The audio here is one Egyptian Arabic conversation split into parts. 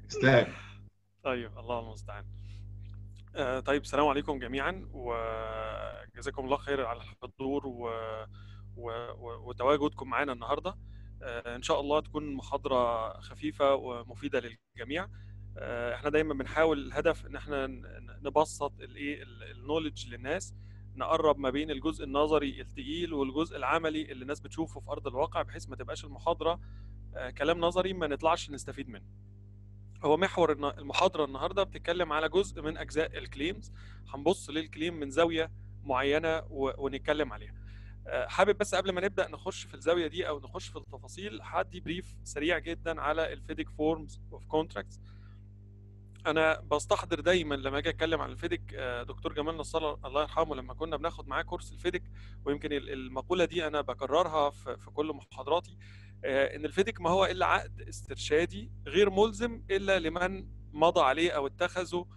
استاذ طيب الله المستعان آه طيب السلام عليكم جميعا وجزاكم الله خير على الحضور و... و... و... وتواجدكم معانا النهارده آه ان شاء الله تكون محاضره خفيفه ومفيده للجميع آه احنا دايما بنحاول الهدف ان احنا نبسط الايه النولج للناس نقرب ما بين الجزء النظري الثقيل والجزء العملي اللي الناس بتشوفه في ارض الواقع بحيث ما تبقاش المحاضره آه كلام نظري ما نطلعش نستفيد منه هو محور المحاضرة النهاردة بتتكلم على جزء من أجزاء الكليمز هنبص للكليم من زاوية معينة ونتكلم عليها حابب بس قبل ما نبدأ نخش في الزاوية دي أو نخش في التفاصيل هدي بريف سريع جدا على الفيديك فورمز اوف كونتراكتس انا بستحضر دايما لما اجي اتكلم عن الفيديك دكتور جمال نصار الله يرحمه لما كنا بناخد معاه كورس الفيديك ويمكن المقوله دي انا بكررها في كل محاضراتي ان الفيديك ما هو الا عقد استرشادي غير ملزم الا لمن مضى عليه او اتخذوا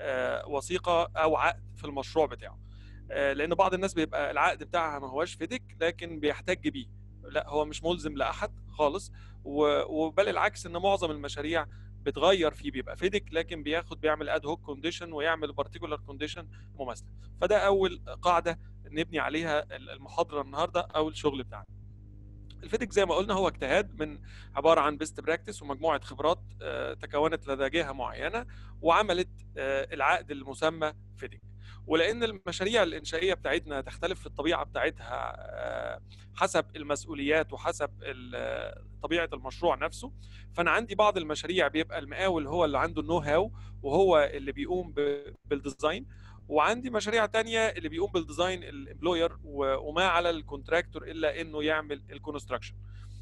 وثيقه او عقد في المشروع بتاعه لان بعض الناس بيبقى العقد بتاعها ما هوش فيديك لكن بيحتج بيه لا هو مش ملزم لاحد خالص وبل العكس ان معظم المشاريع بتغير فيه بيبقى فيديك لكن بياخد بيعمل اد هوك كونديشن ويعمل بارتيكولار كونديشن مماثله فده اول قاعده نبني عليها المحاضره النهارده او الشغل بتاعنا الفيديك زي ما قلنا هو اجتهاد من عباره عن بيست براكتس ومجموعه خبرات تكونت لدى جهه معينه وعملت العقد المسمى فيديك ولان المشاريع الانشائيه بتاعتنا تختلف في الطبيعه بتاعتها حسب المسؤوليات وحسب طبيعه المشروع نفسه فانا عندي بعض المشاريع بيبقى المقاول هو اللي عنده النو هاو وهو اللي بيقوم بالديزاين وعندي مشاريع تانية اللي بيقوم بالديزاين الامبلوير وما على الكونتراكتور الا انه يعمل الكونستراكشن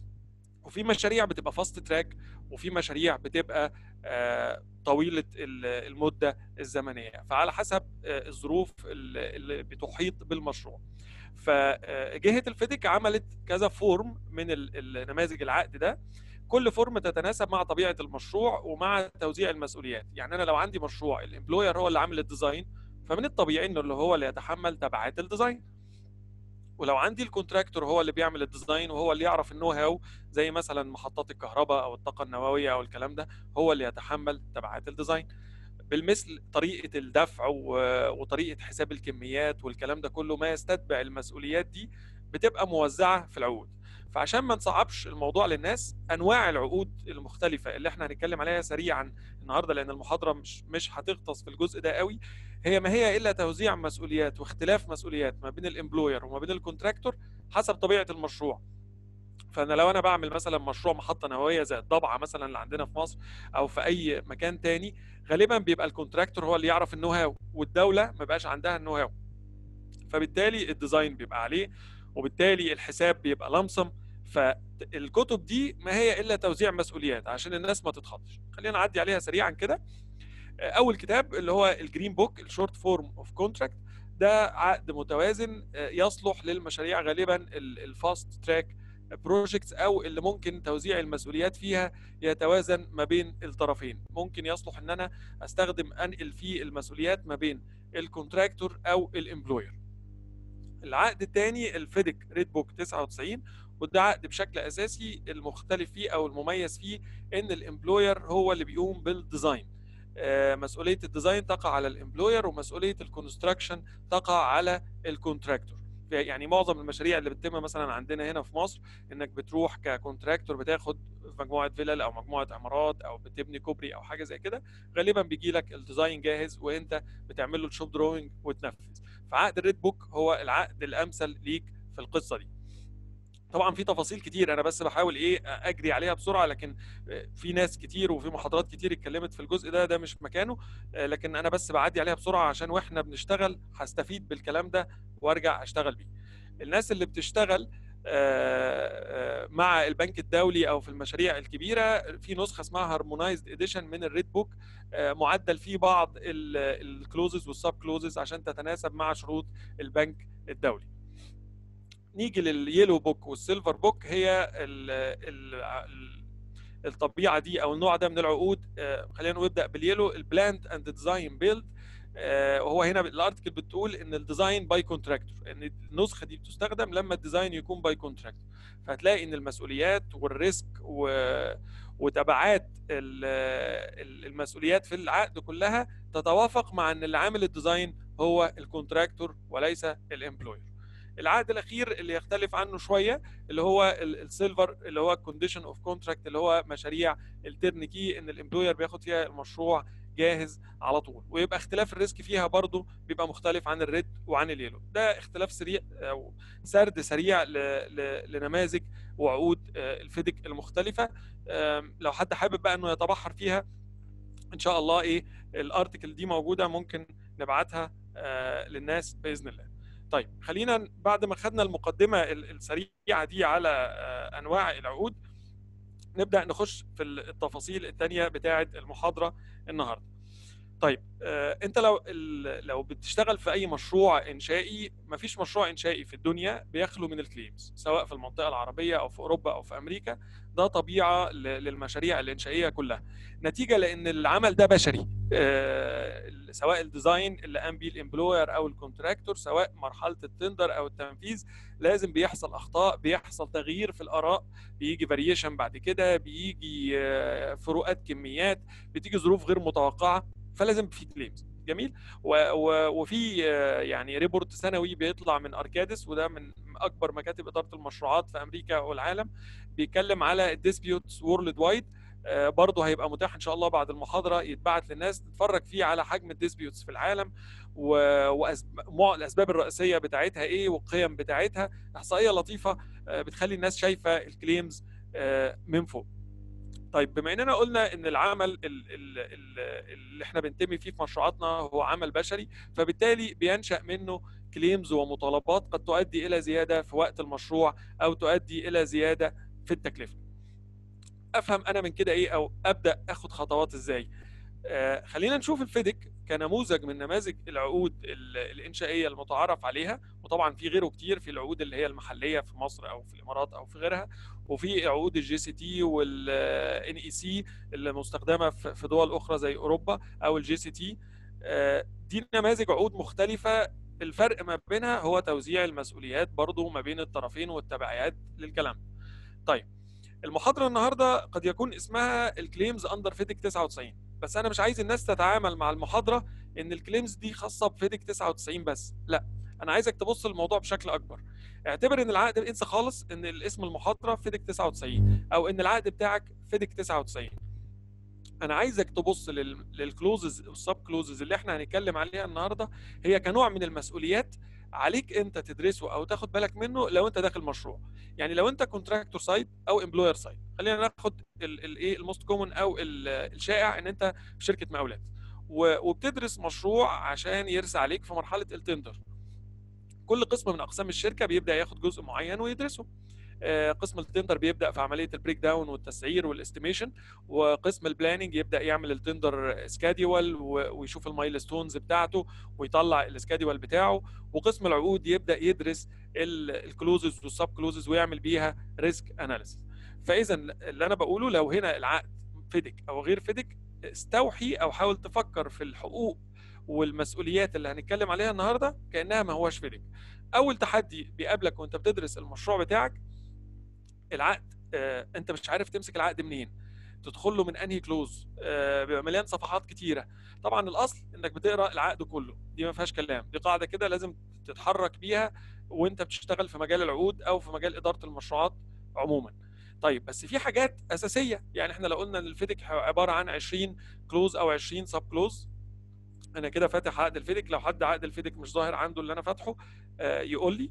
وفي مشاريع بتبقى فاست تراك وفي مشاريع بتبقى طويله المده الزمنيه فعلى حسب الظروف اللي بتحيط بالمشروع فجهه الفيديك عملت كذا فورم من النماذج العقد ده كل فورم تتناسب مع طبيعه المشروع ومع توزيع المسؤوليات يعني انا لو عندي مشروع الامبلوير هو اللي عامل الديزاين فمن الطبيعي انه اللي هو اللي يتحمل تبعات الديزاين ولو عندي الكونتراكتور هو اللي بيعمل الديزاين وهو اللي يعرف النو هاو زي مثلا محطات الكهرباء او الطاقه النوويه او الكلام ده هو اللي يتحمل تبعات الديزاين بالمثل طريقه الدفع وطريقه حساب الكميات والكلام ده كله ما يستتبع المسؤوليات دي بتبقى موزعه في العقود فعشان ما نصعبش الموضوع للناس انواع العقود المختلفه اللي احنا هنتكلم عليها سريعا النهارده لان المحاضره مش مش هتغطس في الجزء ده قوي هي ما هي الا توزيع مسؤوليات واختلاف مسؤوليات ما بين الامبلوير وما بين الكونتراكتور حسب طبيعه المشروع فانا لو انا بعمل مثلا مشروع محطه نوويه زي الضبعه مثلا اللي عندنا في مصر او في اي مكان تاني غالبا بيبقى الكونتراكتور هو اللي يعرف النو هاو والدوله ما بقاش عندها النو هاو فبالتالي الديزاين بيبقى عليه وبالتالي الحساب بيبقى لمسم فالكتب دي ما هي الا توزيع مسؤوليات عشان الناس ما تتخضش خلينا نعدي عليها سريعا كده اول كتاب اللي هو الجرين بوك الشورت فورم اوف كونتراكت ده عقد متوازن يصلح للمشاريع غالبا الفاست تراك بروجكتس او اللي ممكن توزيع المسؤوليات فيها يتوازن ما بين الطرفين ممكن يصلح ان انا استخدم انقل فيه المسؤوليات ما بين الكونتراكتور او الامبلوير العقد الثاني الفيديك ريد بوك 99 وده عقد بشكل اساسي المختلف فيه او المميز فيه ان الامبلوير هو اللي بيقوم بالديزاين مسؤوليه الديزاين تقع على الامبلوير ومسؤوليه الكونستراكشن تقع على الكونتراكتور يعني معظم المشاريع اللي بتتم مثلا عندنا هنا في مصر انك بتروح ككونتراكتور بتاخد مجموعه فيلل او مجموعه عمارات او بتبني كوبري او حاجه زي كده غالبا بيجي لك الديزاين جاهز وانت بتعمل له الشوب دروينج وتنفذ فعقد الريد بوك هو العقد الامثل ليك في القصه دي طبعا في تفاصيل كتير انا بس بحاول ايه اجري عليها بسرعه لكن في ناس كتير وفي محاضرات كتير اتكلمت في الجزء ده ده مش مكانه لكن انا بس بعدي عليها بسرعه عشان واحنا بنشتغل هستفيد بالكلام ده وارجع اشتغل بيه الناس اللي بتشتغل مع البنك الدولي او في المشاريع الكبيره في نسخه اسمها هارمونايزد اديشن من الريد بوك معدل فيه بعض الكلوزز والسب كلوزز عشان تتناسب مع شروط البنك الدولي نيجي لليلو بوك والسيلفر بوك هي ال ال الطبيعه دي او النوع ده من العقود خلينا نبدا باليلو البلاند اند ديزاين بيلد وهو هنا الارتكل بتقول ان الديزاين باي كونتراكتور ان النسخه دي بتستخدم لما الديزاين يكون باي كونتراكتور فهتلاقي ان المسؤوليات والريسك و... وتبعات المسؤوليات في العقد كلها تتوافق مع ان اللي عامل الديزاين هو الكونتراكتور وليس الامبلوير العقد الاخير اللي يختلف عنه شويه اللي هو السيلفر اللي هو الكونديشن اوف كونتراكت اللي هو مشاريع الترنكي ان الامبلوير بياخد فيها المشروع جاهز على طول ويبقى اختلاف الريسك فيها برضو بيبقى مختلف عن الريد وعن اليلو ده اختلاف سريع او سرد سريع لنماذج وعقود آه، الفيدك المختلفه لو حد حابب بقى انه يتبحر فيها ان شاء الله ايه الارتكل دي موجوده ممكن نبعتها آه، للناس باذن الله طيب خلينا بعد ما خدنا المقدمه السريعه دي على آه، انواع العقود نبدا نخش في التفاصيل الثانيه بتاعه المحاضره النهارده طيب آه انت لو لو بتشتغل في اي مشروع انشائي ما فيش مشروع انشائي في الدنيا بيخلو من الكليمز سواء في المنطقه العربيه او في اوروبا او في امريكا ده طبيعه للمشاريع الانشائيه كلها نتيجه لان العمل ده بشري آه سواء الديزاين اللي قام بيه الامبلوير او الكونتراكتور سواء مرحله التندر او التنفيذ لازم بيحصل اخطاء بيحصل تغيير في الاراء بيجي فاريشن بعد كده بيجي آه فروقات كميات بتيجي ظروف غير متوقعه فلازم في كليمز جميل و و وفي يعني ريبورت سنوي بيطلع من اركادس وده من اكبر مكاتب اداره المشروعات في امريكا والعالم بيتكلم على الديسبيوتس وورلد وايد برضه هيبقى متاح ان شاء الله بعد المحاضره يتبعت للناس تتفرج فيه على حجم الديسبيوتس في العالم والاسباب الرئيسيه بتاعتها ايه والقيم بتاعتها احصائيه لطيفه آه، بتخلي الناس شايفه الكليمز آه، من فوق طيب بما اننا قلنا ان العمل اللي احنا بنتمي فيه في مشروعاتنا هو عمل بشري فبالتالي بينشا منه كليمز ومطالبات قد تؤدي الى زياده في وقت المشروع او تؤدي الى زياده في التكلفه افهم انا من كده ايه او ابدا اخد خطوات ازاي آه خلينا نشوف الفيدك كنموذج من نماذج العقود الانشائيه المتعارف عليها وطبعا في غيره كتير في العقود اللي هي المحليه في مصر او في الامارات او في غيرها وفي عقود الجي سي تي والان اي سي اللي مستخدمه في دول اخرى زي اوروبا او الجي سي تي دي نماذج عقود مختلفه الفرق ما بينها هو توزيع المسؤوليات برضو ما بين الطرفين والتبعيات للكلام طيب المحاضره النهارده قد يكون اسمها الكليمز اندر فيدك 99 بس انا مش عايز الناس تتعامل مع المحاضره ان الكليمز دي خاصه بفيدك 99 بس لا انا عايزك تبص للموضوع بشكل اكبر اعتبر ان العقد انسى خالص ان الاسم المحاضره فيدك 99 او ان العقد بتاعك فيدك 99 انا عايزك تبص للكلوزز والسب كلوزز اللي احنا هنتكلم عليها النهارده هي كنوع من المسؤوليات عليك انت تدرسه او تاخد بالك منه لو انت داخل مشروع يعني لو انت كونتراكتور سايد او امبلوير سايد خلينا ناخد الايه الموست كومن او الشائع ان انت في شركه مقاولات وبتدرس مشروع عشان يرسى عليك في مرحله التندر كل قسم من اقسام الشركه بيبدا ياخد جزء معين ويدرسه آه، قسم التندر بيبدا في عمليه البريك داون والتسعير والاستيميشن وقسم البلاننج يبدا يعمل التندر سكادول ويشوف المايل ستونز بتاعته ويطلع السكادول بتاعه وقسم العقود يبدا يدرس الكلوزز والسب كلوزز ويعمل بيها ريسك اناليسيس فاذا اللي انا بقوله لو هنا العقد فيدك او غير فيدك استوحي او حاول تفكر في الحقوق والمسؤوليات اللي هنتكلم عليها النهارده كانها ما هوش فيدك اول تحدي بيقابلك وانت بتدرس المشروع بتاعك العقد آه انت مش عارف تمسك العقد منين تدخل له من انهي كلوز آه بيبقى مليان صفحات كتيره طبعا الاصل انك بتقرا العقد كله دي ما فيهاش كلام دي قاعده كده لازم تتحرك بيها وانت بتشتغل في مجال العقود او في مجال اداره المشروعات عموما طيب بس في حاجات اساسيه يعني احنا لو قلنا ان الفيدك عباره عن 20 كلوز او 20 سب كلوز انا كده فاتح عقد الفيدك لو حد عقد الفيدك مش ظاهر عنده اللي انا فاتحه آه يقول لي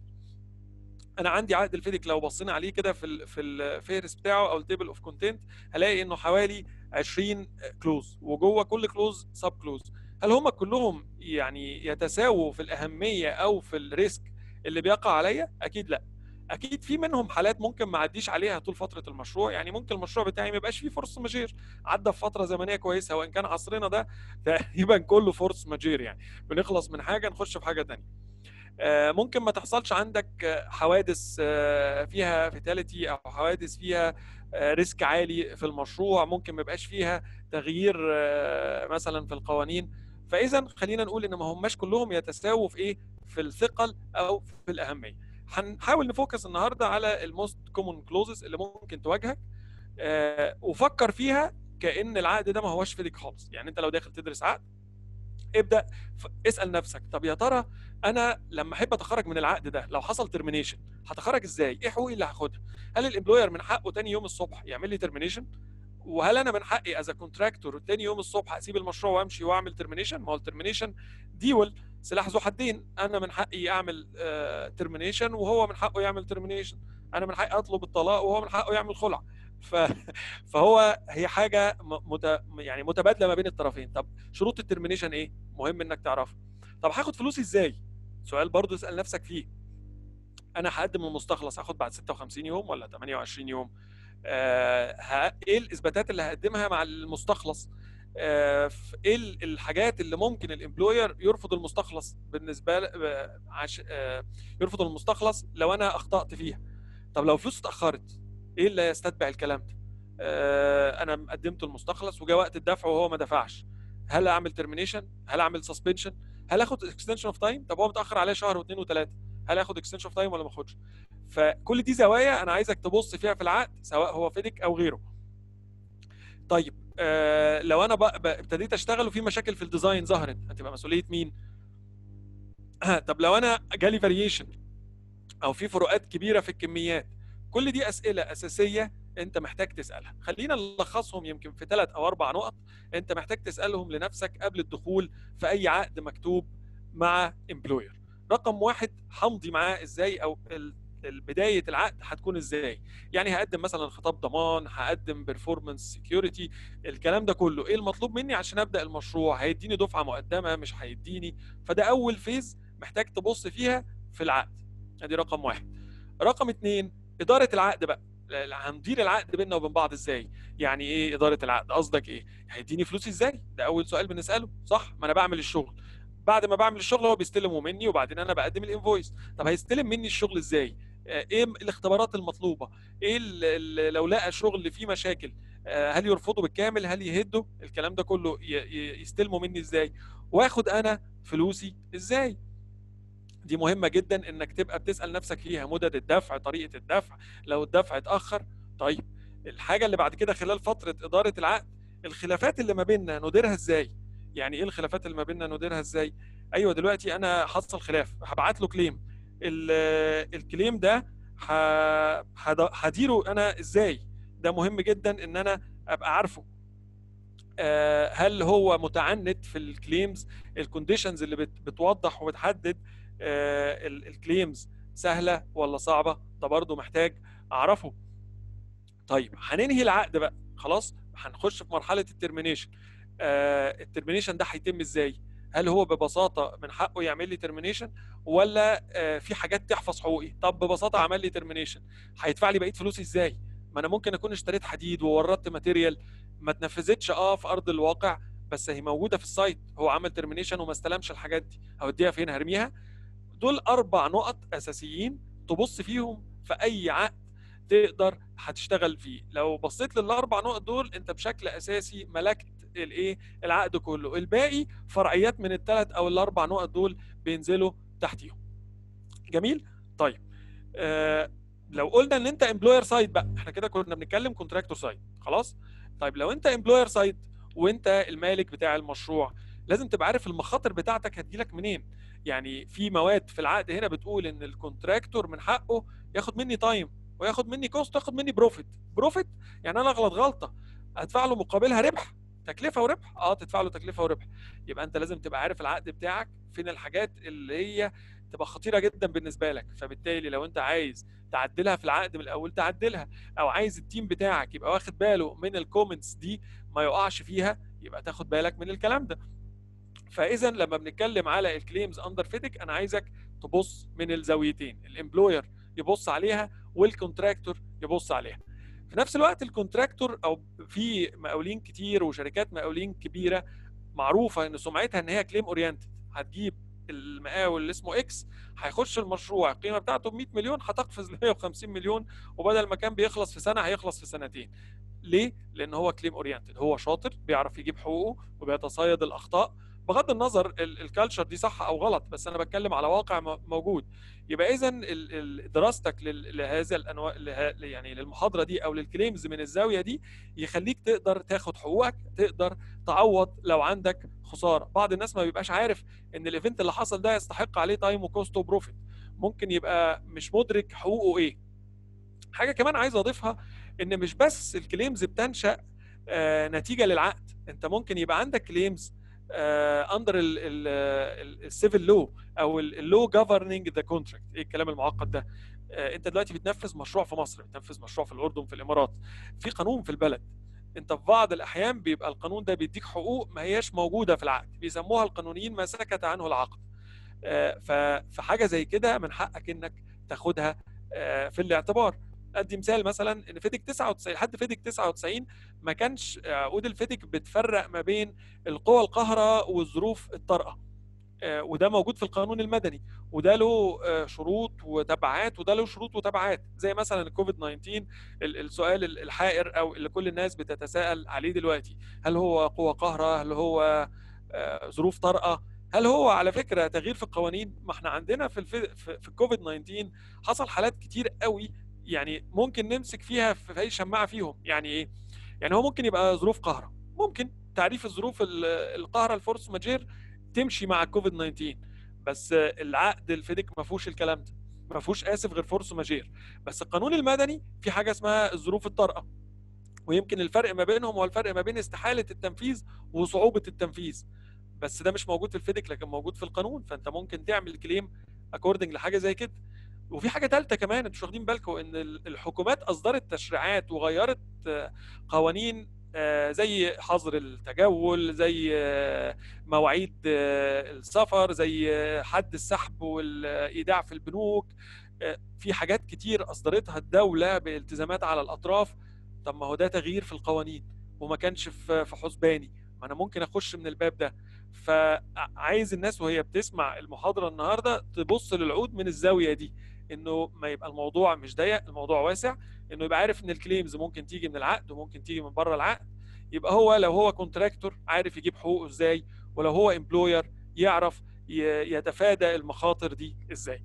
انا عندي عقد الفيدك لو بصينا عليه كده في في الفهرس بتاعه او التيبل اوف كونتنت هلاقي انه حوالي 20 كلوز وجوه كل كلوز سب كلوز هل هم كلهم يعني يتساووا في الاهميه او في الريسك اللي بيقع عليا اكيد لا اكيد في منهم حالات ممكن ما اعديش عليها طول فتره المشروع يعني ممكن المشروع بتاعي ما يبقاش فيه فورس ماجير عدى في فتره زمنيه كويسه وان كان عصرنا ده تقريبا كله فورس ماجير يعني بنخلص من حاجه نخش في حاجه ثانيه آه، ممكن ما تحصلش عندك حوادث آه، فيها فيتاليتي او حوادث فيها ريسك آه، عالي في المشروع ممكن ما يبقاش فيها تغيير مثلا في القوانين فاذا خلينا نقول ان ما هماش كلهم يتساووا في ايه في الثقل او في الاهميه هنحاول نفوكس النهارده على الموست كومون كلوزز اللي ممكن تواجهك آه، وفكر فيها كان العقد ده ما هوش فيدك خالص يعني انت لو داخل تدرس عقد ابدا اسال نفسك طب يا ترى انا لما احب اتخرج من العقد ده لو حصل ترمينيشن هتخرج ازاي ايه حقوقي اللي هاخدها هل الامبلوير من حقه تاني يوم الصبح يعمل لي ترمينيشن وهل انا من حقي از كونتراكتور تاني يوم الصبح اسيب المشروع وامشي واعمل ترمينيشن ما هو الترمينيشن ديول سلاح ذو حدين انا من حقي اعمل ترمينيشن وهو من حقه يعمل ترمينيشن انا من حقي اطلب الطلاق وهو من حقه يعمل خلع ف... فهو هي حاجه مت... يعني متبادله ما بين الطرفين طب شروط الترمينيشن ايه مهم انك تعرفها طب هاخد فلوسي ازاي سؤال برضو اسال نفسك فيه انا هقدم المستخلص هاخد بعد 56 يوم ولا 28 يوم آه ايه الاثباتات اللي هقدمها مع المستخلص آه ايه الحاجات اللي ممكن الامبلوير يرفض المستخلص بالنسبه ل... عش... آه يرفض المستخلص لو انا اخطات فيها طب لو فلوس اتاخرت ايه اللي يستتبع الكلام ده آه انا قدمت المستخلص وجاء وقت الدفع وهو ما دفعش هل اعمل ترمينيشن هل اعمل سسبنشن هل اخد اكستنشن اوف تايم طب هو متاخر عليه شهر واثنين وثلاثه هل اخد اكستنشن اوف تايم ولا ما اخدش فكل دي زوايا انا عايزك تبص فيها في العقد سواء هو فيدك او غيره طيب آه لو انا بقى ابتديت اشتغل وفي مشاكل في الديزاين ظهرت هتبقى مسؤوليه مين طب لو انا جالي فاريشن او في فروقات كبيره في الكميات كل دي اسئله اساسيه انت محتاج تسالها خلينا نلخصهم يمكن في ثلاث او اربع نقط انت محتاج تسالهم لنفسك قبل الدخول في اي عقد مكتوب مع امبلوير رقم واحد همضي معاه ازاي او بدايه العقد هتكون ازاي يعني هقدم مثلا خطاب ضمان هقدم بيرفورمانس سكيورتي الكلام ده كله ايه المطلوب مني عشان ابدا المشروع هيديني دفعه مقدمه مش هيديني فده اول فيز محتاج تبص فيها في العقد ادي رقم واحد رقم اثنين اداره العقد بقى هندير العقد بيننا وبين بعض ازاي يعني ايه اداره العقد قصدك ايه هيديني فلوس ازاي ده اول سؤال بنساله صح ما انا بعمل الشغل بعد ما بعمل الشغل هو بيستلمه مني وبعدين انا بقدم الانفويس طب هيستلم مني الشغل ازاي ايه الاختبارات المطلوبه ايه لو لقى شغل فيه مشاكل هل يرفضه بالكامل هل يهده الكلام ده كله يستلمه مني ازاي واخد انا فلوسي ازاي دي مهمه جدا انك تبقى بتسال نفسك فيها مدد الدفع طريقه الدفع لو الدفع اتاخر طيب الحاجه اللي بعد كده خلال فتره اداره العقد الخلافات اللي ما بيننا نديرها ازاي يعني ايه الخلافات اللي ما بيننا نديرها ازاي ايوه دلوقتي انا حصل خلاف هبعت له كليم الكليم ده هديره انا ازاي ده مهم جدا ان انا ابقى عارفه هل هو متعنت في الكليمز الكونديشنز اللي بتوضح وبتحدد الكليمز سهله ولا صعبه ده برضه محتاج اعرفه طيب هننهي العقد بقى خلاص هنخش في مرحله الترمينيشن الترمينيشن ده هيتم ازاي هل هو ببساطه من حقه يعمل لي ترمينيشن ولا في حاجات تحفظ حقوقي طب ببساطه عمل لي ترمينيشن هيدفع لي بقيه فلوسي ازاي ما انا ممكن اكون اشتريت حديد ووردت ماتيريال ما اتنفذتش اه في ارض الواقع بس هي موجوده في السايت هو عمل ترمينيشن وما استلمش الحاجات دي هوديها فين هرميها دول اربع نقط اساسيين تبص فيهم في اي عقد تقدر هتشتغل فيه لو بصيت للاربع نقط دول انت بشكل اساسي ملكت الايه العقد كله الباقي فرعيات من الثلاث او الاربع نقط دول بينزلوا تحتيهم جميل طيب آه لو قلنا ان انت امبلوير سايد بقى احنا كده كنا بنتكلم كونتراكتور سايد خلاص طيب لو انت امبلوير سايد وانت المالك بتاع المشروع لازم تبقى عارف المخاطر بتاعتك هتجيلك منين يعني في مواد في العقد هنا بتقول ان الكونتراكتور من حقه ياخد مني تايم وياخد مني كوست وياخد مني بروفيت بروفيت يعني انا اغلط غلطه ادفع له مقابلها ربح تكلفه وربح اه تدفع له تكلفه وربح يبقى انت لازم تبقى عارف العقد بتاعك فين الحاجات اللي هي تبقى خطيره جدا بالنسبه لك فبالتالي لو انت عايز تعدلها في العقد من الاول تعدلها او عايز التيم بتاعك يبقى واخد باله من الكومنتس دي ما يقعش فيها يبقى تاخد بالك من الكلام ده فاذا لما بنتكلم على الكليمز اندر فيتك انا عايزك تبص من الزاويتين الامبلوير يبص عليها والكونتراكتور يبص عليها في نفس الوقت الكونتراكتور او في مقاولين كتير وشركات مقاولين كبيره معروفه ان سمعتها ان هي كليم اورينتد هتجيب المقاول اللي اسمه اكس هيخش المشروع القيمه بتاعته ب 100 مليون هتقفز ل 150 مليون وبدل ما كان بيخلص في سنه هيخلص في سنتين ليه؟ لان هو كليم اورينتد هو شاطر بيعرف يجيب حقوقه وبيتصيد الاخطاء بغض النظر الكالتشر دي صح او غلط بس انا بتكلم على واقع موجود يبقى اذا دراستك لهذا الانواع يعني للمحاضره دي او للكليمز من الزاويه دي يخليك تقدر تاخد حقوقك تقدر تعوض لو عندك خساره بعض الناس ما بيبقاش عارف ان الايفنت اللي حصل ده يستحق عليه تايم وكوست وبروفيت ممكن يبقى مش مدرك حقوقه ايه حاجه كمان عايز اضيفها ان مش بس الكليمز بتنشا آه نتيجه للعقد انت ممكن يبقى عندك كليمز اندر السيفل لو او اللو جفرنينج ذا كونتراكت ايه الكلام المعقد ده آه انت دلوقتي بتنفذ مشروع في مصر بتنفذ مشروع في الاردن في الامارات في قانون في البلد انت في بعض الاحيان بيبقى القانون ده بيديك حقوق ما هياش موجوده في العقد بيسموها القانونيين ما سكت عنه العقد آه ففي حاجه زي كده من حقك انك تاخدها آه في الاعتبار ادي مثال مثلا ان فيديك 99 لحد فيديك 99 ما كانش عقود الفيديك بتفرق ما بين القوى القاهره والظروف الطارئه وده موجود في القانون المدني وده له شروط وتبعات وده له شروط وتبعات زي مثلا الكوفيد 19 السؤال الحائر او اللي كل الناس بتتساءل عليه دلوقتي هل هو قوى قاهره هل هو ظروف طارئه هل هو على فكره تغيير في القوانين ما احنا عندنا في الفي في الكوفيد 19 حصل حالات كتير قوي يعني ممكن نمسك فيها في اي شماعه فيهم يعني ايه يعني هو ممكن يبقى ظروف قهره ممكن تعريف الظروف القاهره الفورس ماجير تمشي مع الكوفيد 19 بس العقد الفيديك ما فيهوش الكلام ده ما فيهوش اسف غير فورس ماجير بس القانون المدني في حاجه اسمها الظروف الطارئه ويمكن الفرق ما بينهم هو الفرق ما بين استحاله التنفيذ وصعوبه التنفيذ بس ده مش موجود في الفيديك لكن موجود في القانون فانت ممكن تعمل كليم اكوردنج لحاجه زي كده وفي حاجه ثالثه كمان انتوا مش واخدين بالكم ان الحكومات اصدرت تشريعات وغيرت قوانين زي حظر التجول زي مواعيد السفر زي حد السحب والايداع في البنوك في حاجات كتير اصدرتها الدوله بالتزامات على الاطراف طب ما هو ده تغيير في القوانين وما كانش في حسباني ما انا ممكن اخش من الباب ده فعايز الناس وهي بتسمع المحاضره النهارده تبص للعقود من الزاويه دي انه ما يبقى الموضوع مش ضيق الموضوع واسع انه يبقى عارف ان الكليمز ممكن تيجي من العقد وممكن تيجي من بره العقد يبقى هو لو هو كونتراكتور عارف يجيب حقوقه ازاي ولو هو امبلوير يعرف يتفادى المخاطر دي ازاي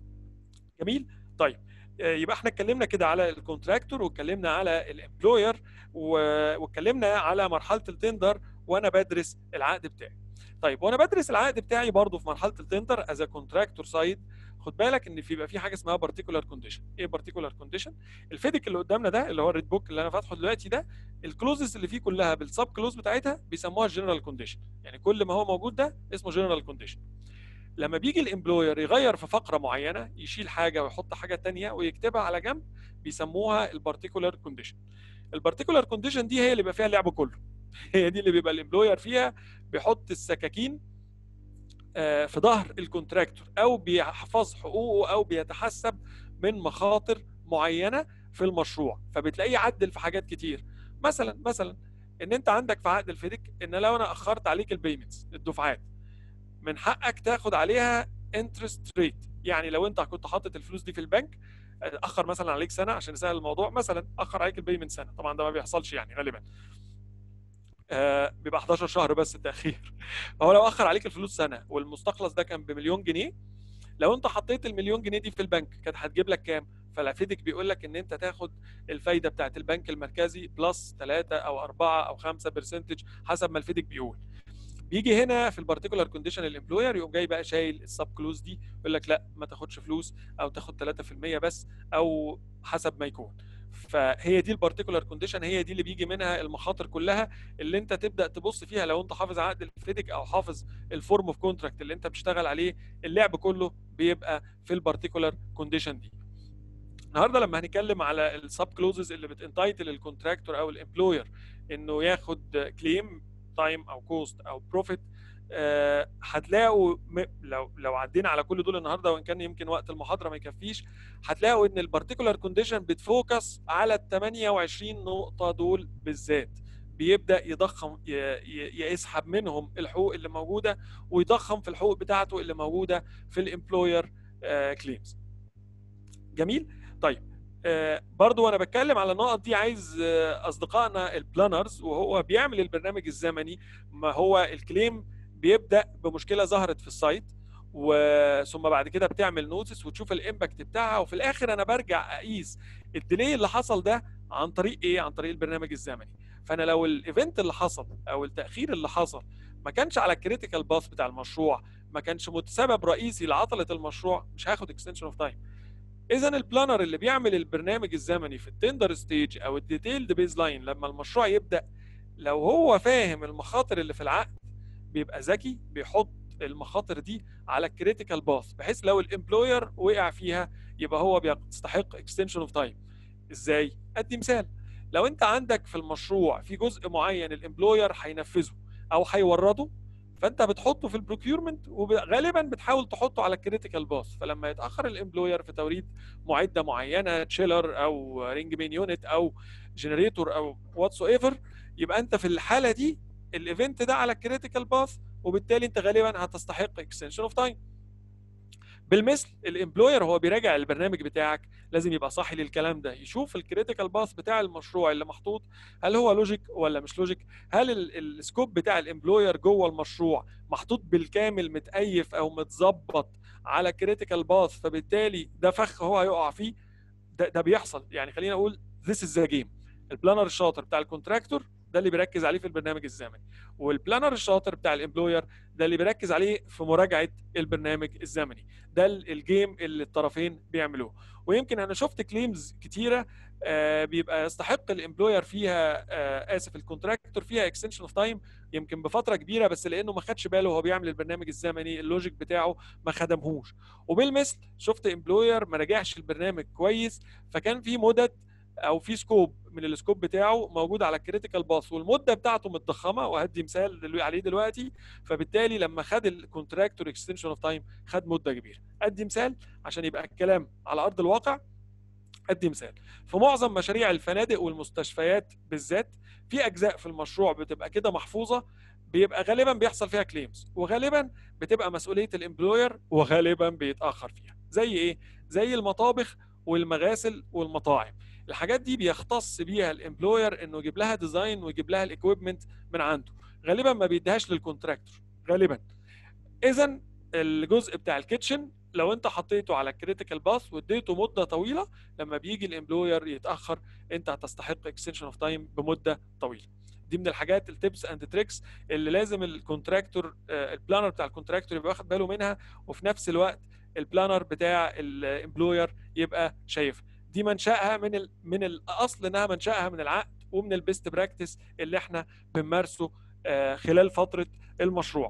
جميل طيب يبقى احنا اتكلمنا كده على الكونتراكتور واتكلمنا على الامبلوير واتكلمنا على مرحله التندر وانا بدرس العقد بتاعي طيب وانا بدرس العقد بتاعي برضه في مرحله التندر از كونتراكتور سايد خد بالك ان في بيبقى في حاجه اسمها بارتيكولار كونديشن ايه بارتيكولار كونديشن الفيديك اللي قدامنا ده اللي هو الريد بوك اللي انا فاتحه دلوقتي ده الكلوزز اللي فيه كلها بالسب كلوز بتاعتها بيسموها جنرال كونديشن يعني كل ما هو موجود ده اسمه جنرال كونديشن لما بيجي الامبلوير يغير في فقره معينه يشيل حاجه ويحط حاجه ثانيه ويكتبها على جنب بيسموها البارتيكولار كونديشن البارتيكولار كونديشن دي هي اللي بيبقى فيها اللعب كله هي دي اللي بيبقى الامبلوير فيها بيحط السكاكين في ظهر الكونتراكتور او بيحفظ حقوقه او بيتحسب من مخاطر معينه في المشروع فبتلاقيه عدل في حاجات كتير مثلا مثلا ان انت عندك في عقد الفيديك ان لو انا اخرت عليك البيمنتس الدفعات من حقك تاخد عليها انترست ريت يعني لو انت كنت حاطط الفلوس دي في البنك اخر مثلا عليك سنه عشان نسهل الموضوع مثلا اخر عليك البيمنت سنه طبعا ده ما بيحصلش يعني غالبا آه بيبقى 11 شهر بس التاخير فهو لو اخر عليك الفلوس سنه والمستخلص ده كان بمليون جنيه لو انت حطيت المليون جنيه دي في البنك كانت هتجيب لك كام فالافيدك بيقول لك ان انت تاخد الفايده بتاعت البنك المركزي بلس 3 او 4 او 5 برسنتج حسب ما الفيدك بيقول بيجي هنا في البارتيكولار كونديشن الامبلوير يقوم جاي بقى شايل السب كلوز دي يقول لك لا ما تاخدش فلوس او تاخد 3% بس او حسب ما يكون فهي دي البارتيكولار كونديشن هي دي اللي بيجي منها المخاطر كلها اللي انت تبدا تبص فيها لو انت حافظ عقد الفيدك او حافظ الفورم اوف كونتراكت اللي انت بتشتغل عليه اللعب كله بيبقى في البارتيكولار كونديشن دي النهارده لما هنتكلم على السب كلوزز اللي بتنتايتل الكونتراكتور او الامبلوير انه ياخد كليم تايم او كوست او بروفيت أه هتلاقوا لو لو عدينا على كل دول النهارده وان كان يمكن وقت المحاضره ما يكفيش هتلاقوا ان البارتيكولار كونديشن بتفوكس على ال 28 نقطه دول بالذات بيبدا يضخم يسحب منهم الحقوق اللي موجوده ويضخم في الحقوق بتاعته اللي موجوده في الامبلوير كليمز جميل طيب آه برضو وانا بتكلم على النقط دي عايز آه اصدقائنا البلانرز وهو بيعمل البرنامج الزمني ما هو الكليم بيبدا بمشكله ظهرت في السايت وثم بعد كده بتعمل نوتس وتشوف الامباكت بتاعها وفي الاخر انا برجع اقيس الديلي اللي حصل ده عن طريق ايه عن طريق البرنامج الزمني فانا لو الايفنت اللي حصل او التاخير اللي حصل ما كانش على الكريتيكال باث بتاع المشروع ما كانش سبب رئيسي لعطله المشروع مش هاخد اكستنشن اوف تايم اذا البلانر اللي بيعمل البرنامج الزمني في التندر ستيج او الديتيلد بيز لاين لما المشروع يبدا لو هو فاهم المخاطر اللي في العقد بيبقى ذكي بيحط المخاطر دي على الكريتيكال باث بحيث لو الامبلوير وقع فيها يبقى هو بيستحق اكستنشن اوف تايم ازاي ادي مثال لو انت عندك في المشروع في جزء معين الامبلوير هينفذه او هيورده فانت بتحطه في البروكيورمنت وغالبا بتحاول تحطه على الكريتيكال باث فلما يتاخر الامبلوير في توريد معده معينه تشيلر او رينج مين يونت او جنريتور او واتس ايفر يبقى انت في الحاله دي الايفنت ده على الكريتيكال باث وبالتالي انت غالبا هتستحق اكستنشن اوف تايم بالمثل الامبلوير هو بيراجع البرنامج بتاعك لازم يبقى صاحي للكلام ده يشوف الكريتيكال باث بتاع المشروع اللي محطوط هل هو لوجيك ولا مش لوجيك هل السكوب بتاع الامبلوير جوه المشروع محطوط بالكامل متأيف او متظبط على كريتيكال باث فبالتالي ده فخ هو هيقع فيه ده, ده بيحصل يعني خلينا اقول this is the game البلانر الشاطر بتاع الكونتراكتور ده اللي بيركز عليه في البرنامج الزمني والبلانر الشاطر بتاع الامبلوير ده اللي بيركز عليه في مراجعه البرنامج الزمني ده الجيم اللي الطرفين بيعملوه ويمكن انا شفت كليمز كتيره آه بيبقى يستحق الامبلوير فيها آه اسف الكونتراكتور فيها اكستنشن اوف تايم يمكن بفتره كبيره بس لانه ما خدش باله وهو بيعمل البرنامج الزمني اللوجيك بتاعه ما خدمهوش وبالمثل شفت امبلوير ما راجعش البرنامج كويس فكان في مدد او في سكوب من السكوب بتاعه موجود على الكريتيكال باث والمده بتاعته متضخمه وهدي مثال عليه دلوقتي فبالتالي لما خد الكونتراكتور اكستنشن اوف تايم خد مده كبيره ادي مثال عشان يبقى الكلام على ارض الواقع ادي مثال في معظم مشاريع الفنادق والمستشفيات بالذات في اجزاء في المشروع بتبقى كده محفوظه بيبقى غالبا بيحصل فيها كليمز وغالبا بتبقى مسؤوليه الامبلوير وغالبا بيتاخر فيها زي ايه زي المطابخ والمغاسل والمطاعم الحاجات دي بيختص بيها الامبلوير انه يجيب لها ديزاين ويجيب لها الاكويبمنت من عنده غالبا ما بيديهاش للكونتراكتور غالبا اذا الجزء بتاع الكيتشن لو انت حطيته على الكريتيكال باث واديته مده طويله لما بيجي الامبلوير يتاخر انت هتستحق اكستنشن اوف تايم بمده طويله دي من الحاجات التيبس اند تريكس اللي لازم الكونتراكتور البلانر بتاع الكونتراكتور يبقى واخد باله منها وفي نفس الوقت البلانر بتاع الامبلوير يبقى شايفها دي منشأها من ال... من الاصل انها منشأها من العقد ومن البيست براكتس اللي احنا بنمارسه خلال فتره المشروع.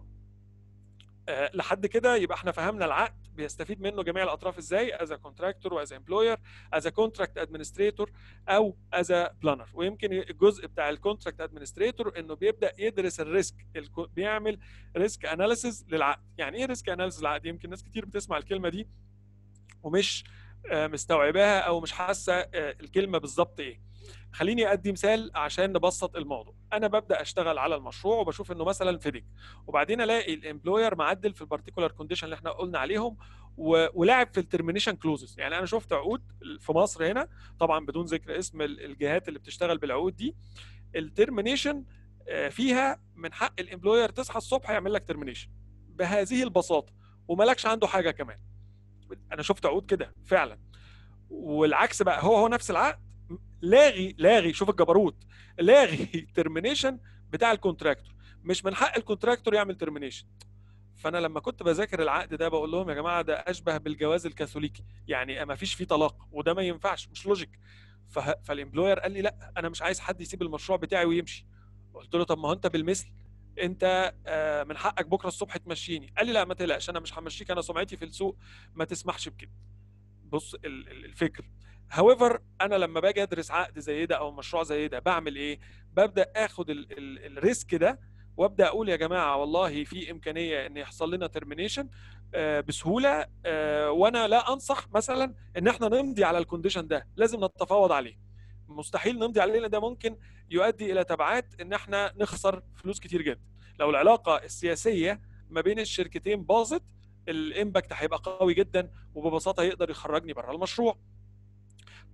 لحد كده يبقى احنا فهمنا العقد بيستفيد منه جميع الاطراف ازاي از كونتراكتور واز امبلوير از كونتراكت ادمنستريتور او از بلانر ويمكن الجزء بتاع الكونتراكت ادمنستريتور انه بيبدا يدرس الريسك بيعمل ريسك اناليسيز للعقد يعني ايه ريسك اناليسيز للعقد يمكن ناس كتير بتسمع الكلمه دي ومش مستوعباها او مش حاسه الكلمه بالظبط ايه خليني ادي مثال عشان نبسط الموضوع انا ببدا اشتغل على المشروع وبشوف انه مثلا فيديك وبعدين الاقي الامبلوير معدل في البارتيكولار كونديشن اللي احنا قلنا عليهم ولاعب في الترمينيشن كلوزز يعني انا شفت عقود في مصر هنا طبعا بدون ذكر اسم الجهات اللي بتشتغل بالعقود دي الترمينيشن فيها من حق الامبلوير تصحى الصبح يعمل لك ترمينيشن بهذه البساطه وملكش عنده حاجه كمان انا شفت عقود كده فعلا والعكس بقى هو هو نفس العقد لاغي لاغي شوف الجبروت لاغي ترمينيشن بتاع الكونتراكتور مش من حق الكونتراكتور يعمل ترمينيشن فانا لما كنت بذاكر العقد ده بقول لهم يا جماعه ده اشبه بالجواز الكاثوليكي يعني ما فيش فيه طلاق وده ما ينفعش مش لوجيك فالامبلوير قال لي لا انا مش عايز حد يسيب المشروع بتاعي ويمشي قلت له طب ما هو انت بالمثل انت من حقك بكره الصبح تمشيني قال لي لا ما تقلقش انا مش همشيك انا سمعتي في السوق ما تسمحش بكده بص الفكر هاويفر انا لما باجي ادرس عقد زي ده او مشروع زي ده بعمل ايه ببدا اخد الريسك ده وابدا اقول يا جماعه والله في امكانيه ان يحصل لنا ترمينيشن بسهوله وانا لا انصح مثلا ان احنا نمضي على الكونديشن ده لازم نتفاوض عليه مستحيل نمضي عليه لان ده ممكن يؤدي الى تبعات ان احنا نخسر فلوس كتير جدا لو العلاقه السياسيه ما بين الشركتين باظت الامباكت هيبقى قوي جدا وببساطه يقدر يخرجني بره المشروع طيب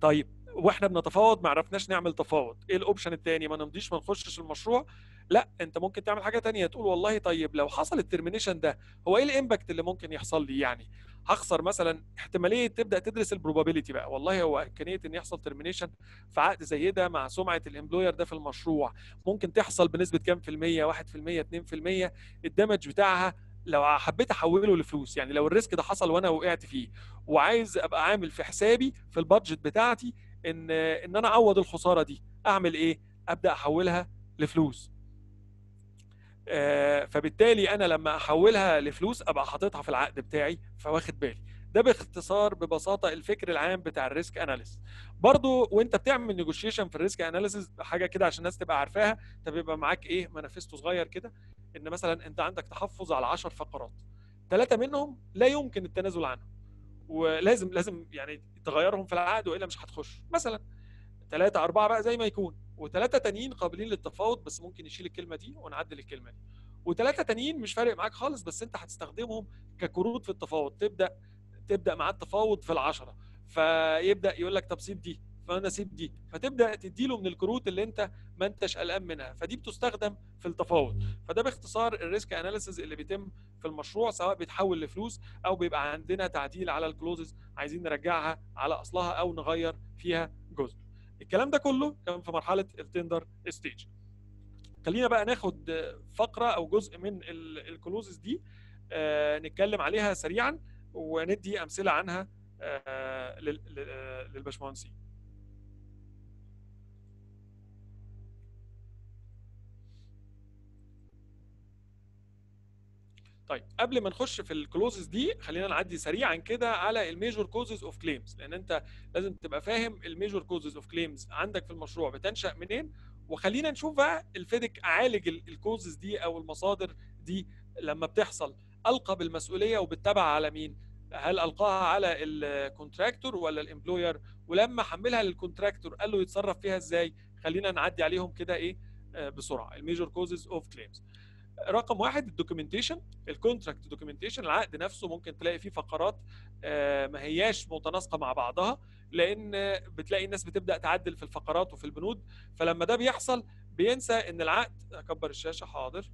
واحنا بنتفاوض ما عرفناش نعمل تفاوض ايه الاوبشن الثاني ما نمضيش ما نخشش المشروع لا انت ممكن تعمل حاجه تانية تقول والله طيب لو حصل الترمينيشن ده هو ايه الامباكت اللي ممكن يحصل لي يعني هخسر مثلا احتماليه تبدا تدرس البروبابيلتي بقى والله هو امكانيه ان يحصل ترمينيشن في عقد زي ده مع سمعه الامبلوير ده في المشروع ممكن تحصل بنسبه كام في الميه 1% 2% الدمج بتاعها لو حبيت احوله لفلوس يعني لو الريسك ده حصل وانا وقعت فيه وعايز ابقى عامل في حسابي في البادجت بتاعتي ان ان انا اعوض الخساره دي اعمل ايه ابدا احولها لفلوس آه، فبالتالي انا لما احولها لفلوس ابقى حاططها في العقد بتاعي فواخد بالي ده باختصار ببساطه الفكر العام بتاع الريسك اناليسيس برضو وانت بتعمل نيجوشيشن في الريسك اناليسيس حاجه كده عشان الناس تبقى عارفاها انت بيبقى معاك ايه مانيفستو صغير كده ان مثلا انت عندك تحفظ على 10 فقرات ثلاثه منهم لا يمكن التنازل عنهم ولازم لازم يعني تغيرهم في العقد والا مش هتخش مثلا ثلاثه اربعه بقى زي ما يكون وثلاثه تانيين قابلين للتفاوض بس ممكن يشيل الكلمه دي ونعدل الكلمه دي وثلاثه تانيين مش فارق معاك خالص بس انت هتستخدمهم ككروت في التفاوض تبدا تبدا معاه التفاوض في العشره فيبدا يقول لك طب سيب دي فانا سيب دي فتبدا تدي له من الكروت اللي انت ما انتش قلقان منها فدي بتستخدم في التفاوض فده باختصار الريسك اناليسيز اللي بيتم في المشروع سواء بيتحول لفلوس او بيبقى عندنا تعديل على الكلوزز عايزين نرجعها على اصلها او نغير فيها جزء الكلام ده كله كان في مرحله التندر ستيج خلينا بقى ناخد فقره او جزء من الكلوزز دي آه، نتكلم عليها سريعا وندي امثله عنها آه، للباشمهندسين طيب قبل ما نخش في الكلوزز دي خلينا نعدي سريعا كده على الميجور كوزز اوف كليمز لان انت لازم تبقى فاهم الميجور كوزز اوف كليمز عندك في المشروع بتنشا منين وخلينا نشوف بقى الفيدك عالج الكوزز دي او المصادر دي لما بتحصل القى بالمسؤوليه وبتتبع على مين هل القاها على الكونتراكتور ولا الامبلوير ولما حملها للكونتراكتور قال له يتصرف فيها ازاي خلينا نعدي عليهم كده ايه آه، بسرعه الميجور كوزز اوف كليمز رقم واحد الدوكيومنتيشن الكونتراكت دوكيومنتيشن العقد نفسه ممكن تلاقي فيه فقرات آه، ما هياش متناسقه مع بعضها لان بتلاقي الناس بتبدا تعدل في الفقرات وفي البنود فلما ده بيحصل بينسى ان العقد اكبر الشاشه حاضر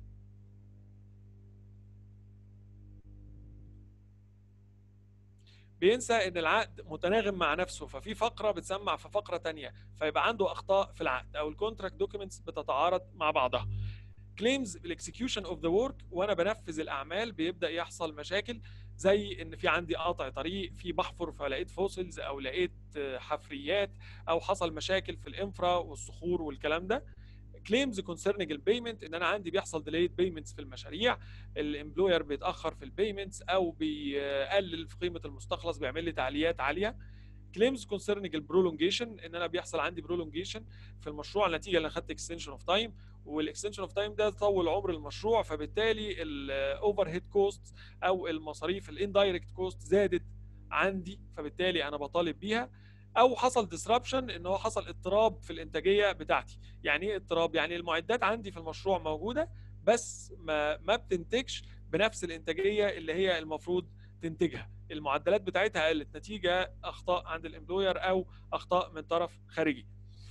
بينسى ان العقد متناغم مع نفسه ففي فقره بتسمع في فقره ثانيه فيبقى عنده اخطاء في العقد او الكونتراكت دوكيومنتس بتتعارض مع بعضها كليمز الاكسكيوشن اوف ذا ورك وانا بنفذ الاعمال بيبدا يحصل مشاكل زي ان في عندي قاطع طريق في بحفر فلقيت فوسلز او لقيت حفريات او حصل مشاكل في الانفرا والصخور والكلام ده كليمز كونسيرنج البيمنت ان انا عندي بيحصل ديليد بيمنتس في المشاريع الامبلوير بيتاخر في البيمنتس او بيقلل في قيمه المستخلص بيعمل لي تعليات عاليه كليمز كونسيرنج البرولونجيشن ان انا بيحصل عندي برولونجيشن في المشروع نتيجه ان انا خدت اكستنشن اوف تايم والاكستنشن اوف تايم ده طول عمر المشروع فبالتالي الاوفر هيد كوست او المصاريف الاندايركت كوست زادت عندي فبالتالي انا بطالب بيها او حصل ديسربشن ان هو حصل اضطراب في الانتاجيه بتاعتي يعني ايه اضطراب يعني المعدات عندي في المشروع موجوده بس ما ما بتنتجش بنفس الانتاجيه اللي هي المفروض تنتجها المعدلات بتاعتها قلت نتيجه اخطاء عند الامبلوير او اخطاء من طرف خارجي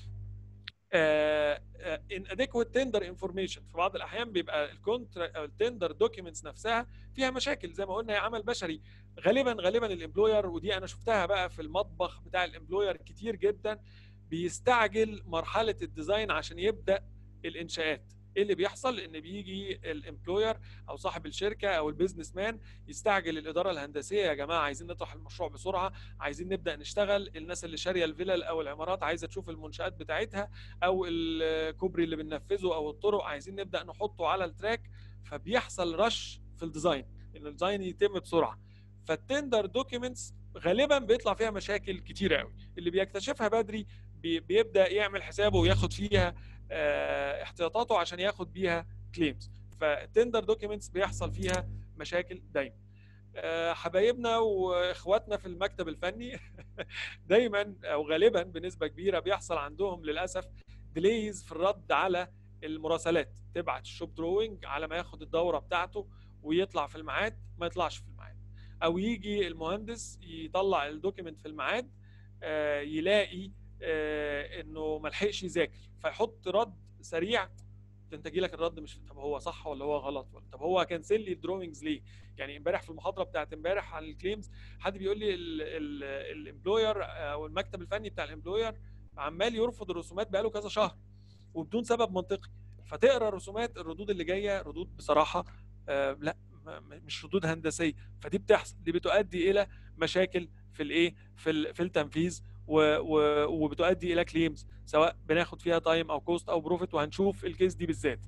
ان اديكويت تندر انفورميشن في بعض الاحيان بيبقى الكونترا او التندر دوكيومنتس نفسها فيها مشاكل زي ما قلنا هي عمل بشري غالبا غالبا الامبلوير ودي انا شفتها بقى في المطبخ بتاع الامبلوير كتير جدا بيستعجل مرحله الديزاين عشان يبدا الانشاءات ايه اللي بيحصل ان بيجي الامبلوير او صاحب الشركه او البيزنس مان يستعجل الاداره الهندسيه يا جماعه عايزين نطرح المشروع بسرعه عايزين نبدا نشتغل الناس اللي شاريه الفيلل او العمارات عايزه تشوف المنشات بتاعتها او الكوبري اللي بننفذه او الطرق عايزين نبدا نحطه على التراك فبيحصل رش في الديزاين ان الديزاين يتم بسرعه فالتندر دوكيومنتس غالبا بيطلع فيها مشاكل كتيره قوي اللي بيكتشفها بدري بيبدا يعمل حسابه وياخد فيها آه، احتياطاته عشان ياخد بيها كليمز فالتندر دوكيومنتس بيحصل فيها مشاكل دايما آه، حبايبنا واخواتنا في المكتب الفني دايما او غالبا بنسبه كبيره بيحصل عندهم للاسف ديليز في الرد على المراسلات تبعت الشوب دروينج على ما ياخد الدوره بتاعته ويطلع في الميعاد ما يطلعش في الميعاد او يجي المهندس يطلع الدوكيمنت في الميعاد آه، يلاقي آه، انه ما لحقش يذاكر فيحط رد سريع انت جي لك الرد مش طب هو صح ولا هو غلط ولا طب هو كنسل لي الدروينجز ليه يعني امبارح في المحاضره بتاعت امبارح عن الكليمز حد بيقول لي الامبلوير او المكتب الفني بتاع الامبلوير عمال يرفض الرسومات بقاله كذا شهر وبدون سبب منطقي فتقرا الرسومات الردود اللي جايه ردود بصراحه آه لا مش ردود هندسيه فدي بتحصل دي بتؤدي الى مشاكل في الايه في في التنفيذ وبتؤدي الى كليمز سواء بناخد فيها تايم او كوست او بروفيت وهنشوف الكيس دي بالذات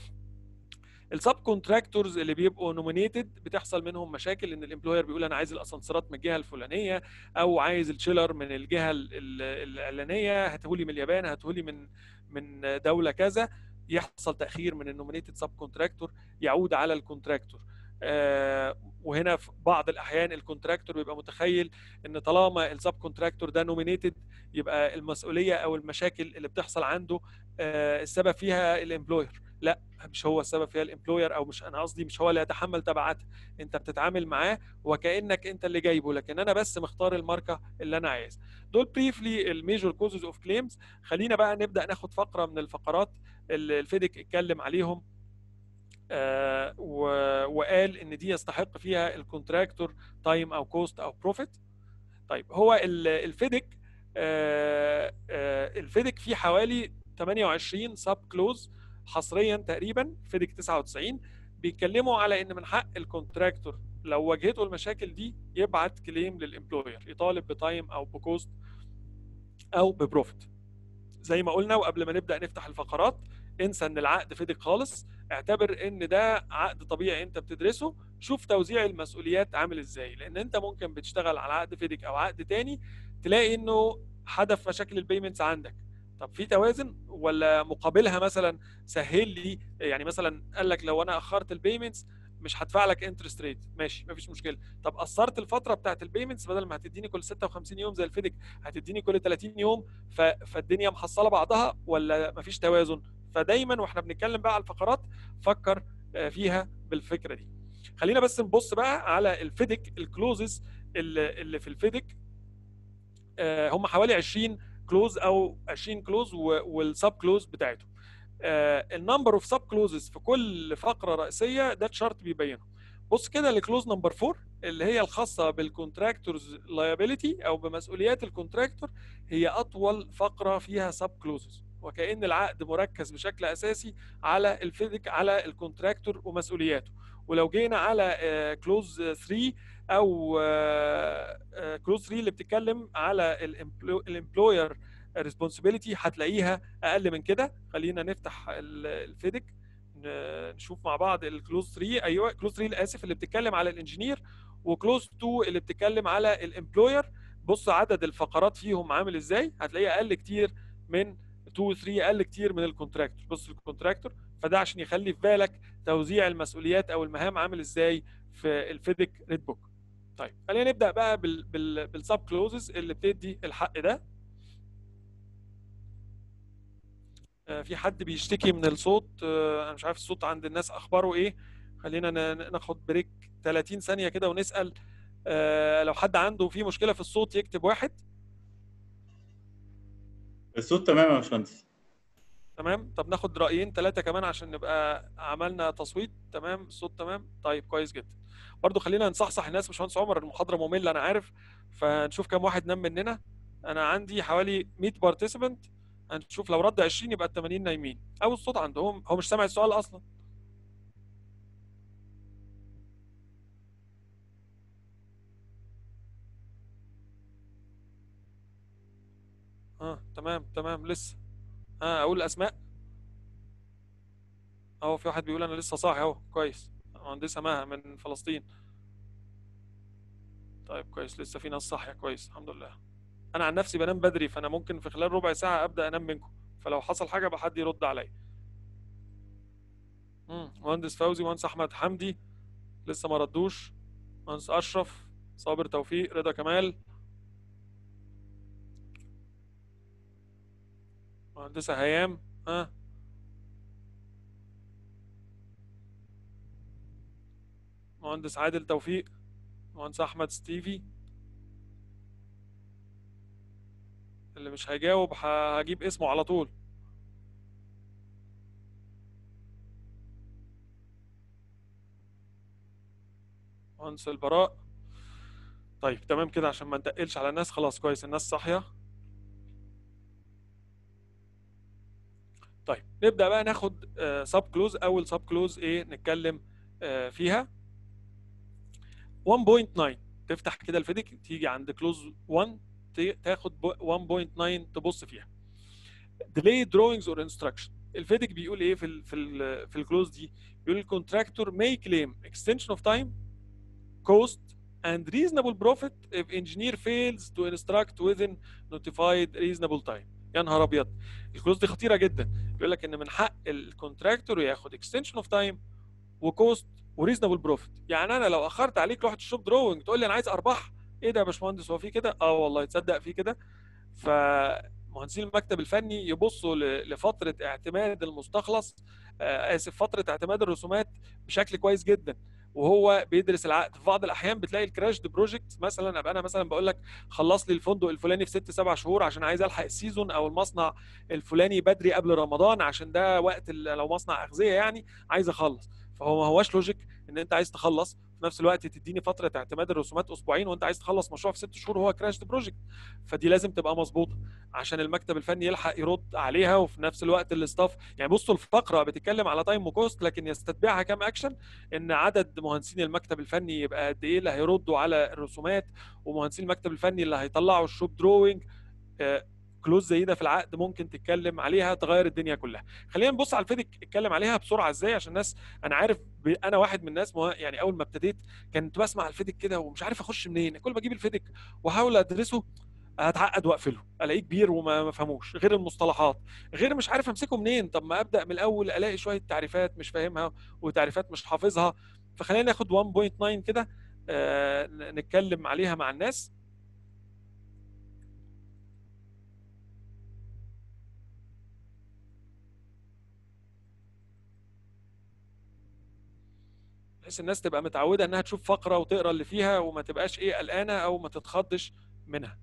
السب كونتراكتورز اللي بيبقوا نومينيتد بتحصل منهم مشاكل ان الامبلوير بيقول انا عايز الاسانسيرات من الجهه الفلانيه او عايز الشيلر من الجهه الاعلانيه هاتهولي من اليابان هاتهولي من من دوله كذا يحصل تاخير من النومينيتد سب كونتراكتور يعود على الكونتراكتور آه وهنا في بعض الاحيان الكونتراكتور بيبقى متخيل ان طالما السب كونتراكتور ده نومينيتد يبقى المسؤوليه او المشاكل اللي بتحصل عنده آه السبب فيها الامبلوير لا مش هو السبب فيها الامبلوير او مش انا قصدي مش هو اللي يتحمل تبعاتها انت بتتعامل معاه وكانك انت اللي جايبه لكن انا بس مختار الماركه اللي انا عايزها دول بريفلي الميجور كوزز اوف كليمز خلينا بقى نبدا ناخد فقره من الفقرات اللي الفيدك اتكلم عليهم آه وقال ان دي يستحق فيها الكونتراكتور تايم او كوست او بروفيت طيب هو الفيدك آه آه الفيدك فيه حوالي 28 سب كلوز حصريا تقريبا فيدك 99 بيتكلموا على ان من حق الكونتراكتور لو واجهته المشاكل دي يبعت كليم للامبلوير يطالب بتايم او بكوست او ببروفيت زي ما قلنا وقبل ما نبدا نفتح الفقرات انسى ان العقد فيدك خالص اعتبر ان ده عقد طبيعي انت بتدرسه شوف توزيع المسؤوليات عامل ازاي لان انت ممكن بتشتغل على عقد فيدك او عقد تاني تلاقي انه حدث مشاكل البيمنتس عندك طب في توازن ولا مقابلها مثلا سهل لي يعني مثلا قال لك لو انا اخرت البيمنتس مش هدفع لك انترست ريت ماشي مفيش مشكله طب قصرت الفتره بتاعت البيمنتس بدل ما هتديني كل 56 يوم زي الفيدك هتديني كل 30 يوم ف... فالدنيا محصله بعضها ولا مفيش توازن فدايما واحنا بنتكلم بقى على الفقرات فكر فيها بالفكره دي خلينا بس نبص بقى على الفيدك الكلوزز اللي في الفيدك هم حوالي 20 كلوز او 20 كلوز والسب كلوز بتاعتهم النمبر اوف سب كلوزز في كل فقره رئيسيه ده تشارت بيبينه بص كده لكلوز نمبر 4 اللي هي الخاصه بالكونتراكتورز لايبيليتي او بمسؤوليات الكونتراكتور هي اطول فقره فيها سب كلوزز وكأن العقد مركز بشكل أساسي على الفيدك على الكونتراكتور ومسؤولياته ولو جينا على كلوز 3 او كلوز 3 اللي بتتكلم على الامبلوير ريسبونسبيلتي هتلاقيها اقل من كده خلينا نفتح الفيدك نشوف مع بعض الكلوز 3 ايوه كلوز 3 اسف اللي بتتكلم على الانجينير وكلوز 2 اللي بتتكلم على الامبلوير بص عدد الفقرات فيهم عامل ازاي هتلاقيه اقل كتير من 2 و 3 اقل كتير من الكونتراكتور بص الكونتراكتور فده عشان يخلي في بالك توزيع المسؤوليات او المهام عامل ازاي في الفيدك ريد بوك طيب خلينا نبدا بقى بال بال بالسب كلوزز اللي بتدي الحق ده آه في حد بيشتكي من الصوت آه انا مش عارف الصوت عند الناس اخباره ايه خلينا ناخد بريك 30 ثانيه كده ونسال آه لو حد عنده في مشكله في الصوت يكتب واحد الصوت تمام يا باشمهندس تمام طب ناخد رايين ثلاثه كمان عشان نبقى عملنا تصويت تمام الصوت تمام طيب كويس جدا برضو خلينا نصحصح الناس باشمهندس عمر المحاضره ممله انا عارف فنشوف كام واحد نام مننا انا عندي حوالي 100 بارتيسيبنت هنشوف لو رد 20 يبقى ال 80 نايمين او الصوت عندهم هو مش سامع السؤال اصلا اه تمام تمام لسه ها اقول الاسماء اهو في واحد بيقول انا لسه صاحي اهو كويس مهندسه مها من فلسطين طيب كويس لسه في ناس صاحيه كويس الحمد لله انا عن نفسي بنام بدري فانا ممكن في خلال ربع ساعه ابدا انام منكم فلو حصل حاجه بقى حد يرد عليا مهندس فوزي مهندس احمد حمدي لسه ما ردوش مهندس اشرف صابر توفيق رضا كمال مهندسة هيام ها مهندس عادل توفيق مهندس أحمد ستيفي اللي مش هيجاوب ه- هجيب اسمه على طول مهندس البراء طيب تمام كده عشان ما نتقلش على الناس خلاص كويس الناس صاحية طيب نبدأ بقى ناخد سب كلوز أول سب كلوز إيه نتكلم آه، فيها 1.9 تفتح كده الفيديك تيجي عند كلوز 1 ت- تاخد بو- 1.9 تبص فيها delayed drawings or instruction الفيديك بيقول ايه في ال في ال في الكلوز دي بيقول الكونتراكتور may claim extension of time cost and reasonable profit if engineer fails to instruct within notified reasonable time يا نهار ابيض الكلوز دي خطيره جدا بيقول لك ان من حق الكونتراكتور ياخد extension of time وكوست وريزنبل بروفيت يعني انا لو اخرت عليك لوحه الشوب دروينج تقول لي انا عايز ارباح ايه ده يا باشمهندس هو في كده اه والله تصدق في كده فمهندسين المكتب الفني يبصوا ل- لفتره اعتماد المستخلص آه، اسف فتره اعتماد الرسومات بشكل كويس جدا وهو بيدرس العقد في بعض الاحيان بتلاقي الكراشد بروجكت مثلا ابقى انا مثلا بقول لك خلص لي الفندق الفلاني في ست سبع شهور عشان عايز الحق السيزون او المصنع الفلاني بدري قبل رمضان عشان ده وقت ال- لو مصنع اغذيه يعني عايز اخلص فهو ما هواش لوجيك ان انت عايز تخلص في نفس الوقت تديني فتره اعتماد الرسومات اسبوعين وانت عايز تخلص مشروع في ست شهور وهو كراشد بروجكت فدي لازم تبقى مظبوطه عشان المكتب الفني يلحق يرد عليها وفي نفس الوقت الاستاف يعني بصوا الفقره بتتكلم على تايم وكوست لكن يستتبعها كام اكشن ان عدد مهندسين المكتب الفني يبقى قد ايه اللي هيردوا على الرسومات ومهندسين المكتب الفني اللي هيطلعوا الشوب دروينج كلوز زي ده في العقد ممكن تتكلم عليها تغير الدنيا كلها خلينا نبص على الفيديك اتكلم عليها بسرعه ازاي عشان الناس انا عارف ب... انا واحد من الناس مه... يعني اول ما ابتديت كنت بسمع الفيديك كده ومش عارف اخش منين كل ما اجيب الفيديك واحاول ادرسه هتعقد واقفله الاقيه كبير وما ما فهموش غير المصطلحات غير مش عارف امسكه منين طب ما ابدا من الاول الاقي شويه تعريفات مش فاهمها وتعريفات مش حافظها فخلينا ناخد 1.9 كده آه نتكلم عليها مع الناس بحيث الناس تبقى متعوده انها تشوف فقره وتقرا اللي فيها وما تبقاش ايه قلقانه او ما تتخضش منها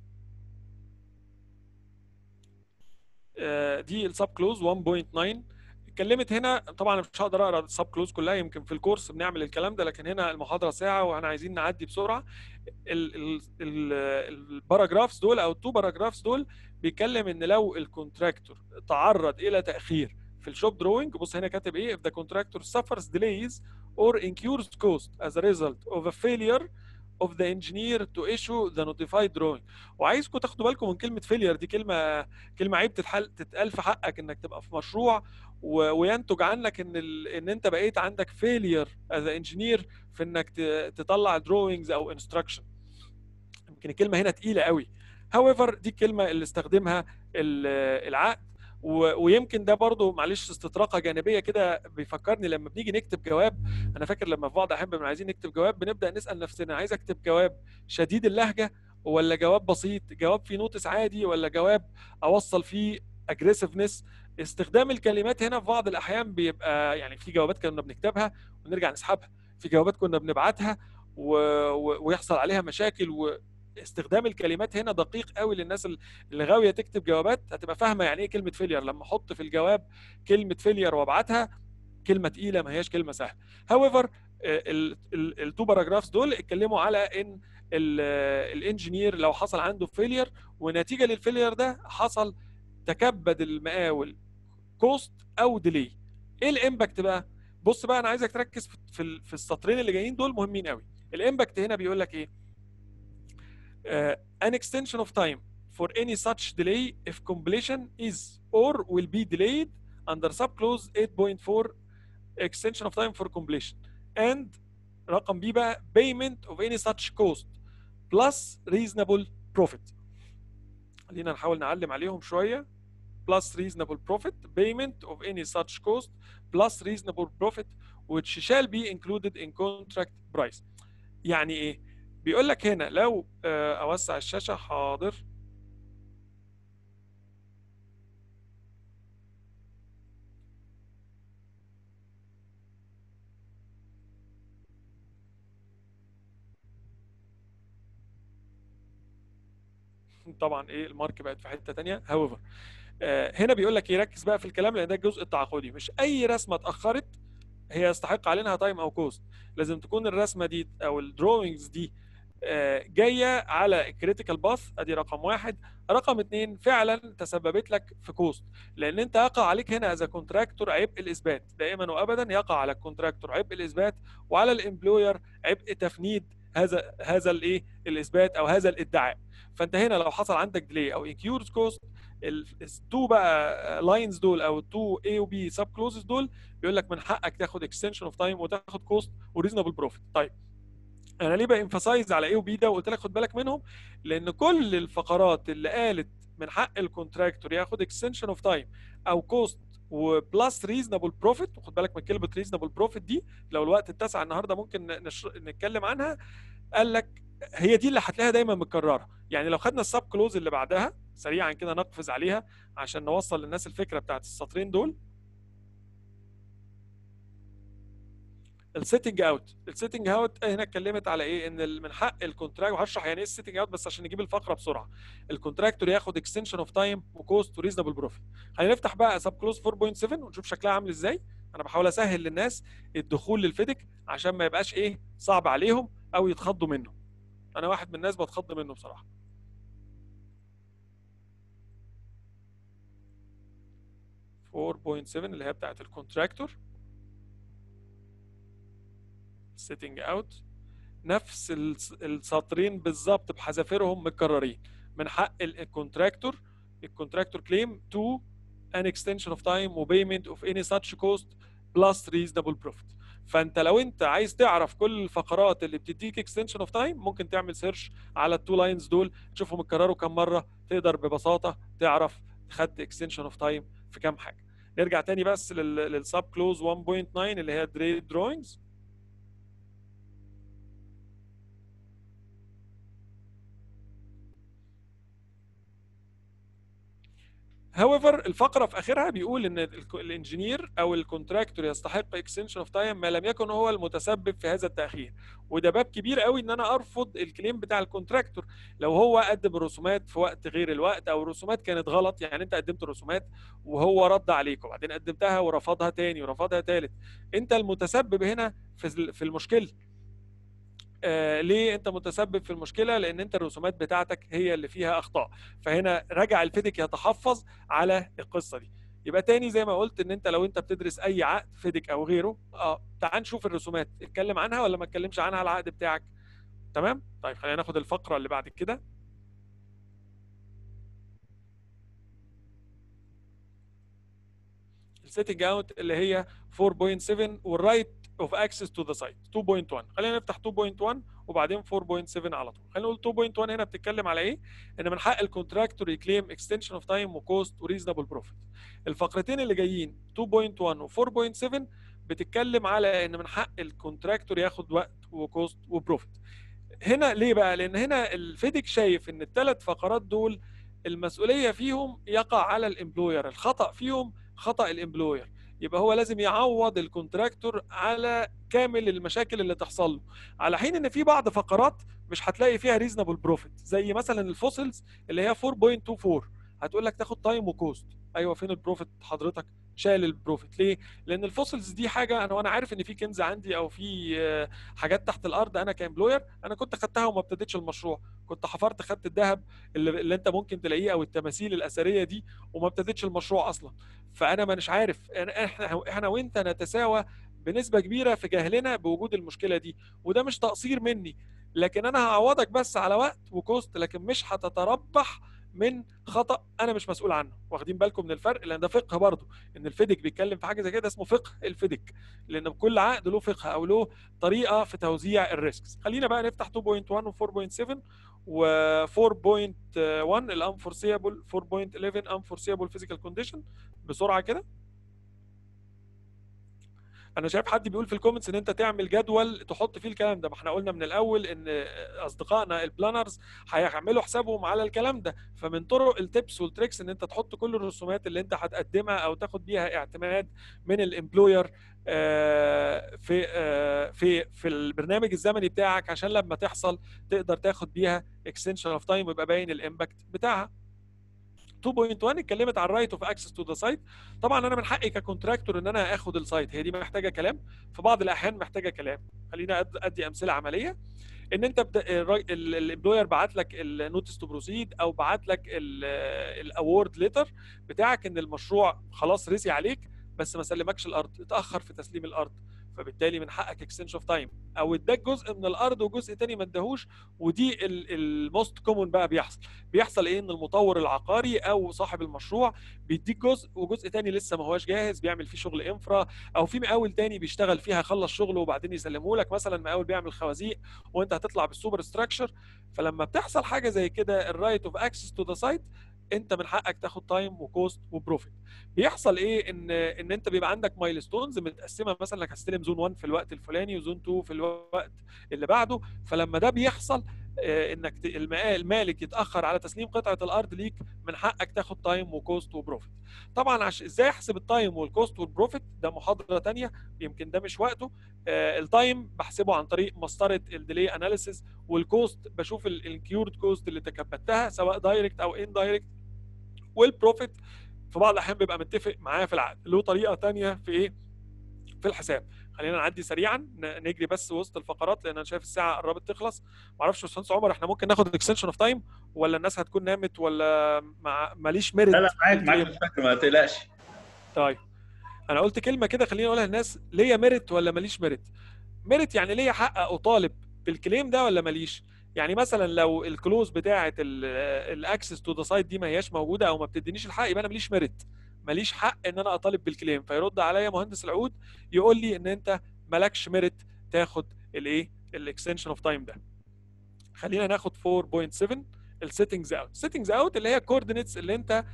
آه، دي السب كلوز 1.9 اتكلمت هنا طبعا أنا مش هقدر اقرا السب كلوز كلها يمكن في الكورس بنعمل الكلام ده لكن هنا المحاضره ساعه واحنا عايزين نعدي بسرعه ال- ال- ال- الباراجرافز دول او التو باراجرافز دول بيتكلم ان لو الكونتراكتور تعرض الى تاخير في الشوب دروينج بص هنا كاتب ايه if the contractor suffers delays or incurs cost as a result of a failure of the engineer to issue the notified drawing وعايزكم تاخدوا بالكم من كلمه failure دي كلمه كلمه عيب تتحل تتقال في حقك انك تبقى في مشروع و... وينتج عنك ان ال... ان انت بقيت عندك failure as a engineer في انك ت... تطلع drawings او instruction يمكن الكلمه هنا تقيله قوي however دي الكلمه اللي استخدمها ال- العقد و- ويمكن ده برضو معلش استطراقه جانبيه كده بيفكرني لما بنيجي نكتب جواب انا فاكر لما في بعض الاحيان بنبقى عايزين نكتب جواب بنبدا نسال نفسنا عايز اكتب جواب شديد اللهجه ولا جواب بسيط جواب فيه نوتس عادي ولا جواب اوصل فيه اجريسفنس استخدام الكلمات هنا في بعض الاحيان بيبقى يعني في جوابات كنا بنكتبها ونرجع نسحبها في جوابات كنا بنبعتها و... و... ويحصل عليها مشاكل و... استخدام الكلمات هنا دقيق قوي للناس اللي غاويه تكتب جوابات هتبقى فاهمه يعني ايه كلمه فيلير لما احط في الجواب كلمه فيلير وابعتها كلمه تقيله ما هياش كلمه سهله هاويفر التو باراجرافز دول اتكلموا على ان الانجينير لو حصل عنده فيلير ونتيجه للفيلير ده حصل تكبد المقاول كوست او ديلي ايه الامباكت بقى بص بقى انا عايزك تركز في ال- في السطرين اللي جايين دول مهمين قوي الامباكت هنا بيقول لك ايه uh, an extension of time for any such delay if completion is or will be delayed under subclause 8.4 extension of time for completion and رقم B بقى payment of any such cost plus reasonable profit خلينا نحاول نعلم عليهم شوية plus reasonable profit payment of any such cost plus reasonable profit which shall be included in contract price يعني ايه بيقول لك هنا لو آه، اوسع الشاشه حاضر طبعا ايه المارك بقت في حته ثانيه هاويفر هنا بيقول لك يركز بقى في الكلام لان ده الجزء التعاقدي مش اي رسمه اتاخرت هي يستحق عليها تايم او كوست لازم تكون الرسمه دي او الدروينجز دي آه، جايه على الكريتيكال باث ادي رقم واحد رقم اثنين فعلا تسببت لك في كوست لان انت يقع عليك هنا از كونتراكتور عبء الاثبات دائما وابدا يقع على الكونتراكتور عبء الاثبات وعلى الامبلوير عبء تفنيد هذا هذا الايه الاثبات او هذا الادعاء فانت هنا لو حصل عندك ديلي او انكيورد كوست التو بقى لاينز دول او التو اي وبي سب كلوزز دول بيقول لك من حقك تاخد اكستنشن اوف تايم وتاخد كوست وريزونبل بروفيت طيب انا ليه بانفسايز على اي وبي ده وقلت لك خد بالك منهم لان كل الفقرات اللي قالت من حق الكونتراكتور ياخد اكستنشن اوف تايم او كوست وبلس ريزونبل بروفيت وخد بالك من كلمه ريزونبل بروفيت دي لو الوقت اتسع النهارده ممكن نش... نتكلم عنها قال لك هي دي اللي هتلاقيها دايما متكرره يعني لو خدنا السب كلوز اللي بعدها سريعا كده نقفز عليها عشان نوصل للناس الفكره بتاعت السطرين دول السيتنج اوت السيتنج اوت هنا اتكلمت على ايه ان من حق الكونتراكت وهشرح يعني ايه السيتنج اوت بس عشان نجيب الفقره بسرعه الكونتراكتور ياخد اكستنشن اوف تايم وكوست وريزونبل بروفيت هنفتح بقى سب كلوز 4.7 ونشوف شكلها عامل ازاي انا بحاول اسهل للناس الدخول للفيدك عشان ما يبقاش ايه صعب عليهم او يتخضوا منه انا واحد من الناس بتخض منه بصراحه فور بوينت 7 اللي هي بتاعت الكونتراكتور سيتنج اوت نفس السطرين بالظبط بحذافيرهم متكررين من حق الكونتراكتور الكونتراكتور كليم تو an extension of time و payment of any such cost plus reasonable profit فانت لو انت عايز تعرف كل الفقرات اللي بتديك اكستنشن اوف تايم ممكن تعمل سيرش على التو لاينز دول تشوفهم اتكرروا كم مره تقدر ببساطه تعرف خدت اكستنشن اوف تايم في كام حاجه نرجع تاني بس للسب كلوز 1.9 اللي هي دريد دروينجز هاويفر الفقره في اخرها بيقول ان الانجينير او الكونتراكتور يستحق اكستنشن اوف تايم ما لم يكن هو المتسبب في هذا التاخير وده باب كبير قوي ان انا ارفض الكليم بتاع الكونتراكتور لو هو قدم الرسومات في وقت غير الوقت او الرسومات كانت غلط يعني انت قدمت رسومات وهو رد عليك وبعدين قدمتها ورفضها تاني ورفضها تالت انت المتسبب هنا في المشكله آه ليه انت متسبب في المشكله لان انت الرسومات بتاعتك هي اللي فيها اخطاء فهنا رجع الفيدك يتحفظ على القصه دي يبقى تاني زي ما قلت ان انت لو انت بتدرس اي عقد فيدك او غيره اه تعال نشوف الرسومات اتكلم عنها ولا ما اتكلمش عنها على العقد بتاعك تمام طيب خلينا ناخد الفقره اللي بعد كده السيتنج اوت اللي هي 4.7 والرايت اوف اكسس تو ذا سايت 2.1 خلينا نفتح 2.1 وبعدين 4.7 على طول خلينا نقول 2.1 هنا بتتكلم على ايه ان من حق الكونتراكتور يكليم اكستنشن اوف تايم وكوست وريزونبل بروفيت الفقرتين اللي جايين 2.1 و 4.7 بتتكلم على ان من حق الكونتراكتور ياخد وقت وكوست وبروفيت هنا ليه بقى لان هنا الفيدك شايف ان الثلاث فقرات دول المسؤوليه فيهم يقع على الامبلوير الخطا فيهم خطا الامبلوير يبقى هو لازم يعوض الكونتراكتور على كامل المشاكل اللي تحصل له على حين ان في بعض فقرات مش هتلاقي فيها ريزونبل بروفيت زي مثلا الفوسلز اللي هي 4.24 هتقول لك تاخد تايم وكوست ايوه فين البروفيت حضرتك شايل البروفيت ليه لان الفوسلز دي حاجه انا وانا عارف ان في كنز عندي او في حاجات تحت الارض انا كامبلوير انا كنت خدتها وما ابتديتش المشروع كنت حفرت خدت الذهب اللي, اللي انت ممكن تلاقيه او التماثيل الاثريه دي وما ابتديتش المشروع اصلا فانا مش عارف احنا احنا وانت نتساوى بنسبه كبيره في جهلنا بوجود المشكله دي وده مش تقصير مني لكن انا هعوضك بس على وقت وكوست لكن مش هتتربح من خطا انا مش مسؤول عنه واخدين بالكم من الفرق لان ده فقه برضه ان الفيدك بيتكلم في حاجه زي كده اسمه فقه الفيدك لان كل عقد له فقه او له طريقه في توزيع الريسكس خلينا بقى نفتح 2.1 و 4.7 و 4.1 الانفورسيبل 4.11 انفورسيبل فيزيكال كونديشن بسرعه كده انا شايف حد بيقول في الكومنتس ان انت تعمل جدول تحط فيه الكلام ده ما احنا قلنا من الاول ان اصدقائنا البلانرز هيعملوا حسابهم على الكلام ده فمن طرق التبس والتريكس ان انت تحط كل الرسومات اللي انت هتقدمها او تاخد بيها اعتماد من الامبلوير آه، في آه، في في البرنامج الزمني بتاعك عشان لما تحصل تقدر تاخد بيها اكستنشن اوف تايم ويبقى باين الامباكت بتاعها 2.1 اتكلمت عن رايت اوف اكسس تو ذا سايت طبعا انا من حقي ككونتراكتور ان انا اخد السايت هي دي محتاجه كلام في بعض الاحيان محتاجه كلام خلينا ادي امثله عمليه ان انت الامبلوير بعت لك النوتس تو بروسيد او بعت لك الاورد ليتر بتاعك ان المشروع خلاص رسي عليك بس ما سلمكش الارض اتاخر في تسليم الارض فبالتالي من حقك اكستنشن اوف تايم او اداك جزء من الارض وجزء تاني ما اداهوش ودي الموست كومون بقى بيحصل بيحصل ايه ان المطور العقاري او صاحب المشروع بيديك جزء وجزء تاني لسه ما هواش جاهز بيعمل فيه شغل انفرا او في مقاول تاني بيشتغل فيها خلص شغله وبعدين يسلمه لك مثلا مقاول بيعمل خوازيق وانت هتطلع بالسوبر ستراكشر فلما بتحصل حاجه زي كده الرايت اوف اكسس تو ذا سايت انت من حقك تاخد تايم وكوست وبروفيت بيحصل ايه ان ان انت بيبقى عندك مايلستونز متقسمه مثلا انك هستلم زون 1 في الوقت الفلاني وزون 2 في الوقت اللي بعده فلما ده بيحصل آه، انك المالك يتاخر على تسليم قطعه الارض ليك من حقك تاخد تايم وكوست وبروفيت طبعا عشان ازاي احسب التايم والكوست والبروفيت ده محاضره ثانيه يمكن ده مش وقته آه، التايم بحسبه عن طريق مسطره الديلي اناليسيس والكوست بشوف الانكيورد كوست اللي تكبدتها سواء دايركت او ان دايركت والبروفيت في بعض الاحيان بيبقى متفق معاه في العقد له طريقه ثانيه في ايه في الحساب خلينا نعدي سريعا نجري بس وسط الفقرات لان انا شايف الساعه قربت تخلص ما اعرفش باشمهندس عمر احنا ممكن ناخد اكستنشن اوف تايم ولا الناس هتكون نامت ولا مع ماليش ميرت لا لا معاك معاك ما تقلقش طيب انا قلت كلمه كده خليني اقولها للناس ليا ميرت ولا ماليش ميرت ميرت يعني ليا حق اطالب بالكليم ده ولا ماليش يعني مثلا لو الكلوز بتاعه الاكسس تو ذا سايت دي ما هياش موجوده او ما بتدينيش الحق يبقى انا ماليش ميرت ماليش حق ان انا اطالب بالكليم فيرد عليا مهندس العقود يقول لي ان انت مالكش ميرت تاخد الايه الاكستنشن اوف تايم ده خلينا ناخد 4.7 السيتنجز اوت سيتنجز اوت اللي هي الكوردينيتس اللي انت آآ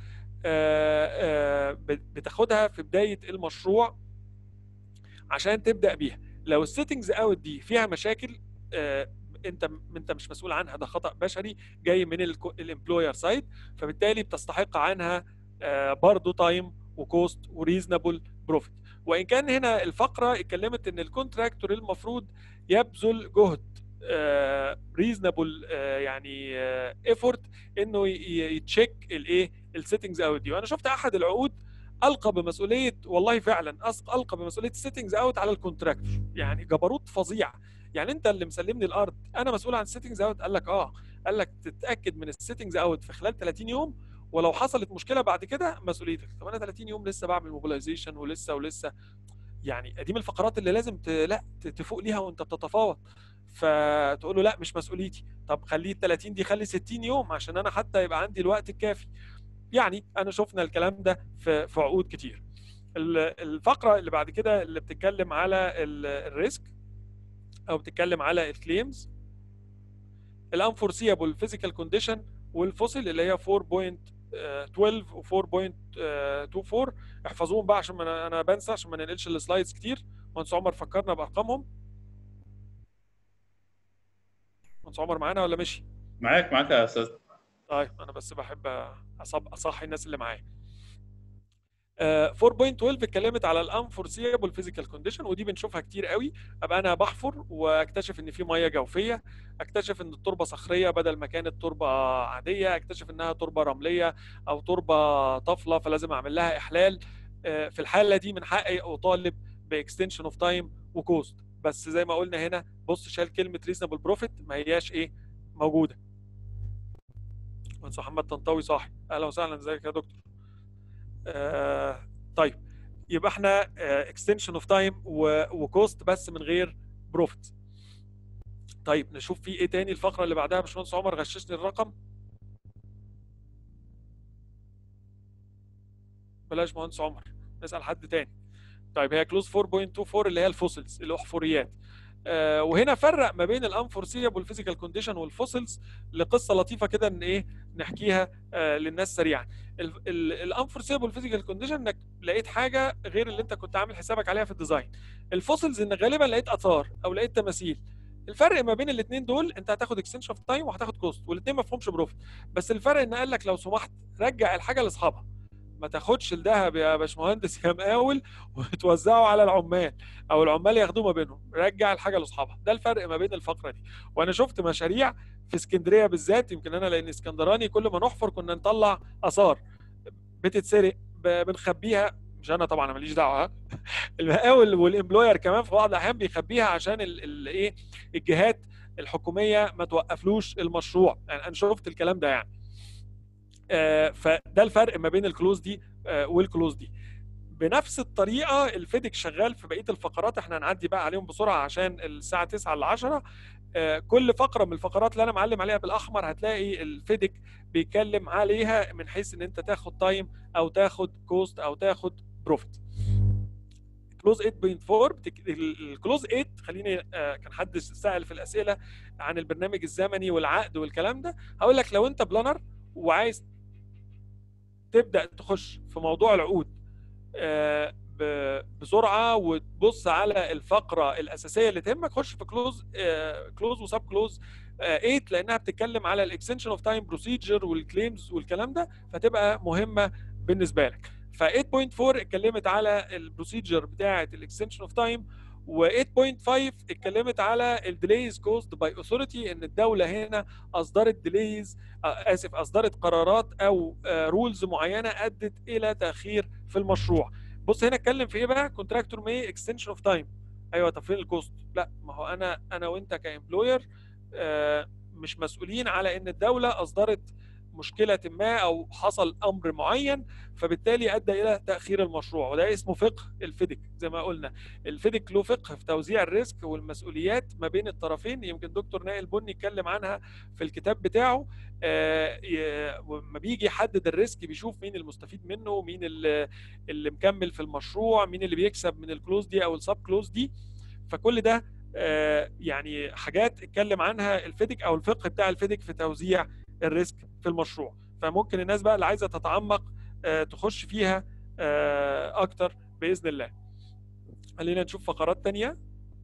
آآ بتاخدها في بدايه المشروع عشان تبدا بيها لو السيتنجز اوت دي فيها مشاكل انت انت مش مسؤول عنها ده خطا بشري جاي من الامبلوير سايد فبالتالي بتستحق عنها برضه تايم وكوست وريزنبل بروفيت وان كان هنا الفقره اتكلمت ان الكونتراكتور المفروض يبذل جهد ريزنبل يعني ايفورت انه يتشيك الايه السيتنجز اوت دي وانا شفت احد العقود القى بمسؤوليه والله فعلا القى بمسؤوليه السيتنجز اوت على الكونتراكتور يعني جبروت فظيع يعني انت اللي مسلمني الارض انا مسؤول عن السيتنجز اوت قال لك اه قال لك تتاكد من السيتنجز اوت في خلال 30 يوم ولو حصلت مشكله بعد كده مسؤوليتك طب انا 30 يوم لسه بعمل موبيلايزيشن ولسه ولسه يعني دي من الفقرات اللي لازم ت... لا تفوق ليها وانت بتتفاوض فتقول له لا مش مسؤوليتي طب خليه ال 30 دي خلي 60 يوم عشان انا حتى يبقى عندي الوقت الكافي يعني انا شفنا الكلام ده في في عقود كتير الفقره اللي بعد كده اللي بتتكلم على الريسك او بتتكلم على الكليمز الانفورسيبل فيزيكال كونديشن والفوسيل اللي هي 4.12 و 4.24 احفظوهم بقى عشان ما انا بنسى عشان ما ننقلش السلايدز كتير مهندس عمر فكرنا بارقامهم مهندس عمر معانا ولا مشي؟ معاك معاك يا استاذ طيب انا بس بحب اصحي الناس اللي معايا 4.12 اتكلمت على الانفورسيبل فيزيكال كونديشن ودي بنشوفها كتير قوي ابقى انا بحفر واكتشف ان في ميه جوفيه اكتشف ان التربه صخريه بدل ما كانت تربه عاديه اكتشف انها تربه رمليه او تربه طفله فلازم اعمل لها احلال في الحاله دي من حقي اطالب باكستنشن اوف تايم وكوست بس زي ما قلنا هنا بص شال كلمه ريزنبل بروفيت ما هياش ايه موجوده مهندس محمد طنطاوي صاحي اهلا وسهلا ازيك يا دكتور آه طيب يبقى احنا اكستنشن اوف تايم وكوست بس من غير بروفيت طيب نشوف في ايه تاني الفقره اللي بعدها باشمهندس عمر غششني الرقم بلاش مهندس عمر نسال حد تاني طيب هي كلوز 4.24 اللي هي الفوسلز الاحفوريات آه وهنا فرق ما بين الانفورسيبل فيزيكال كونديشن والفوسلز لقصه لطيفه كده ان ايه نحكيها آه للناس سريعا الانفورسيبل فيزيكال كونديشن انك لقيت حاجه غير اللي انت كنت عامل حسابك عليها في الديزاين الفوسلز ان غالبا لقيت اثار او لقيت تماثيل الفرق ما بين الاثنين دول انت هتاخد اكستنشن اوف تايم وهتاخد كوست والاثنين ما فيهمش بروفيت بس الفرق ان قال لك لو سمحت رجع الحاجه لاصحابها ما تاخدش الذهب يا باشمهندس يا مقاول وتوزعه على العمال او العمال ياخدوه ما بينهم رجع الحاجه لاصحابها ده الفرق ما بين الفقره دي وانا شفت مشاريع في اسكندريه بالذات يمكن انا لان اسكندراني كل ما نحفر كنا نطلع اثار بتتسرق بنخبيها مش انا طبعا ماليش دعوه المقاول والامبلوير كمان في بعض الاحيان بيخبيها عشان الايه الجهات الحكوميه ما توقفلوش المشروع يعني انا شفت الكلام ده يعني آه فده الفرق ما بين الكلوز دي آه والكلوز دي بنفس الطريقه الفيدك شغال في بقيه الفقرات احنا هنعدي بقى عليهم بسرعه عشان الساعه 9 ل 10 آه كل فقره من الفقرات اللي انا معلم عليها بالاحمر هتلاقي الفيدك بيتكلم عليها من حيث ان انت تاخد تايم او تاخد كوست او تاخد بروفيت كلوز 8.4 بتك... الكلوز 8 خليني آه كان حد سال في الاسئله عن البرنامج الزمني والعقد والكلام ده هقول لك لو انت بلانر وعايز تبدا تخش في موضوع العقود آه بسرعه وتبص على الفقره الاساسيه اللي تهمك خش في كلوز آه كلوز وسب كلوز 8 لانها بتتكلم على الاكستنشن اوف تايم بروسيجر والكليمز والكلام ده فتبقى مهمه بالنسبه لك ف 8.4 اتكلمت على البروسيجر بتاعه الاكستنشن اوف تايم و 8.5 اتكلمت على الديليز كوزد باي اوثوريتي ان الدوله هنا اصدرت ديليز اسف اصدرت قرارات او رولز معينه ادت الى تاخير في المشروع بص هنا اتكلم في ايه بقى كونتراكتور مي اكستنشن اوف تايم ايوه طب فين الكوست لا ما هو انا انا وانت كامبلوير مش مسؤولين على ان الدوله اصدرت مشكله ما او حصل امر معين فبالتالي ادى الى تاخير المشروع وده اسمه فقه الفيدك زي ما قلنا الفيدك له فقه في توزيع الريسك والمسؤوليات ما بين الطرفين يمكن دكتور نائل بني اتكلم عنها في الكتاب بتاعه لما بيجي يحدد الريسك بيشوف مين المستفيد منه مين اللي, اللي مكمل في المشروع مين اللي بيكسب من الكلوز دي او السب كلوز دي فكل ده يعني حاجات اتكلم عنها الفيدك او الفقه بتاع الفيدك في توزيع الريسك في المشروع فممكن الناس بقى اللي عايزه تتعمق تخش فيها اكتر باذن الله خلينا نشوف فقرات تانية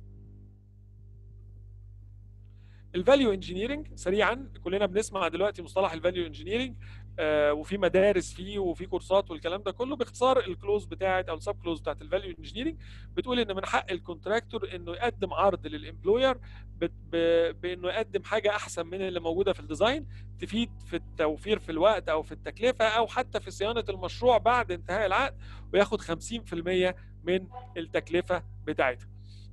الفاليو انجينيرنج سريعا كلنا بنسمع دلوقتي مصطلح الفاليو انجينيرنج آه وفي مدارس فيه وفي كورسات والكلام ده كله باختصار الكلوز بتاعت او السب كلوز بتاعت الفاليو انجينيرنج بتقول ان من حق الكونتراكتور انه يقدم عرض للامبلوير بانه يقدم حاجه احسن من اللي موجوده في الديزاين تفيد في التوفير في الوقت او في التكلفه او حتى في صيانه المشروع بعد انتهاء العقد وياخد 50% من التكلفه بتاعتها.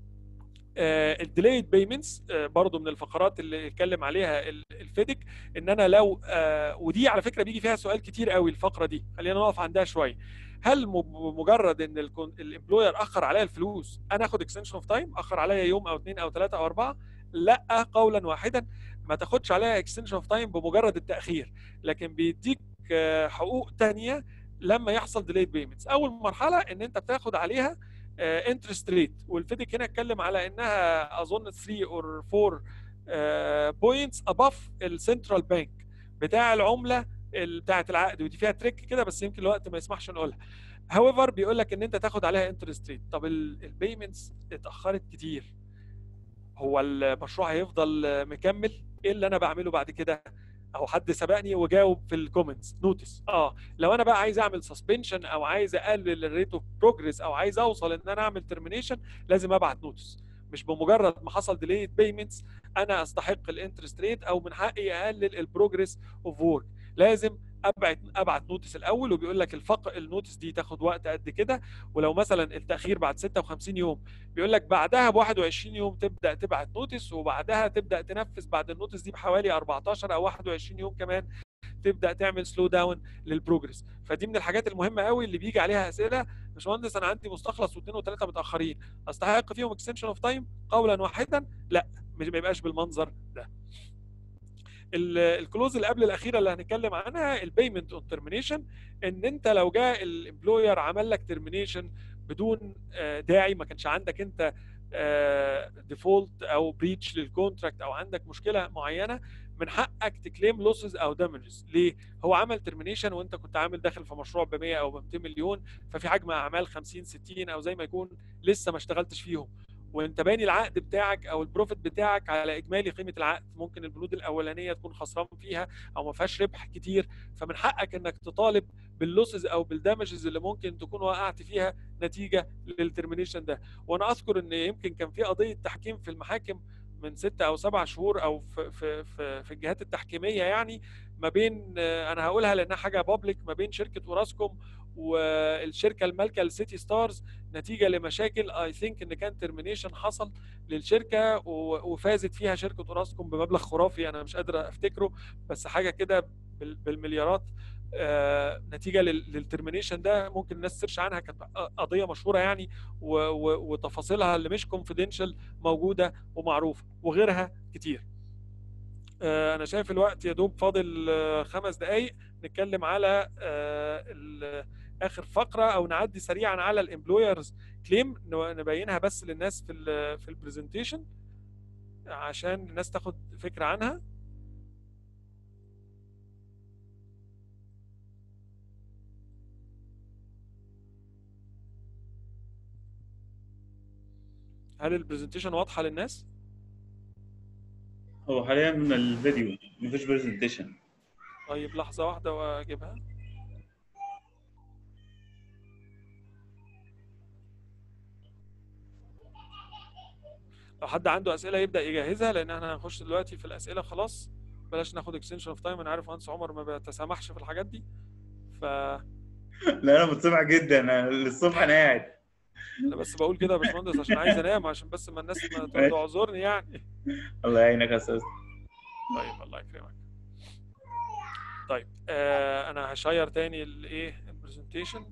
الديليد بيمنتس برضو من الفقرات اللي اتكلم عليها الفيدك ان انا لو ودي على فكره بيجي فيها سؤال كتير قوي الفقره دي خلينا نقف عندها شويه هل مجرد ان الامبلوير اخر عليا الفلوس انا اخد اكستنشن اوف تايم اخر عليا يوم او اثنين او ثلاثه او اربعه لا قولا واحدا ما تاخدش عليها اكستنشن اوف تايم بمجرد التاخير لكن بيديك حقوق ثانيه لما يحصل ديليد بيمنتس اول مرحله ان انت بتاخد عليها انترست ريت والفيدك هنا اتكلم على انها اظن 3 اور 4 بوينتس اباف السنترال بانك بتاع العمله بتاعه العقد ودي فيها تريك كده بس يمكن الوقت ما يسمحش نقولها هاويفر بيقول لك ان انت تاخد عليها انترست ريت طب البيمنتس اتاخرت كتير هو المشروع هيفضل مكمل ايه اللي انا بعمله بعد كده او حد سبقني وجاوب في الكومنتس نوتس اه لو انا بقى عايز اعمل سسبنشن او عايز اقلل الريت اوف بروجريس او عايز اوصل ان انا اعمل ترمينيشن لازم ابعت نوتس مش بمجرد ما حصل ديليد بيمنتس انا استحق الانترست ريت او من حقي اقلل البروجريس اوف وورك لازم ابعت ابعت نوتس الاول وبيقول لك الفق النوتس دي تاخد وقت قد كده ولو مثلا التاخير بعد 56 يوم بيقول لك بعدها ب 21 يوم تبدا تبعت نوتس وبعدها تبدا تنفذ بعد النوتس دي بحوالي 14 او 21 يوم كمان تبدا تعمل سلو داون للبروجرس فدي من الحاجات المهمه قوي اللي بيجي عليها اسئله باشمهندس انا عندي مستخلص واثنين وثلاثه متاخرين استحق فيهم اكستنشن اوف تايم قولا واحدا لا ما يبقاش بالمنظر ده الكلوز اللي قبل الاخيره اللي هنتكلم عنها البيمنت اون ترمينيشن ان انت لو جاء الامبلوير عمل لك ترمينيشن بدون داعي ما كانش عندك انت ديفولت او بريتش للكونتراكت او عندك مشكله معينه من حقك تكليم لوسز او دامجز ليه هو عمل ترمينيشن وانت كنت عامل داخل في مشروع ب 100 او ب 200 مليون ففي حجم اعمال 50 60 او زي ما يكون لسه ما اشتغلتش فيهم وانت باني العقد بتاعك او البروفيت بتاعك على اجمالي قيمه العقد ممكن البنود الاولانيه تكون خسران فيها او ما فيهاش ربح كتير فمن حقك انك تطالب باللوسز او بالدامجز اللي ممكن تكون وقعت فيها نتيجه للترمينيشن ده وانا اذكر ان يمكن كان في قضيه تحكيم في المحاكم من ستة او سبع شهور او في في في, في الجهات التحكيميه يعني ما بين انا هقولها لانها حاجه بابليك ما بين شركه اوراسكوم والشركه المالكه لسيتي ستارز نتيجه لمشاكل اي ثينك ان كان ترمينيشن حصل للشركه وفازت فيها شركه اوراسكوم بمبلغ خرافي انا مش قادر افتكره بس حاجه كده بالمليارات آه نتيجه للترمينيشن ده ممكن الناس تسيرش عنها كانت قضيه مشهوره يعني وتفاصيلها اللي مش كونفيدنشال موجوده ومعروفه وغيرها كتير. آه انا شايف الوقت يا دوب فاضل آه خمس دقائق نتكلم على اخر فقره او نعدي سريعا على الامبلويرز كليم نبينها بس للناس في ال في البرزنتيشن عشان الناس تاخد فكره عنها هل البرزنتيشن واضحه للناس هو حاليا من الفيديو مفيش برزنتيشن طيب لحظه واحده واجيبها لو حد عنده اسئله يبدا يجهزها لان احنا هنخش دلوقتي في الاسئله خلاص بلاش ناخد اكستنشن اوف تايم انا عارف مهندس عمر ما بيتسامحش في الحاجات دي ف لا انا متسامح جدا انا للصبح انا قاعد انا بس بقول كده يا باشمهندس عشان عايز انام عشان بس ما الناس ما تعذرني يعني الله يعينك يا استاذ طيب الله يكرمك طيب آه انا هشير تاني الايه البرزنتيشن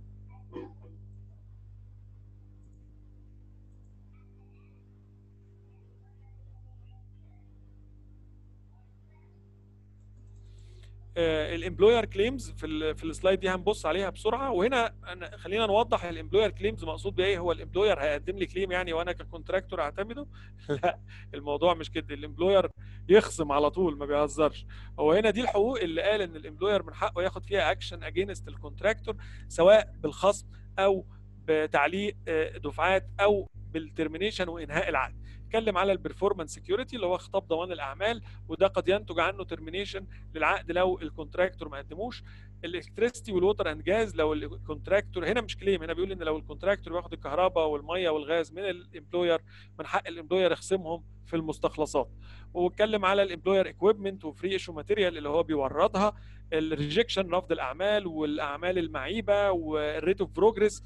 الامبلوير كليمز في ال في السلايد دي هنبص عليها بسرعه وهنا أنا خلينا نوضح الامبلوير كليمز مقصود بيه ايه هو الامبلوير هيقدم لي كليم يعني وانا ككونتراكتور اعتمده لا الموضوع مش كده الامبلوير يخصم على طول ما بيهزرش هو هنا دي الحقوق اللي قال ان الامبلوير من حقه ياخد فيها اكشن اجينست الكونتراكتور سواء بالخصم او بتعليق دفعات او بالترمينيشن وانهاء العقد اتكلم على البرفورمانس سكيورتي اللي هو خطاب ضمان الاعمال وده قد ينتج عنه ترمينيشن للعقد لو الكونتراكتور ما قدموش الالكتريستي والووتر اند جاز لو الكونتراكتور هنا مش كليم هنا بيقول ان لو الكونتراكتور بياخد الكهرباء والميه والغاز من الامبلوير من حق الامبلوير يخصمهم في المستخلصات واتكلم على الامبلوير اكويبمنت وفري ايشو ماتيريال اللي هو بيوردها الريجكشن رفض الاعمال والاعمال المعيبه والريت اوف بروجريس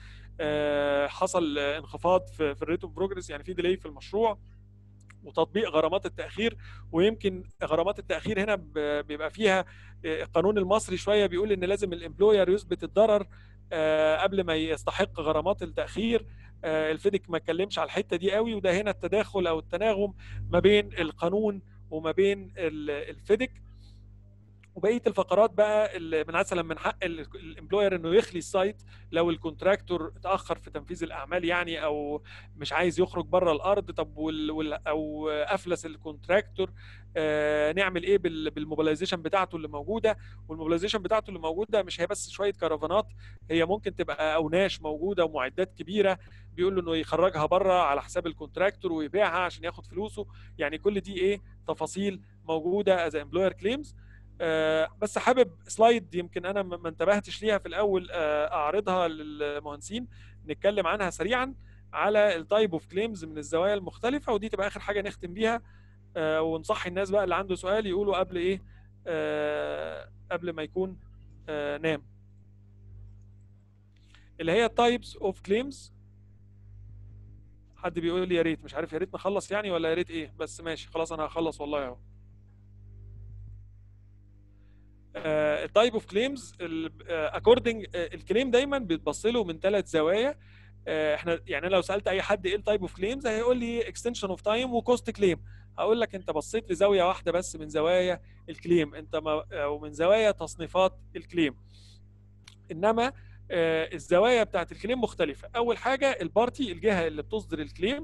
حصل انخفاض في الريت اوف بروجريس يعني في ديلي في المشروع وتطبيق غرامات التاخير ويمكن غرامات التاخير هنا بيبقى فيها القانون المصري شويه بيقول ان لازم الامبلوير يثبت الضرر قبل ما يستحق غرامات التاخير الفيدك ما اتكلمش على الحته دي قوي وده هنا التداخل او التناغم ما بين القانون وما بين الفيدك وبقيه الفقرات بقى اللي من مثلا من حق الامبلوير انه يخلي السايت لو الكونتراكتور اتاخر في تنفيذ الاعمال يعني او مش عايز يخرج بره الارض طب وال وال او افلس الكونتراكتور آه نعمل ايه بالموبيلايزيشن بتاعته اللي موجوده والموبيلايزيشن بتاعته اللي موجوده مش هي بس شويه كرفانات هي ممكن تبقى اوناش موجوده ومعدات كبيره بيقول له انه يخرجها بره على حساب الكونتراكتور ويبيعها عشان ياخد فلوسه يعني كل دي ايه تفاصيل موجوده از امبلوير كليمز آه بس حابب سلايد يمكن انا ما انتبهتش ليها في الاول آه اعرضها للمهندسين نتكلم عنها سريعا على التايب اوف كليمز من الزوايا المختلفه ودي تبقى اخر حاجه نختم بيها آه ونصحي الناس بقى اللي عنده سؤال يقولوا قبل ايه قبل ما يكون نام اللي هي تايبس اوف كليمز حد بيقول لي يا ريت مش عارف يا ريت نخلص يعني ولا يا ريت ايه بس ماشي خلاص انا هخلص والله اهو التايب اوف كليمز اكوردنج الكليم دايما بيتبص له من ثلاث زوايا احنا يعني لو سالت اي حد ايه التايب اوف كليمز هيقول لي اكستنشن اوف تايم وكوست كليم هقول لك انت بصيت لزاويه واحده بس من زوايا الكليم انت ما او من زوايا تصنيفات الكليم انما الزوايا بتاعت الكليم مختلفه اول حاجه البارتي الجهه اللي بتصدر الكليم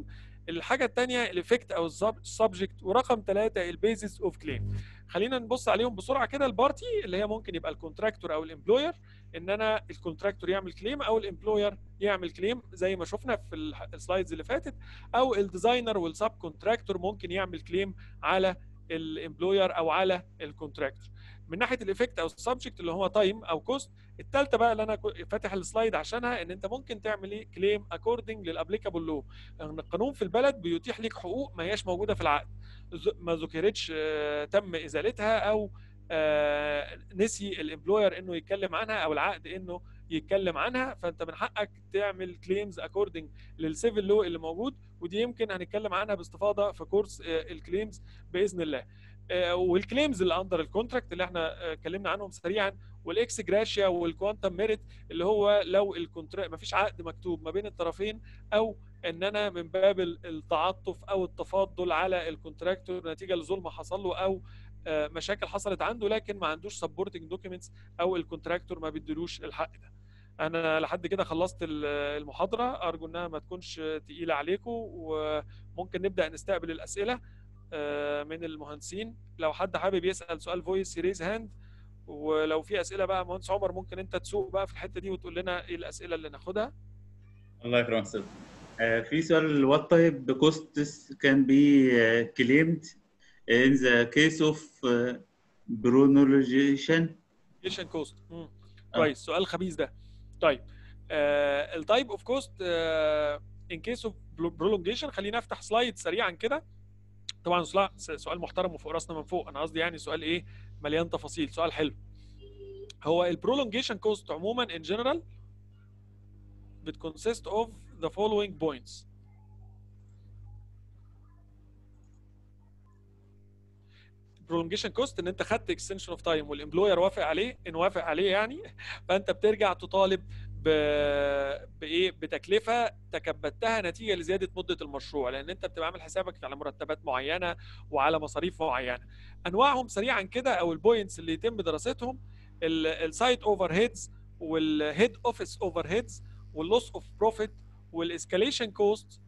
الحاجه الثانيه الايفكت او السبجكت ورقم ثلاثه البيزس اوف كليم خلينا نبص عليهم بسرعه كده البارتي اللي هي ممكن يبقى الكونتراكتور او الامبلوير ان انا الكونتراكتور يعمل كليم او الامبلوير يعمل كليم زي ما شفنا في السلايدز اللي فاتت او الديزاينر والسب كونتراكتور ممكن يعمل كليم على الامبلوير او على الكونتراكتور من ناحيه الايفكت او السبجكت اللي هو تايم او كوست الثالثه بقى اللي انا فاتح السلايد عشانها ان انت ممكن تعمل ايه كليم اكوردنج للابليكابل لو ان القانون في البلد بيتيح لك حقوق ما هياش موجوده في العقد ما ذكرتش تم ازالتها او نسي الامبلوير انه يتكلم عنها او العقد انه يتكلم عنها فانت من حقك تعمل كليمز اكوردنج للسيفل لو اللي موجود ودي يمكن هنتكلم عنها باستفاضه في كورس الكليمز باذن الله والكليمز اللي اندر الكونتراكت اللي احنا اتكلمنا عنهم سريعا والاكس جراشيا والكوانتم ميريت اللي هو لو الكونتراكت ما فيش عقد مكتوب ما بين الطرفين او ان انا من باب التعاطف او التفضل على الكونتراكتور نتيجه لظلم حصل له او مشاكل حصلت عنده لكن ما عندوش سبورتنج دوكيومنتس او الكونتراكتور ما بيديلوش الحق ده انا لحد كده خلصت المحاضره ارجو انها ما تكونش تقيله عليكم وممكن نبدا نستقبل الاسئله من المهندسين لو حد حابب يسال سؤال فويس يريز هاند ولو في اسئله بقى مهندس عمر ممكن انت تسوق بقى في الحته دي وتقول لنا ايه الاسئله اللي ناخدها الله يكرمك استاذ في سؤال what type costs can be claimed in the case of prolongation prolongation cost كويس سؤال خبيث ده طيب التايب اوف كوست ان كيس اوف برولونجيشن خلينا افتح سلايد سريعا كده طبعا سؤال محترم وفوق راسنا من فوق انا قصدي يعني سؤال ايه مليان تفاصيل سؤال حلو هو البرولونجيشن كوست عموما ان جنرال بتكونسيست اوف the following points prolongation كوست ان انت خدت اكستنشن اوف تايم والامبلوير وافق عليه ان وافق عليه يعني فانت بترجع تطالب ب... بايه بتكلفه تكبدتها نتيجه لزياده مده المشروع لان انت بتبقى عامل حسابك على مرتبات معينه وعلى مصاريف معينه انواعهم سريعا كده او البوينتس اللي يتم دراستهم السايت اوفر هيدز والهيد اوفيس اوفر هيدز واللوس اوف بروفيت والاسكاليشن كوست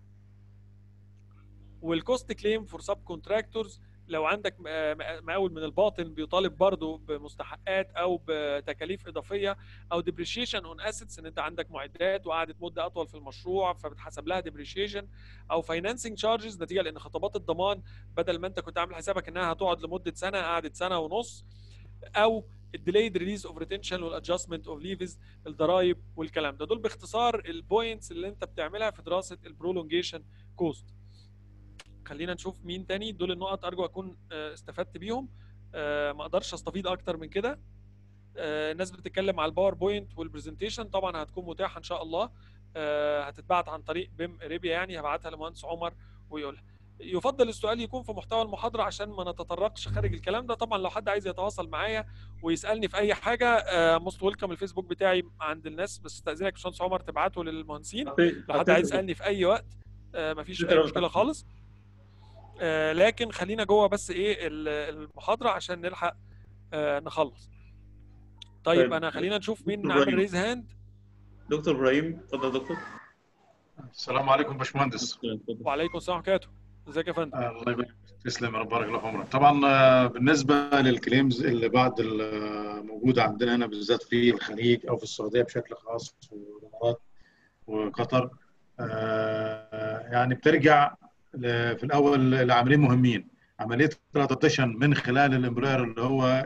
والكوست كليم فور سب كونتراكتورز لو عندك مقاول من الباطن بيطالب برضه بمستحقات او بتكاليف اضافيه او ديبريشيشن اون اسيتس ان انت عندك معدات وقعدت مده اطول في المشروع فبتحسب لها ديبريشيشن او فاينانسنج تشارجز نتيجه لان خطابات الضمان بدل ما انت كنت عامل حسابك انها هتقعد لمده سنه قعدت سنه ونص او الديليد ريليز اوف ريتنشن والادجستمنت اوف ليفز الضرايب والكلام ده دول باختصار البوينتس اللي انت بتعملها في دراسه البرولونجيشن كوست خلينا نشوف مين تاني دول النقط ارجو اكون استفدت بيهم ما اقدرش استفيد اكتر من كده الناس بتتكلم على الباوربوينت والبرزنتيشن طبعا هتكون متاحه ان شاء الله هتتبعت عن طريق بيم ريبيا يعني هبعتها لمهندس عمر ويقولها يفضل السؤال يكون في محتوى المحاضره عشان ما نتطرقش خارج الكلام ده طبعا لو حد عايز يتواصل معايا ويسالني في اي حاجه موست ويلكم الفيسبوك بتاعي عند الناس بس استاذنك باشمهندس عمر تبعته للمهندسين لو حد عايز يسالني في اي وقت مفيش اي مشكله خالص آه لكن خلينا جوه بس ايه المحاضره عشان نلحق آه نخلص طيب, طيب انا خلينا نشوف مين عامل ريز هاند دكتور ابراهيم اتفضل دكتور السلام عليكم باشمهندس وعليكم السلام ورحمه الله ازيك يا فندم آه الله يبارك تسلم يا رب بارك الله في عمرك طبعا بالنسبه للكليمز اللي بعد الموجوده عندنا هنا بالذات في الخليج او في السعوديه بشكل خاص والامارات وقطر يعني بترجع في الاول لعاملين مهمين عمليه ترانزيشن من خلال الامبلوير اللي هو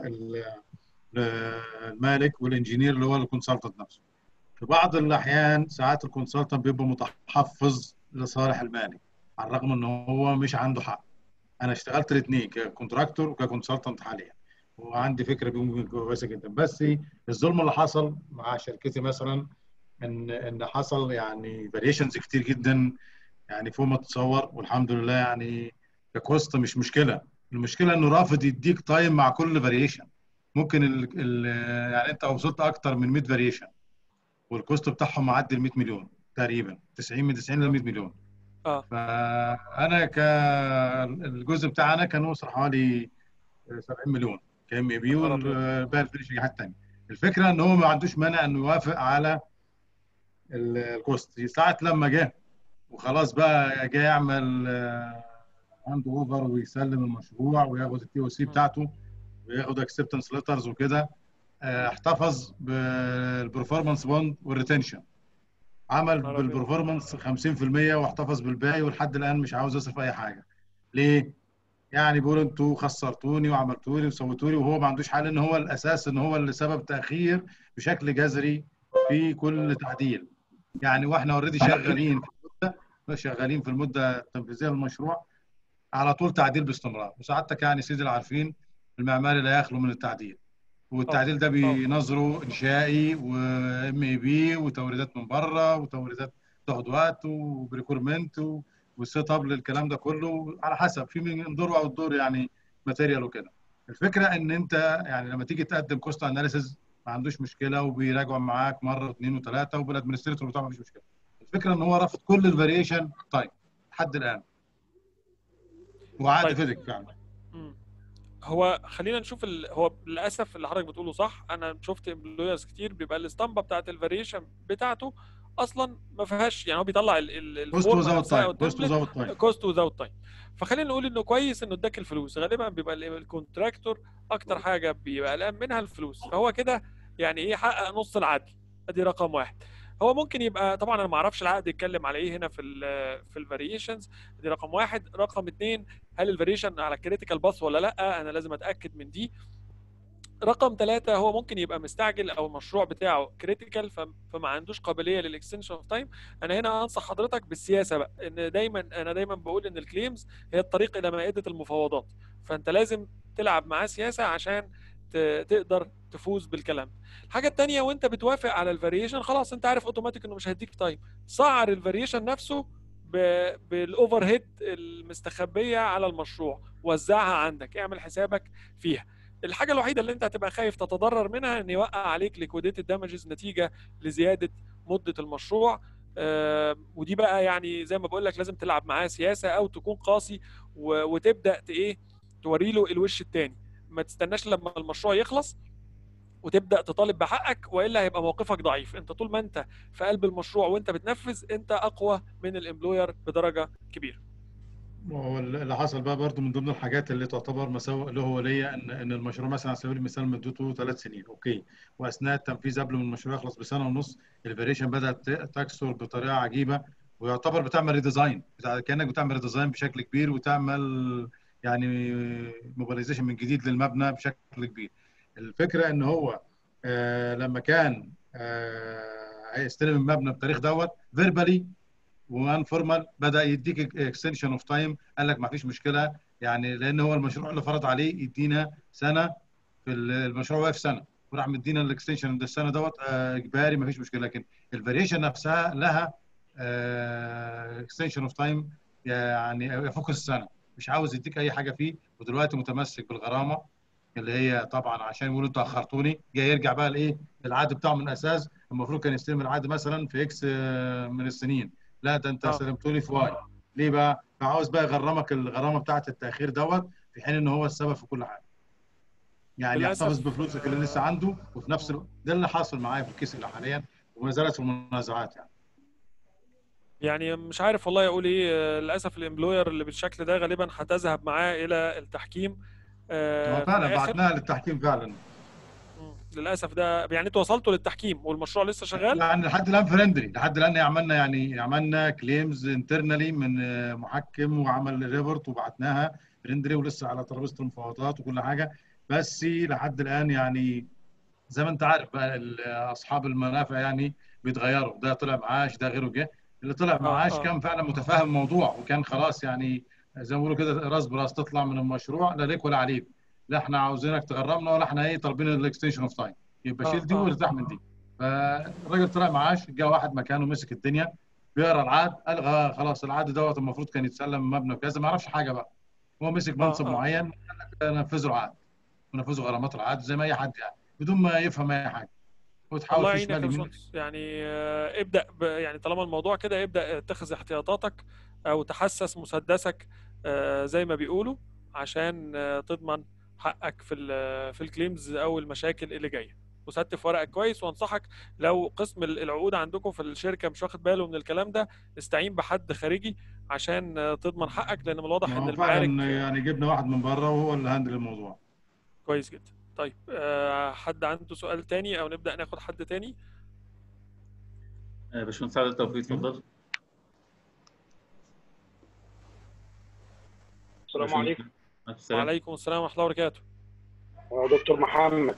المالك والانجينير اللي هو الكونسلتنت نفسه في بعض الاحيان ساعات الكونسلتنت بيبقى متحفظ لصالح المالك على الرغم ان هو مش عنده حق انا اشتغلت الاثنين ككونتراكتور وككونسلتنت حاليا وعندي فكره بيهم كويسه جدا بس الظلم اللي حصل مع شركتي مثلا ان ان حصل يعني فاريشنز كتير جدا يعني فوق ما تتصور والحمد لله يعني ككوست مش مشكله المشكله انه رافض يديك تايم مع كل فاريشن ممكن ال ال يعني انت وصلت اكتر من 100 فاريشن والكوست بتاعهم معدي ال 100 مليون تقريبا 90 من 90 ل 100 مليون اه فانا ك الجزء بتاعنا كان وصل حوالي 70 مليون كام اي بي والباقي الفينشنج حاجات ثانيه الفكره ان هو ما عندوش مانع انه يوافق على الكوست ساعه لما جه وخلاص بقى جاي يعمل هاند اوفر ويسلم المشروع وياخد التي او سي بتاعته وياخد اكسبتنس ليترز وكده آه، احتفظ بالبرفورمانس بوند والريتنشن عمل نهار أبيض. بالبرفورمانس 50% واحتفظ بالباقي ولحد الان مش عاوز يصرف اي حاجه ليه؟ يعني بيقول انتوا خسرتوني وعملتوا لي وسويتوا لي وهو ما عندوش حل ان هو الاساس ان هو اللي سبب تاخير بشكل جذري في كل تعديل يعني واحنا اوريدي شغالين في المده شغالين في المده التنفيذيه للمشروع على طول تعديل باستمرار وسعادتك يعني سيدي العارفين المعماري لا يخلو من التعديل والتعديل ده بينظره انشائي وام اي بي وتوريدات من بره وتوريدات تاخد وقت وبريكورمنت والسيت اب للكلام ده كله على حسب في من دور او الدور يعني ماتيريال وكده الفكره ان انت يعني لما تيجي تقدم كوست اناليسيز ما عندوش مشكله وبيراجعوا معاك مره واثنين وثلاثه وبالادمنستريتور بتاعه ما فيش مشكله الفكره ان هو رافض كل الفاريشن طيب لحد الان وعاد طيب. فيزيك فعلا مم. هو خلينا نشوف ال... هو للاسف اللي حضرتك بتقوله صح انا شفت امبلويرز كتير بيبقى الاسطمبه بتاعت الفاريشن بتاعته اصلا ما فيهاش يعني هو بيطلع ال ال كوست الفورمة وزاوت نفسها أو تايم كوست التمبلت وزاوت تايم كوست وزاوت تايم فخلينا نقول انه كويس انه اداك الفلوس غالبا بيبقى ال- الكونتراكتور اكتر حاجه بيبقى قلقان منها الفلوس فهو كده يعني ايه حقق نص العدل ادي رقم واحد هو ممكن يبقى طبعا انا ما اعرفش العقد يتكلم على ايه هنا في ال في الفاريشنز دي رقم واحد رقم اثنين هل الفاريشن على كريتيكال باث ولا لا انا لازم اتاكد من دي رقم ثلاثة هو ممكن يبقى مستعجل او المشروع بتاعه كريتيكال فما عندوش قابليه للاكستنشن اوف تايم انا هنا انصح حضرتك بالسياسه بقى ان دايما انا دايما بقول ان الكليمز هي الطريق الى مائده المفاوضات فانت لازم تلعب معاه سياسه عشان ت- تقدر تفوز بالكلام الحاجه الثانيه وانت بتوافق على الفاريشن خلاص انت عارف اوتوماتيك انه مش هيديك تايم سعر الفاريشن نفسه ب- بالاوفر هيد المستخبيه على المشروع وزعها عندك اعمل حسابك فيها الحاجه الوحيده اللي انت هتبقى خايف تتضرر منها ان يوقع عليك ليكويديتد دامجز نتيجه لزياده مده المشروع آه، ودي بقى يعني زي ما بقول لك لازم تلعب معاه سياسه او تكون قاسي و- وتبدا ت- ايه توري له الوش الثاني ما تستناش لما المشروع يخلص وتبدا تطالب بحقك والا هيبقى موقفك ضعيف انت طول ما انت في قلب المشروع وانت بتنفذ انت اقوى من الامبلوير بدرجه كبيره وهو اللي حصل بقى برضو من ضمن الحاجات اللي تعتبر مساوئ له هو ليا ان ان المشروع مثلا على سبيل المثال مدته ثلاث سنين اوكي واثناء التنفيذ قبل ما المشروع يخلص بسنه ونص الفاريشن بدات ت- تكثر بطريقه عجيبه ويعتبر بتعمل ريديزاين بتاع كانك بتعمل ريديزاين بشكل كبير وتعمل يعني موبيلايزيشن من جديد للمبنى بشكل كبير الفكره ان هو آه لما كان آه هيستلم المبنى بتاريخ دوت فيربالي وان فورمال بدا يديك اكستنشن اوف تايم قال لك ما فيش مشكله يعني لان هو المشروع اللي فرض عليه يدينا سنه في ال- المشروع واقف سنه وراح مدينا الاكستنشن ده السنه دوت آه، اجباري ما فيش مشكله لكن الفاريشن نفسها لها اكستنشن اوف تايم يعني يفوق السنه مش عاوز يديك اي حاجه فيه ودلوقتي متمسك بالغرامه اللي هي طبعا عشان يقولوا انتوا اخرتوني جاي يرجع بقى لايه العقد بتاعه من الاساس المفروض كان يستلم العقد مثلا في اكس آه، من السنين لا ده انت آه. سلمتوني في واي ليه بقى؟ فعاوز بقى يغرمك الغرامه بتاعه التاخير دوت في حين ان هو السبب في كل حاجه. يعني للأسف. يحتفظ بفلوسك اللي لسه عنده وفي نفس الوقت ده اللي حاصل معايا في الكيس اللي حاليا وما زالت في المنازعات يعني. يعني مش عارف والله اقول ايه آه، للاسف الامبلوير اللي بالشكل ده غالبا هتذهب معاه الى التحكيم آه، هو في فعلا الآخر. بعتناها للتحكيم فعلا مم. للاسف ده يعني انتوا وصلتوا للتحكيم والمشروع لسه شغال يعني لحد الان فريندلي لحد الان عملنا يعني عملنا كليمز انترنالي من آه، محكم وعمل ريبورت وبعتناها فريندلي ولسه على ترابيزه المفاوضات وكل حاجه بس لحد الان يعني زي ما انت عارف بقى ال- اصحاب المنافع يعني بيتغيروا ده طلع معاش ده غيره جه اللي طلع معاش آه. كان فعلا متفاهم الموضوع وكان خلاص يعني زي ما بيقولوا كده راس براس تطلع من المشروع لا ليك ولا عليك لا احنا عاوزينك تغرمنا ولا احنا ايه طالبين الاكستنشن اوف تايم يبقى آه، شيل دي آه. وارتاح من دي فالراجل طلع معاش جه واحد مكانه مسك الدنيا بيقرا العقد قال غ- خلاص العقد دوت المفروض كان يتسلم مبنى كذا ما يعرفش حاجه بقى هو مسك منصب آه. معين قال لك نفذوا العقد ونفذوا غرامات العقد زي ما اي حد يعني بدون ما يفهم اي حاجه وتحاول الله في يعينك يا شمال يمين باشمهندس يعني آه، ابدا ب- يعني طالما الموضوع كده ابدا اتخذ احتياطاتك او تحسس مسدسك آه، زي ما بيقولوا عشان آه، تضمن حقك في ال- في الكليمز او المشاكل اللي جايه وستف ورقك كويس وانصحك لو قسم ال- العقود عندكم في الشركه مش واخد باله من الكلام ده استعين بحد خارجي عشان آه، تضمن حقك لان من الواضح ما ان هو المعارك فعلا يعني جبنا واحد من بره وهو اللي هندل الموضوع كويس جدا طيب آه، حد عنده سؤال تاني او نبدا ناخد حد تاني آه، باشمهندس عادل توفيق اتفضل السلام عليكم عليكم السلام وعليكم السلام ورحمه الله وبركاته يا دكتور محمد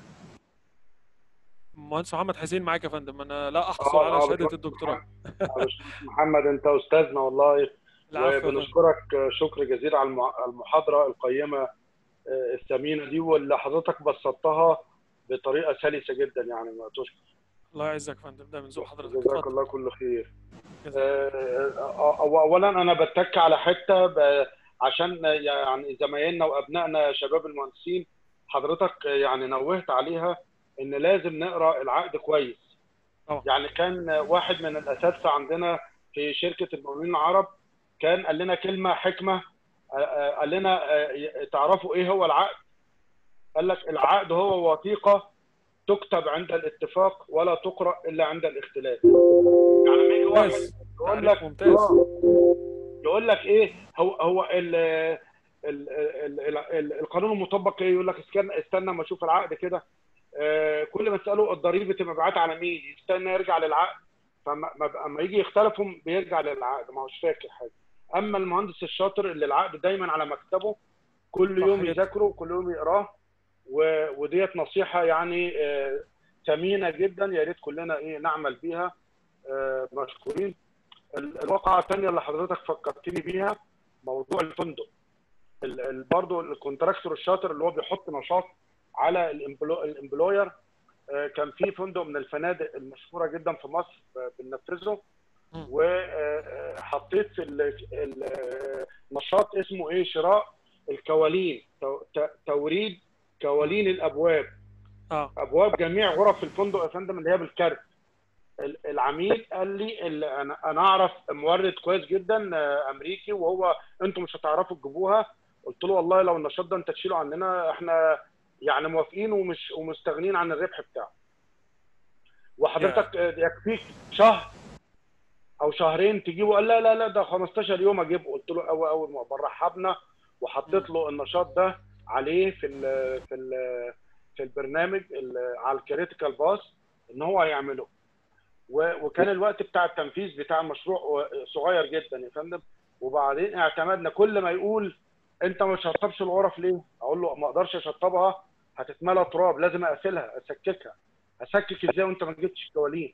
مهندس محمد حسين معاك يا فندم انا لا احصل آه، على آه، شهاده بالظبط. الدكتوراه يا باشمهندس محمد انت استاذنا والله العفو يا فندم. وبنشكرك شكر جزيل على المع- المحاضره القيمه آه، الثمينه دي واللي حضرتك بسطتها بطريقه سلسه جدا يعني ما تشكر الله يعزك يا فندم ده من ذوق حضرتك جزاك اتفضل الله كل خير جزاك. آه، آه، آه، اولا انا بتك على حته ب- عشان يعني زمايلنا وابنائنا شباب المهندسين حضرتك يعني نوهت عليها ان لازم نقرا العقد كويس طبعا. يعني كان واحد من الاساتذه عندنا في شركه المقاولين العرب كان قال لنا كلمه حكمه آه، آه، قال لنا آه، تعرفوا ايه هو العقد قال لك العقد هو وثيقه تكتب عند الاتفاق ولا تقرا الا عند الاختلاف يعني لما يجي واحد ممتاز يقول تعريف لك ممتاز آه. يقول لك ايه هو هو ال ال ال ال ال القانون المطبق ايه يقول لك استنى استنى ما اشوف العقد كده آه، كل ما تساله الضريبه مبيعات على مين يستنى يرجع للعقد فما ما- اما يجي يختلفوا بيرجع للعقد ما هوش فاكر حاجه اما المهندس الشاطر اللي العقد دايما على مكتبه كل صح يوم جدا. يذاكره كل يوم يقراه و- وديت نصيحه يعني آه، ثمينه جدا يا ريت كلنا ايه نعمل بيها آه، مشكورين ال- الواقعه الثانيه اللي حضرتك فكرتني بيها موضوع الفندق ال- ال- برضو الكونتراكتور الشاطر اللي هو بيحط نشاط على الإمبلو- الامبلوير آه، كان في فندق من الفنادق المشهوره جدا في مصر آه، بننفذه مم. وحطيت في ال- ال- آه، نشاط اسمه ايه شراء الكوالين تو- ت- توريد كوالين الابواب اه ابواب جميع غرف الفندق يا فندم اللي هي بالكارت ال- العميل قال لي ال- انا انا اعرف مورد كويس جدا آه، امريكي وهو انتم مش هتعرفوا تجيبوها قلت له والله لو النشاط ده انت تشيله عننا احنا يعني موافقين ومش ومستغنين عن الربح بتاعه وحضرتك آه، يكفيك شهر او شهرين تجيبه قال لا لا لا ده 15 يوم اجيبه قلت له اول اول ما برحبنا وحطيت له النشاط ده عليه في ال في ال في البرنامج ال- على الكريتيكال باس ان هو هيعمله و- وكان الوقت بتاع التنفيذ بتاع المشروع صغير جدا يا فندم وبعدين اعتمدنا كل ما يقول انت ما شطبش الغرف ليه؟ اقول له ما اقدرش اشطبها هتتملى تراب لازم اقفلها اسككها اسكك ازاي وانت ما جبتش الكوالين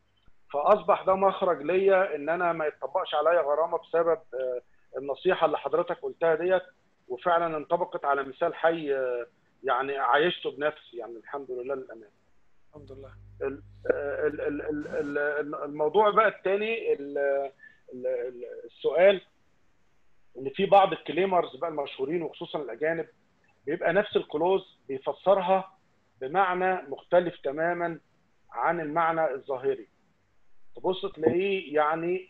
فاصبح ده مخرج ليا ان انا ما يتطبقش عليا غرامه بسبب آه، النصيحه اللي حضرتك قلتها ديت وفعلا انطبقت على مثال حي آه، يعني عايشته بنفسي يعني الحمد لله للامان الحمد لله ال- ال- ال- ال- ال- الموضوع بقى الثاني السؤال ان في بعض الكليمرز بقى المشهورين وخصوصا الاجانب بيبقى نفس الكلوز بيفسرها بمعنى مختلف تماما عن المعنى الظاهري تبص تلاقيه يعني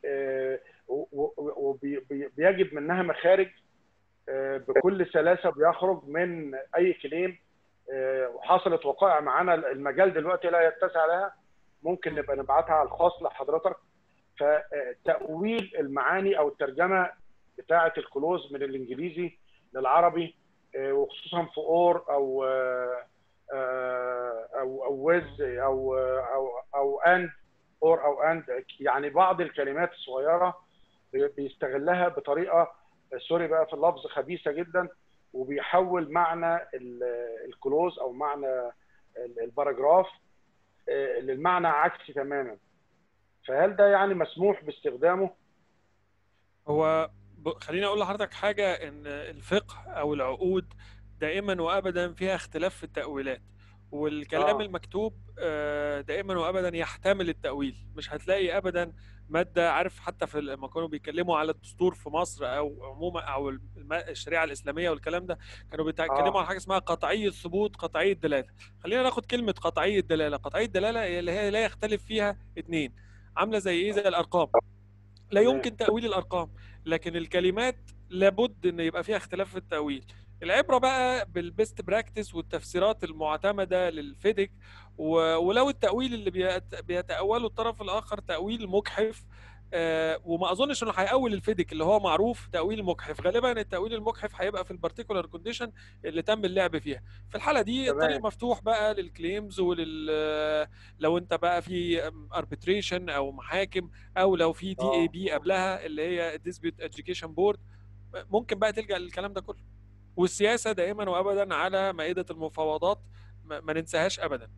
وبيجد منها مخارج آه، بكل سلاسه بيخرج من اي كليم آه، وحصلت وقائع معانا المجال دلوقتي لا يتسع لها ممكن نبقى نبعتها على الخاص لحضرتك فتأويل المعاني او الترجمه بتاعه الكلوز من الانجليزي للعربي آه، وخصوصا في اور او آه، آه، او او ويز او او او اند اور او اند يعني بعض الكلمات الصغيره بي- بيستغلها بطريقه سوري بقى في اللفظ خبيثه جدا وبيحول معنى ال- الكلوز او معنى ال- الباراجراف آه، للمعنى عكسي تماما فهل ده يعني مسموح باستخدامه؟ هو ب... خليني اقول لحضرتك حاجه ان الفقه او العقود دائما وابدا فيها اختلاف في التاويلات والكلام آه. المكتوب آه، دائما وابدا يحتمل التاويل مش هتلاقي ابدا ماده عارف حتى في لما كانوا بيتكلموا على الدستور في مصر او عموما او الم- الشريعه الاسلاميه والكلام ده كانوا بيتكلموا آه. على حاجه اسمها قطعي الثبوت قطعي الدلاله خلينا ناخد كلمه قطعي الدلاله قطعي الدلاله هي اللي هي لا يختلف فيها اتنين عامله زي ايه زي الارقام لا تمام. يمكن تاويل الارقام لكن الكلمات لابد ان يبقى فيها اختلاف في التاويل العبره بقى بالبيست براكتس والتفسيرات المعتمده للفيدك و- ولو التاويل اللي بيت- بيتاوله الطرف الاخر تاويل مجحف آه، وما اظنش انه هيأول الفيدك اللي هو معروف تأويل مجحف غالبا التأويل المجحف هيبقى في البارتيكولار كونديشن اللي تم اللعب فيها في الحاله دي تمام. الطريق مفتوح بقى للكليمز ولل لو انت بقى في اربيتريشن او محاكم او لو في دي اي آه. بي قبلها اللي هي ديسبيوت اديوكيشن بورد ممكن بقى تلجأ للكلام ده كله والسياسه دائما وابدا على مائده المفاوضات ما ما ننساهاش ابدا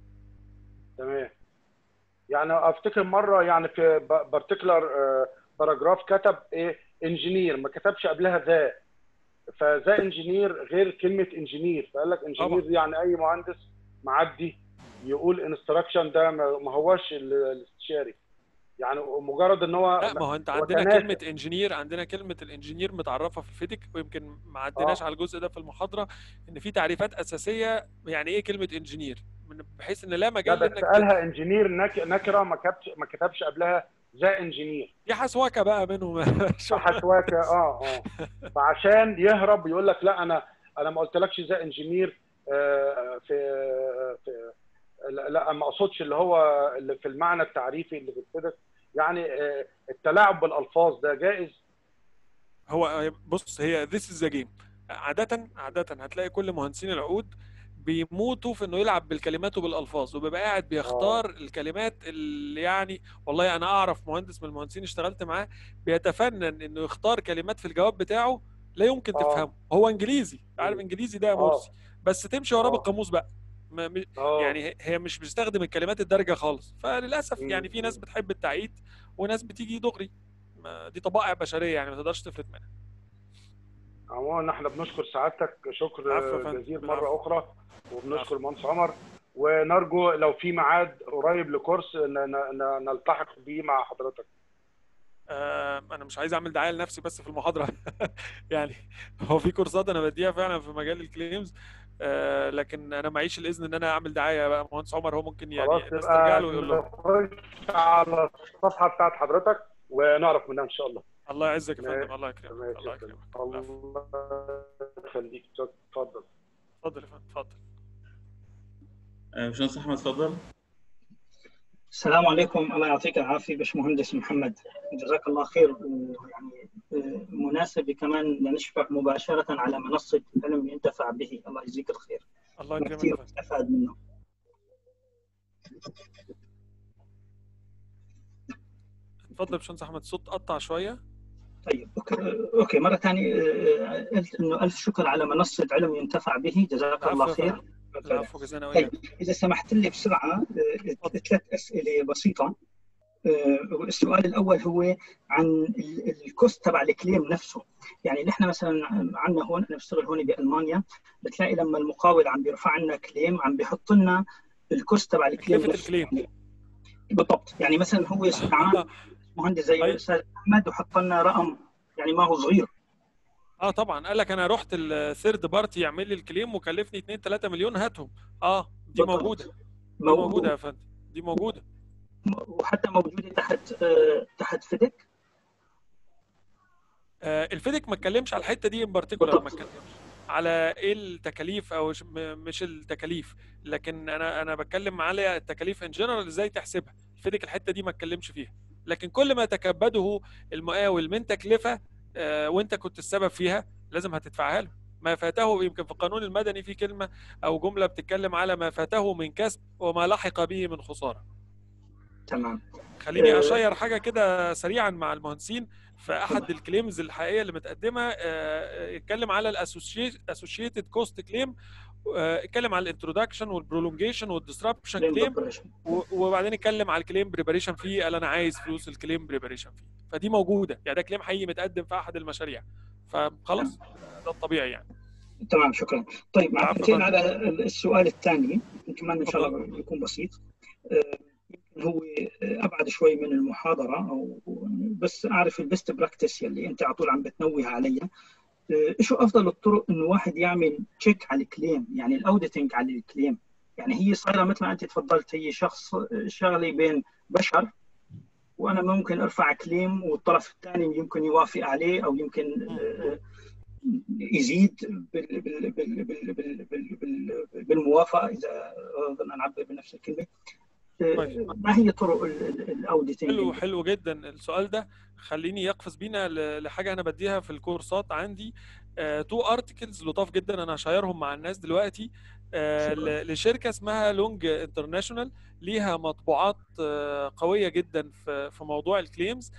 تمام يعني افتكر مره يعني في بارتيكولار باراجراف كتب ايه انجينير ما كتبش قبلها ذا فذا انجينير غير كلمه انجينير فقال لك انجينير يعني اي مهندس معدي يقول انستراكشن ده ما ما هوش ال- الاستشاري يعني مجرد ان هو لا ما هو انت هو عندنا تناسب. كلمه انجينير عندنا كلمه الانجينير متعرفه في الفيديك ويمكن ما عديناش آه. على الجزء ده في المحاضره ان في تعريفات اساسيه يعني ايه كلمه انجينير من- بحيث ان لا لا مجال بس انك قالها انجينير نك- نكره ما كتبش ما كتبش قبلها ذا انجينير دي حسوكه بقى منهم فحسواك اه اه فعشان يهرب يقول لك لا انا انا ما قلتلكش ذا انجينير آه، في في لا لا، ما اقصدش اللي هو اللي في المعنى التعريفي اللي بيتكتب يعني آه، التلاعب بالالفاظ ده جائز هو بص هي this is the game عادة عادة هتلاقي كل مهندسين العقود بيموتوا في انه يلعب بالكلمات وبالالفاظ وبيبقى قاعد بيختار الكلمات اللي يعني والله انا اعرف مهندس من المهندسين اشتغلت معاه بيتفنن انه يختار كلمات في الجواب بتاعه لا يمكن آه. تفهمه هو انجليزي عارف انجليزي ده آه. مرسي بس تمشي وراه آه. بالقاموس بقى ما- م- اه يعني هي- هي مش بتستخدم الكلمات الدارجه خالص فللاسف مم. يعني في ناس بتحب التعيد وناس بتيجي دغري ما- دي طبائع بشريه يعني ما تقدرش تفلت منها عموما احنا بنشكر سعادتك شكر العفو يا فندم. جزيل العفو. مره اخرى وبنشكر العفو. المهندس عمر ونرجو لو في ميعاد قريب لكورس ن- ن- ن- نلتحق بيه مع حضرتك آه، انا مش عايز اعمل دعايه لنفسي بس في المحاضره يعني هو في كورسات انا بديها فعلا في مجال الكليمز آه، لكن انا معيش الاذن ان انا اعمل دعايه بقى مهندس عمر هو ممكن يعني خلاص الناس ترجع يبقى له ويقول له نخش على الصفحه بتاعت حضرتك ونعرف منها ان شاء الله الله يعزك يا ماشي. فندم الله يكرمك ماشي الله يا فندم. يكرمك العفو. الله يخليك اتفضل اتفضل يا فندم اتفضل آه، باشمهندس احمد اتفضل السلام عليكم الله يعطيك العافيه باشمهندس محمد جزاك الله خير ويعني آه، مناسبه كمان لنشفع مباشره على منصه العلم ينتفع به الله يجزيك الخير الله أنا يكرمك يا كثير فندم استفاد منه اتفضل يا باشمهندس احمد الصوت قطع شويه طيب اوكي اوكي مره ثانيه آه، قلت انه الف شكر على منصه علم ينتفع به جزاك العفو الله يا خير فندم. العفو جزانا طيب وإياك اذا سمحت لي بسرعه آه، ثلاث اسئله بسيطه آه، السؤال الاول هو عن ال- الكوست تبع الكليم نفسه يعني نحن مثلا عندنا هون انا بشتغل هون بالمانيا بتلاقي لما المقاول عم بيرفع لنا كليم عم بيحط لنا الكوست تبع الكليم تكلفه نفسه. الكليم بالضبط يعني مثلا هو استعان مهندس زي طيب. الاستاذ احمد وحط لنا رقم يعني ما هو صغير اه طبعا قال لك انا رحت الثيرد بارتي يعمل لي الكليم وكلفني 2 3 مليون هاتهم اه دي بالضبط. موجوده دي مو- موجوده يا فندم دي موجوده وحتى موجوده تحت آه، تحت فيدك آه الفيديك ما اتكلمش على الحته دي ان بارتيكولار ما بالضبط. اتكلمش على ايه التكاليف او ش- م- مش التكاليف لكن انا انا بتكلم على التكاليف ان جنرال ازاي تحسبها الفيديك الحته دي ما اتكلمش فيها لكن كل ما تكبده المقاول من تكلفه آه وانت كنت السبب فيها لازم هتدفعها له ما فاته يمكن في القانون المدني في كلمه او جمله بتتكلم على ما فاته من كسب وما لحق به من خساره تمام خليني آه. اشير حاجه كده سريعا مع المهندسين في احد الكليمز الحقيقيه اللي متقدمه آه، اتكلم على الاسوشيتد كوست كليم اتكلم على الانترودكشن والبرولونجيشن والديسربشن كليم وبعدين اتكلم على الكليم بريباريشن فيه قال انا عايز فلوس الكليم بريباريشن فيه فدي موجوده يعني ده كليم حقيقي متقدم في احد المشاريع فخلاص ده الطبيعي يعني تمام شكرا طيب العفو معطينا فندم. على السؤال الثاني كمان ان شاء الله يكون بسيط آه، يمكن هو ابعد شوي من المحاضره او بس اعرف البيست براكتس يلي انت على طول عم بتنوه عليها آه، شو افضل الطرق انه واحد يعمل تشيك على الكليم يعني الاوديتنج على الكليم يعني هي صايره مثل ما انت تفضلت هي شخص شغله بين بشر وانا ممكن ارفع كليم والطرف الثاني يمكن يوافق عليه او يمكن آه، يزيد بال بال بال بال بال بال بالموافقه اذا قدرنا نعبر بنفس الكلمه طيب. ما هي طرق الاوديتنج حلو حلو جدا السؤال ده خليني يقفز بينا ل- لحاجه انا بديها في الكورسات عندي تو ارتكلز لطاف جدا انا هشيرهم مع الناس دلوقتي آه، شكراً. ل- لشركه اسمها لونج انترناشونال ليها مطبوعات آه، قويه جدا في في موضوع الكليمز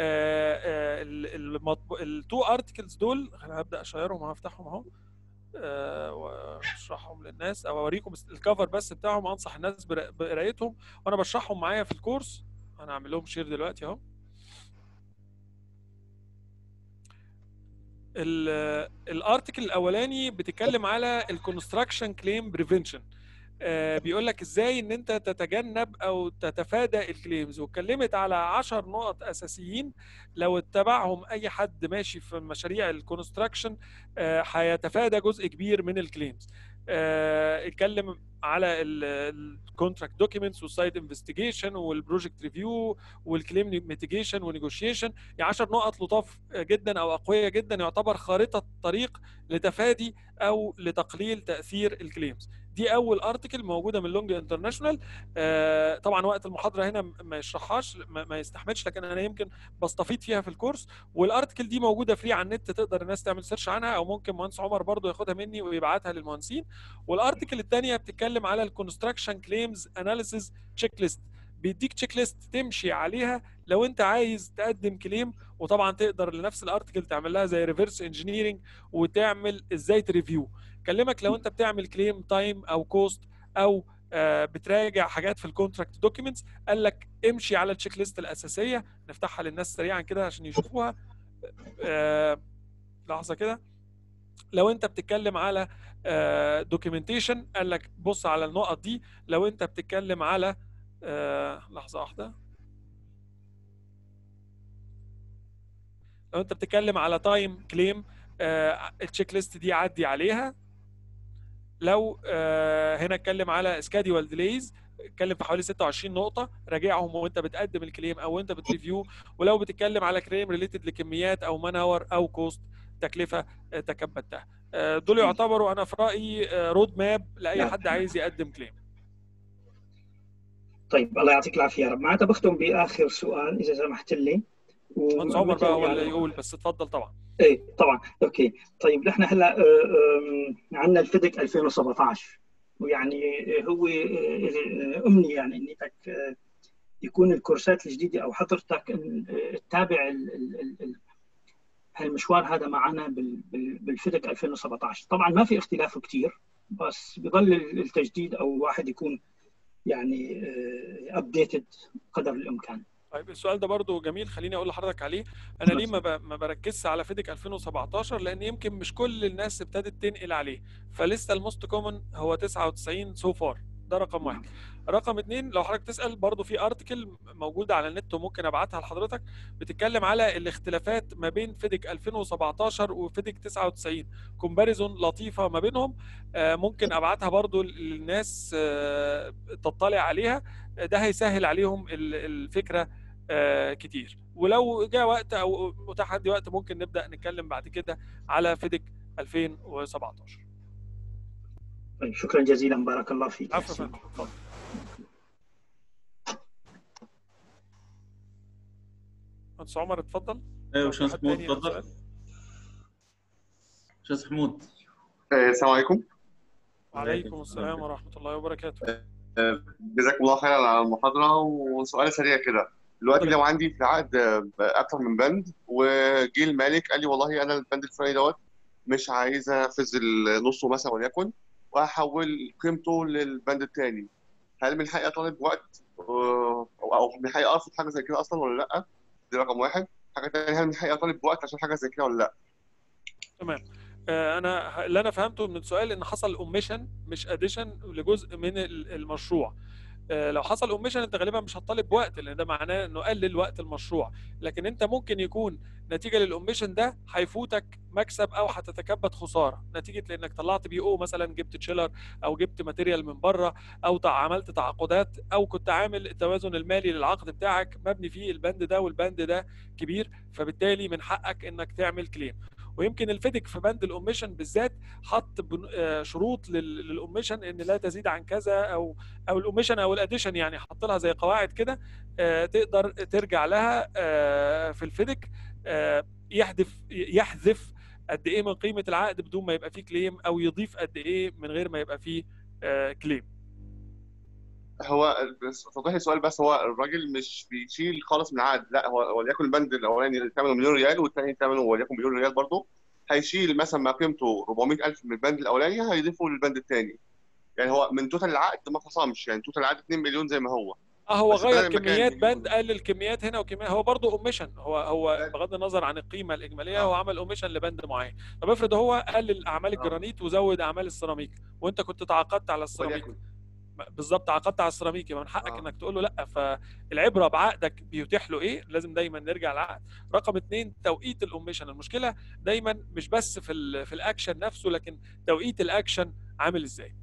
التو ارتكلز دول انا هبدا اشيرهم هفتحهم اهو آه، واشرحهم للناس او اوريكم الكفر بس بتاعهم انصح الناس بر- بقرايتهم وانا بشرحهم معايا في الكورس انا هعمل لهم شير دلوقتي اهو ال- الارتكل الاولاني بتتكلم على الكونستراكشن كليم بريفنشن بيقول لك ازاي ان انت تتجنب او تتفادى الكليمز واتكلمت على 10 نقط اساسيين لو اتبعهم اي حد ماشي في مشاريع الكونستراكشن هيتفادى جزء كبير من الكليمز اتكلم على الكونتراكت دوكيومنتس والسايت انفستيجيشن والبروجكت ريفيو والكليم ميتيجيشن ونيجوشيشن يعني 10 نقط لطاف جدا او اقوياء جدا يعتبر خارطه طريق لتفادي او لتقليل تاثير الكليمز دي اول ارتكل موجوده من لونج انترناشونال آه طبعا وقت المحاضره هنا ما يشرحهاش ما, ما يستحملش لكن انا يمكن بستفيد فيها في الكورس والارتكل دي موجوده فري على النت تقدر الناس تعمل سيرش عنها او ممكن مهندس عمر برضو ياخدها مني ويبعتها للمهندسين والارتكل الثانيه بتتكلم على الكونستراكشن كليمز اناليسيز تشيك ليست بيديك تشيك ليست تمشي عليها لو انت عايز تقدم كليم وطبعا تقدر لنفس الارتكل تعمل لها زي ريفرس انجينيرنج وتعمل ازاي تريفيو كلمك لو انت بتعمل كليم تايم او كوست او آه بتراجع حاجات في الكونتراكت دوكيومنتس قال لك امشي على التشيك ليست الاساسيه نفتحها للناس سريعا كده عشان يشوفوها آه لحظه كده لو انت بتتكلم على دوكيومنتيشن قال لك بص على النقط دي لو انت بتتكلم على آه لحظه واحده لو انت بتتكلم على تايم كليم التشيك ليست دي عدي عليها لو آه هنا اتكلم على سكادول ديليز اتكلم في حوالي 26 نقطة راجعهم وانت بتقدم الكليم او انت بتريفيو ولو بتتكلم على كليم ريليتد لكميات او مان اور او كوست تكلفة آه تكبدتها آه دول يعتبروا انا في رأيي رود ماب لأي حد عايز يقدم كليم طيب الله يعطيك العافية يا رب معناتها بختم بآخر سؤال إذا سمحت لي مهندس عمر بقى هو اللي يقول بس اتفضل طبعا ايه طبعا اوكي طيب نحن هلا عندنا الفيدك 2017 ويعني هو امني يعني انك يكون الكورسات الجديده او حضرتك تتابع هالمشوار هذا معنا بالفيدك 2017 طبعا ما في اختلاف كثير بس بضل التجديد او واحد يكون يعني ابديتد قدر الامكان طيب السؤال ده برضو جميل خليني اقول لحضرتك عليه انا ليه ما ما بركزش على فيدك 2017 لان يمكن مش كل الناس ابتدت تنقل عليه فلسه الموست كومن هو 99 سو فار ده رقم واحد رقم اثنين لو حضرتك تسال برضو في ارتكل موجوده على النت وممكن ابعتها لحضرتك بتتكلم على الاختلافات ما بين فيدك 2017 وفيدك 99 كومباريزون لطيفه ما بينهم ممكن ابعتها برضو للناس تطلع عليها ده هيسهل عليهم الفكره كتير ولو جاء وقت او متاح عندي وقت ممكن نبدا نتكلم بعد كده على فيدك 2017 طيب شكرا جزيلا بارك الله فيك عفوا مهندس عمر اتفضل ايوه باشمهندس محمود اتفضل باشمهندس محمود السلام عليكم وعليكم السلام ورحمه الله وبركاته جزاكم الله خيرا على المحاضره وسؤال سريع كده دلوقتي لو عندي في العقد اكتر من بند وجي المالك قال لي والله انا البند الفلاني دوت مش عايز انفذ نصه مثلا وليكن واحول قيمته للبند الثاني هل من حقي اطالب وقت او من حقي ارفض حاجه زي كده اصلا ولا لا؟ دي رقم واحد حاجه ثانيه هل من حقي اطالب بوقت عشان حاجه زي كده ولا لا؟ تمام انا اللي انا فهمته من السؤال ان حصل اوميشن مش اديشن لجزء من المشروع لو حصل اوميشن انت غالبا مش هتطالب بوقت لان ده معناه انه قلل وقت المشروع لكن انت ممكن يكون نتيجه للاوميشن ده هيفوتك مكسب او هتتكبد خساره نتيجه لانك طلعت بي او مثلا جبت تشيلر او جبت ماتيريال من بره او عملت تعاقدات او كنت عامل التوازن المالي للعقد بتاعك مبني فيه البند ده والبند ده كبير فبالتالي من حقك انك تعمل كليم ويمكن الفيدك في بند الاوميشن بالذات حط بن- آه، شروط لل- للاوميشن ان لا تزيد عن كذا او او الاوميشن او الاديشن يعني حط لها زي قواعد كده آه، تقدر ترجع لها آه، في الفيدك آه، يحذف يحذف قد ايه من قيمه العقد بدون ما يبقى فيه كليم او يضيف قد ايه من غير ما يبقى فيه آه، كليم هو بس توضيح السؤال بس هو الراجل مش بيشيل خالص من العقد لا هو وليكن البند الاولاني ثمنه مليون ريال والثاني ثمنه وليكن مليون ريال برضه هيشيل مثلا ما قيمته 400000 من البند الاولاني هيضيفه للبند الثاني يعني هو من توتال العقد ما خصمش يعني توتال العقد 2 مليون زي ما هو اه هو بس غير بدل ما كان كميات مليون. بند قلل كميات هنا وكميات هو برضه اوميشن هو هو بغض النظر عن القيمه الاجماليه آه. هو عمل اوميشن لبند معين طب افرض هو قلل اعمال آه. الجرانيت وزود اعمال السيراميك وانت كنت تعاقدت على السيراميك وليكن بالظبط تعاقدت على السيراميك يبقى من حقك آه. انك تقول له لا فالعبره بعقدك بيتيح له ايه لازم دايما نرجع للعقد رقم اثنين توقيت الاوميشن المشكله دايما مش بس في ال في الاكشن نفسه لكن توقيت الاكشن عامل ازاي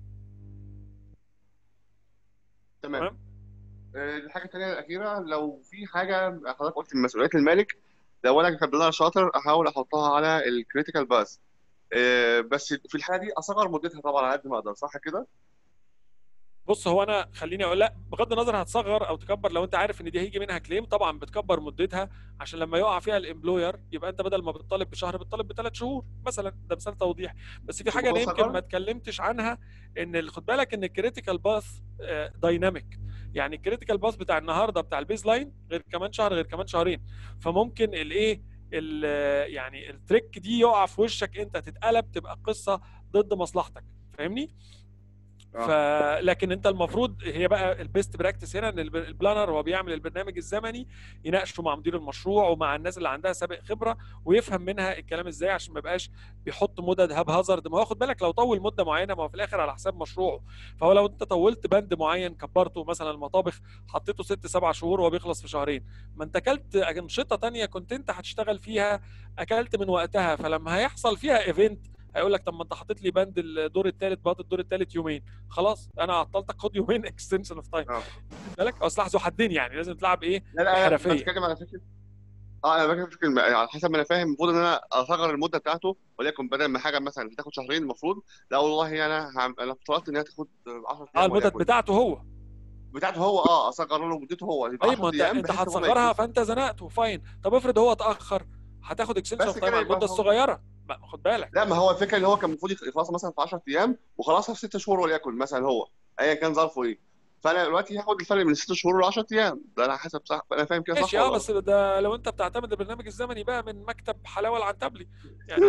تمام تمام. آه، الحاجه الثانيه الاخيره لو في حاجه حضرتك قلت من مسؤوليات المالك لو انا كبدايه شاطر احاول احطها على الكريتيكال باس بس في الحاله دي اصغر مدتها طبعا على قد ما اقدر صح كده؟ بص هو انا خليني اقول لا بغض النظر هتصغر او تكبر لو انت عارف ان دي هيجي منها كليم طبعا بتكبر مدتها عشان لما يقع فيها الامبلوير يبقى انت بدل ما بتطالب بشهر بتطالب بثلاث شهور مثلا ده مثال توضيح بس في حاجه انا بص يمكن أقول. ما اتكلمتش عنها ان ال- خد بالك ان الكريتيكال باث دايناميك يعني الكريتيكال باث بتاع النهارده بتاع البيز لاين غير كمان شهر غير كمان شهرين فممكن الايه ال- يعني التريك دي يقع في وشك انت تتقلب تبقى قصه ضد مصلحتك فاهمني؟ آه. ف لكن انت المفروض هي بقى البيست براكتس هنا ان الب- البلانر هو بيعمل البرنامج الزمني يناقشه مع مدير المشروع ومع الناس اللي عندها سابق خبره ويفهم منها الكلام ازاي عشان ما يبقاش بيحط مدد هاب هازارد ما هو خد بالك لو طول مده معينه ما هو في الاخر على حساب مشروعه فهو لو انت طولت بند معين كبرته مثلا المطابخ حطيته ست سبع شهور وهو بيخلص في شهرين ما انت اكلت انشطه تانية كنت انت هتشتغل فيها اكلت من وقتها فلما هيحصل فيها ايفنت هيقول لك طب ما انت حاطط لي بند الدور الثالث بقى الدور الثالث يومين خلاص انا عطلتك خد يومين اكستنشن اوف تايم آه. بالك اصل ذو حدين يعني لازم تلعب ايه لا لا انا حرفية. بتكلم على فكره اه انا بتكلم فكره الم- على حسب ما انا فاهم المفروض ان انا اصغر المده بتاعته وليكن بدل ما حاجه مثلا هتاخد شهرين المفروض لا والله انا هعم- انا افترضت ان هي تاخد 10 اه ايام المدد وليكن. بتاعته هو بتاعته هو اه اصغر له مدته هو يبقى طيب ما 10 انت ايام انت بحيث إن هو ما هتصغرها يكون- فانت زنقته فاين طب افرض هو اتاخر هتاخد اكستنشن بس اوف تايم كده على يبقى المده هو- الصغيره ما خد بالك لا ما هو الفكره ان هو كان المفروض يخلصها مثلا في 10 ايام وخلاصها في 6 شهور وليكن مثلا هو ايا كان ظرفه ايه فانا دلوقتي هاخد الفرق من 6 شهور ل 10 ايام ده انا حسب صح انا فاهم كده صح ماشي اه ولا بس ده لو انت بتعتمد البرنامج الزمني بقى من مكتب حلاوه العنتبلي يعني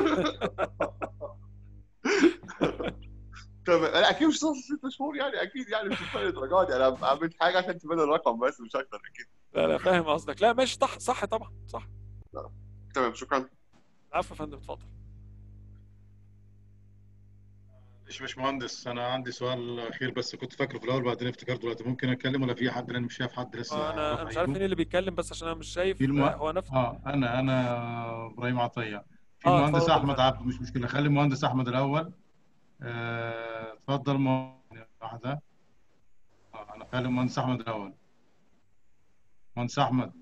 طب لا اكيد مش 6 شهور يعني اكيد يعني مش الفرق الدرجات دي انا عملت حاجه عشان تبان الرقم بس مش اكتر اكيد لا لا فاهم قصدك لا ماشي صح صح طبعا صح تمام شكرا عفوا يا فندم اتفضل مش مش مهندس انا عندي سؤال اخير بس كنت فاكره في الاول بعدين افتكرت دلوقتي ممكن اتكلم ولا في حد لان مش شايف حد لسه آه، انا رفع انا مش عارف ايده؟ مين اللي بيتكلم بس عشان انا مش شايف في الم- آه، هو نفسه اه انا انا ابراهيم عطيه في آه، المهندس اتفضل احمد اتفضل. عبده مش مشكله خلي المهندس احمد الاول آه، اتفضل مهندس واحده آه، انا خلي المهندس احمد الاول مهندس احمد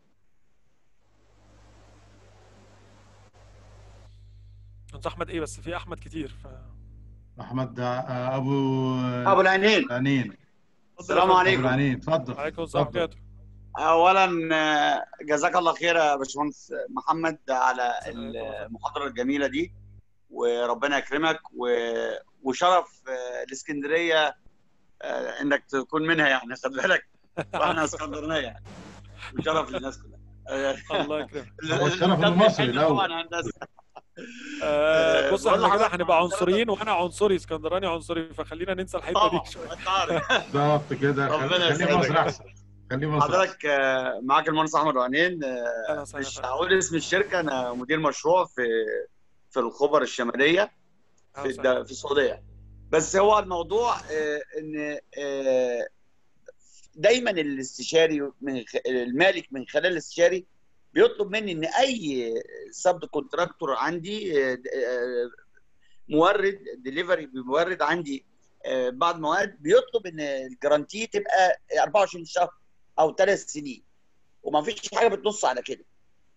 انت احمد ايه بس في احمد كتير ف احمد آه، ابو ابو العينين العنين السلام ابو عليكم العنين اتفضل عليكم السلام اتفضل. وبركاته اولا آه، جزاك الله خير يا باشمهندس محمد على المحاضره الجميله دي وربنا يكرمك و- وشرف آه، الاسكندريه آه، انك تكون منها يعني خد بالك واحنا اسكندرانيه يعني وشرف للناس كلها آه، الله يكرمك هو الشرف إنه مصري حلو الأول. طبعا هندسه آه، بص بقول احنا كده لحضرتك هنبقى حضرتك- عنصريين وانا عنصري اسكندراني عنصري فخلينا ننسى الحته طبعا دي شويه انت عارف بالظبط كده ربنا خلي خليه يسعدك. مصر احسن خليه مصر أحسن. حضرتك آه، معاك المهندس احمد وعنين آه، اهلا وسهلا مش فندم. هقول اسم الشركه انا مدير مشروع في في الخبر الشماليه أهلا في وسهلا. الد- في السعوديه بس هو الموضوع آه، ان آه، دايما الاستشاري من خ- المالك من خلال الاستشاري بيطلب مني ان اي سب كونتراكتور عندي آه، آه، مورد ديليفري بمورد عندي آه، بعض مواد بيطلب ان الجرانتي تبقى 24 شهر او ثلاث سنين وما فيش حاجه بتنص على كده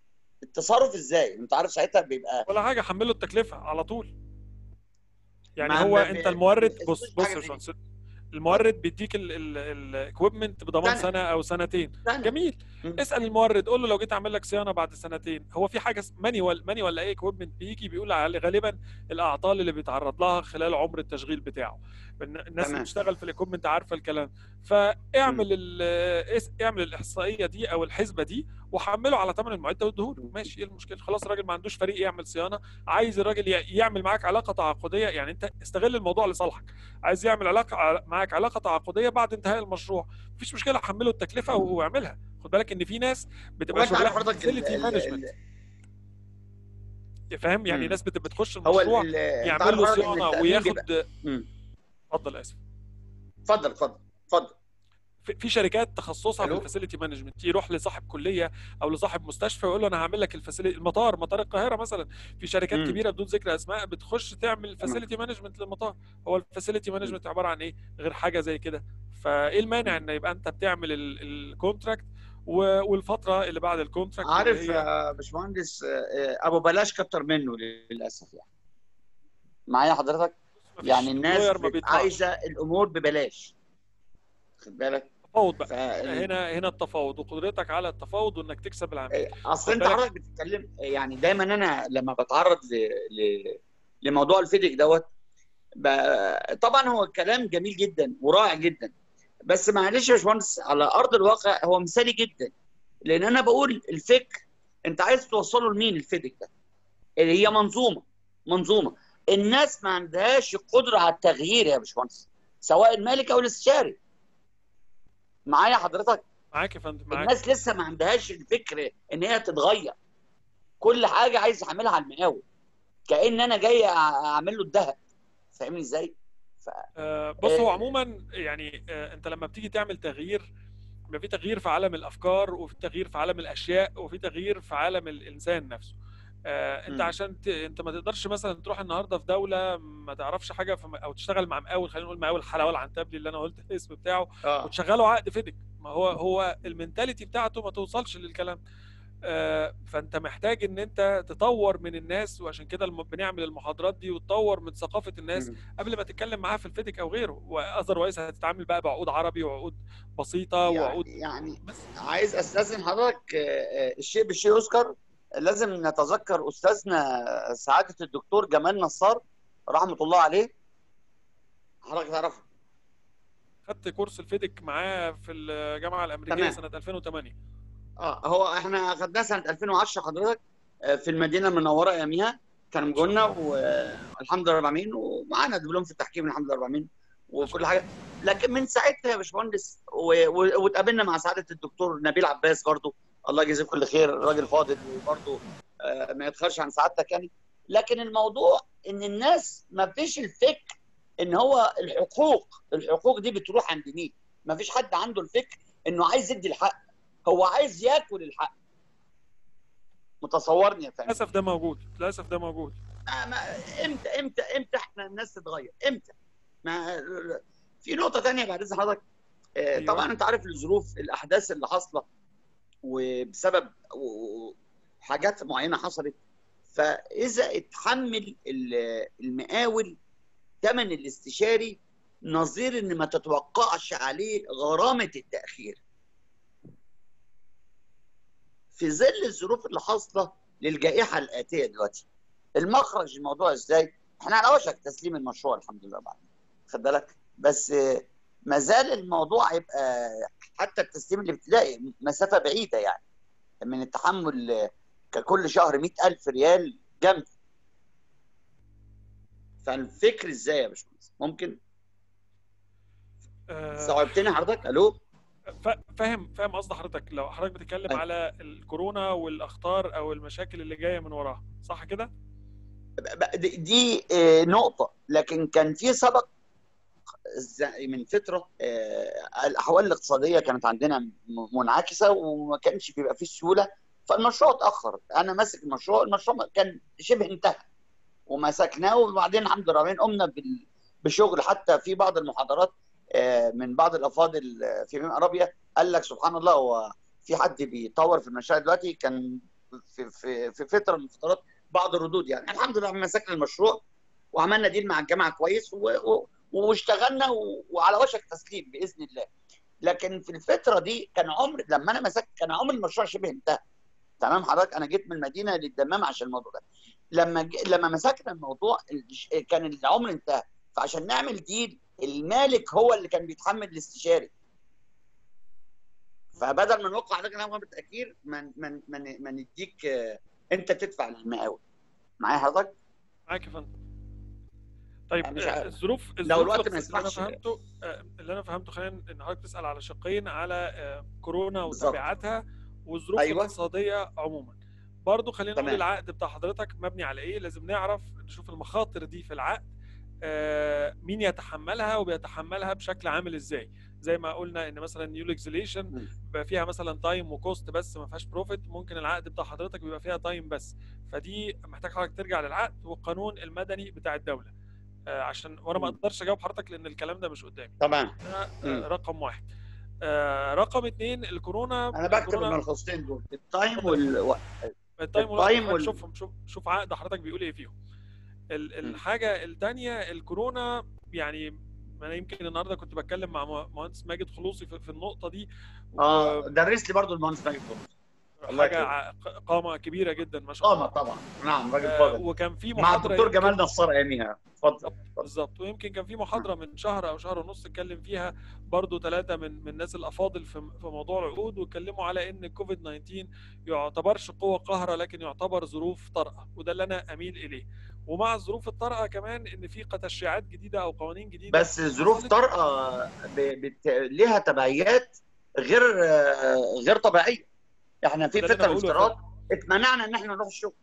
التصرف ازاي انت عارف ساعتها بيبقى ولا حاجه حمله التكلفه على طول يعني ما- هو ما- انت ما- المورد ما- بص ما- بص حاجة يا زي باشمهندس المورد بيديك الاكويبمنت بضمان سنة. سنه او سنتين ثانية. جميل مم. اسال المورد قول له لو جيت اعمل لك صيانه بعد سنتين هو في حاجه مانيوال مانيوال اي اكويبمنت بيجي بيقول على غالبا الاعطال اللي بيتعرض لها خلال عمر التشغيل بتاعه الن- الناس اللي تمام. بتشتغل في الاكويبمنت عارفه الكلام فاعمل ال- اس- اعمل الاحصائيه دي او الحسبه دي وحمله على ثمن المعده والدهون ماشي ايه المشكله خلاص الراجل ما عندوش فريق يعمل صيانه عايز الراجل ي- يعمل معاك علاقه تعاقديه يعني انت استغل الموضوع لصالحك عايز يعمل علاقه ع- معاك علاقه تعاقديه بعد انتهاء المشروع مفيش مشكله حمله التكلفه واعملها خد بالك ان في ناس بتبقى وانت عارف شغلها حضرتك ال- فاسيلتي ال- مانجمنت فاهم يعني مم. ناس بت- بتخش هو المشروع ال- ال- انت يعمل عارف له حضرتك إن صيانه التأمين وياخد بيبقى- مم. اتفضل اسف اتفضل اتفضل اتفضل في في شركات تخصصها في ألو؟ الفاسيلتي مانجمنت يروح لصاحب كليه او لصاحب مستشفى ويقول له انا هعمل لك الفاسيلتي المطار مطار القاهره مثلا في شركات مم. كبيره بدون ذكر اسماء بتخش تعمل فاسيلتي مانجمنت للمطار هو الفاسيلتي مانجمنت عباره عن ايه غير حاجه زي كده فايه المانع ان يبقى انت بتعمل الكونتراكت والفتره اللي بعد الكونتراكت اللي عارف هي يا باشمهندس آه، ابو بلاش كتر منه للاسف يعني معايا حضرتك مفيش يعني الناس لوير ما بت- بيدفعش. عايزه الامور ببلاش خد بالك تفاوض بقى فال- هنا هنا التفاوض وقدرتك على التفاوض وانك تكسب العميل اصل انت خد بالك. حضرتك بتتكلم يعني دايما انا لما بتعرض ل... ل... لموضوع الفيديك دوت ب... طبعا هو كلام جميل جدا ورائع جدا بس معلش يا باشمهندس على ارض الواقع هو مثالي جدا لان انا بقول الفكر انت عايز توصله لمين الفيديك ده اللي هي منظومه منظومه الناس ما عندهاش قدره على التغيير يا باشمهندس سواء المالك او الاستشاري معايا حضرتك معاك يا فندم معاك الناس لسه ما عندهاش الفكر ان هي تتغير كل حاجه عايز اعملها على المقاول كان انا جاي أع- اعمل له الذهب فاهمني ازاي ف... آه، بص هو آه. عموما يعني آه، انت لما بتيجي تعمل تغيير بيبقى في تغيير في عالم الافكار وفي تغيير في عالم الاشياء وفي تغيير في عالم الانسان نفسه آه، انت مم. عشان ت... انت ما تقدرش مثلا تروح النهارده في دوله ما تعرفش حاجه في... م- او تشتغل مع مقاول خلينا نقول مقاول حلاوه العنتبلي اللي انا قلت الاسم بتاعه اه وتشغله عقد فيدك ما هو هو المينتاليتي بتاعته ما توصلش للكلام آه، فانت محتاج ان انت تطور من الناس وعشان كده الم- بنعمل المحاضرات دي وتطور من ثقافه الناس مم. قبل ما تتكلم معاه في الفيديك او غيره واذروايز هتتعامل بقى بعقود عربي وعقود بسيطه وعقود يعني, يعني بس عايز استاذن حضرتك آه، آه، الشيء بالشيء يذكر لازم نتذكر استاذنا سعاده الدكتور جمال نصار رحمه الله عليه حضرتك تعرفه خدت كورس الفيديك معاه في الجامعه الامريكيه تمام. سنه 2008 اه هو احنا اخدناه سنه 2010 حضرتك آه، في المدينه المنوره اياميها كان مجولنا والحمد لله رب العالمين ومعانا دبلوم في التحكيم الحمد لله رب العالمين وكل حاجه لكن من ساعتها يا باشمهندس و- و- واتقابلنا مع سعاده الدكتور نبيل عباس برضو الله يجزيه كل خير راجل فاضل وبرضو آه، ما يتخرش عن سعادتك يعني لكن الموضوع ان الناس ما فيش الفكر ان هو الحقوق الحقوق دي بتروح عند مين ما فيش حد عنده الفكر انه عايز يدي الحق هو عايز ياكل الحق متصورني يا فندم للاسف ده موجود للاسف ده موجود ما ما امتى امتى امتى احنا الناس تتغير امتى ما في نقطه تانية بعد اذن حضرتك آه، أيوة. طبعا انت عارف الظروف الاحداث اللي حاصله وبسبب و- و- حاجات معينه حصلت فاذا اتحمل ال- المقاول ثمن الاستشاري نظير ان ما تتوقعش عليه غرامه التاخير في ظل الظروف اللي حاصله للجائحه الاتيه دلوقتي المخرج الموضوع ازاي احنا على وشك تسليم المشروع الحمد لله بعد خد بالك بس آه، ما زال الموضوع هيبقى حتى التسليم الابتدائي مسافه بعيده يعني من التحمل آه، ككل شهر 100000 ريال جنب فالفكر ازاي يا باشمهندس ممكن آه، استوعبتني حضرتك الو ف- فاهم فاهم قصد حضرتك لو حضرتك بتتكلم أيوة. على الكورونا والاخطار او المشاكل اللي جايه من وراها صح كده ب- دي- دي آه، نقطة لكن كان في سبق ز- من فترة آه، الأحوال الاقتصادية كانت عندنا م- منعكسة وما كانش بيبقى فيه سيولة فالمشروع اتأخر أنا ماسك المشروع المشروع كان شبه انتهى ومسكناه وبعدين الحمد لله ربنا قمنا بال- بشغل حتى في بعض المحاضرات آه، من بعض الأفاضل آه، في ميم أرابيا قال لك سبحان الله هو في حد بيطور في المشاريع دلوقتي كان في في في فتره من الفترات بعض الردود يعني الحمد لله مسكنا المشروع وعملنا ديل مع الجامعه كويس و... و... واشتغلنا و... وعلى وشك تسليم باذن الله لكن في الفتره دي كان عمر لما انا مسكت كان عمر المشروع شبه انتهى تمام حضرتك انا جيت من المدينه للدمام عشان الموضوع ده لما ج... لما مسكنا الموضوع ال- كان العمر انتهى فعشان نعمل ديل المالك هو اللي كان بيتحمل الاستشاري فبدل ما نوقع عليك نعمل بالتاخير ما ما ما ما نديك آه، انت تدفع للمقاول معايا حضرتك معاك يا فندم طيب أنا مش آه، عارف. الظروف لو الوقت الظروف ما اللي انا يسمحش. فهمته آه، اللي انا فهمته خلينا ان حضرتك تسال على شقين على آه، كورونا بالظبط. وتبعاتها والظروف أيوة. الاقتصاديه عموما برضه خلينا نقول تمام. العقد بتاع حضرتك مبني على ايه لازم نعرف نشوف المخاطر دي في العقد آه، مين يتحملها وبيتحملها بشكل عامل ازاي زي ما قلنا ان مثلا نيو ليجزليشن مم. بيبقى فيها مثلا تايم وكوست بس ما فيهاش بروفيت ممكن العقد بتاع حضرتك بيبقى فيها تايم بس فدي محتاج حضرتك ترجع للعقد والقانون المدني بتاع الدوله آه، عشان وانا ما مم. اقدرش اجاوب حضرتك لان الكلام ده مش قدامي طبعا ده آه، مم. رقم واحد آه، رقم اثنين الكورونا انا بكتب الكورونا- الملخصين دول التايم وال التايم التايم والوقت وال- شوف شوف شوف عقد حضرتك بيقول ايه فيهم ال- م. الحاجه الثانيه الكورونا يعني انا يمكن النهارده كنت بتكلم مع مه- مهندس ماجد خلوصي في, في النقطه دي اه درس لي برضو المهندس ماجد فضل الله حاجه يكرمك. ع- قامه كبيره جدا ما شاء الله قامة طبعا نعم راجل آه، فاضل وكان في مع محاضره الدكتور يمكن- جمال نصار اياميها اتفضل بالظبط ويمكن كان في محاضره من شهر او شهر ونص اتكلم فيها برضو ثلاثه من من الناس الافاضل في في موضوع العقود واتكلموا على ان كوفيد 19 يعتبرش قوه قاهره لكن يعتبر ظروف طارئه وده اللي انا اميل اليه ومع الظروف الطارئه كمان ان في تشريعات جديده او قوانين جديده بس ظروف حصلت. طارئه ب- بت... لها تبعيات غير آه، غير طبيعيه احنا في ده اللي أنا فتره بقوله يا افتراض اتمنعنا ان احنا نروح الشغل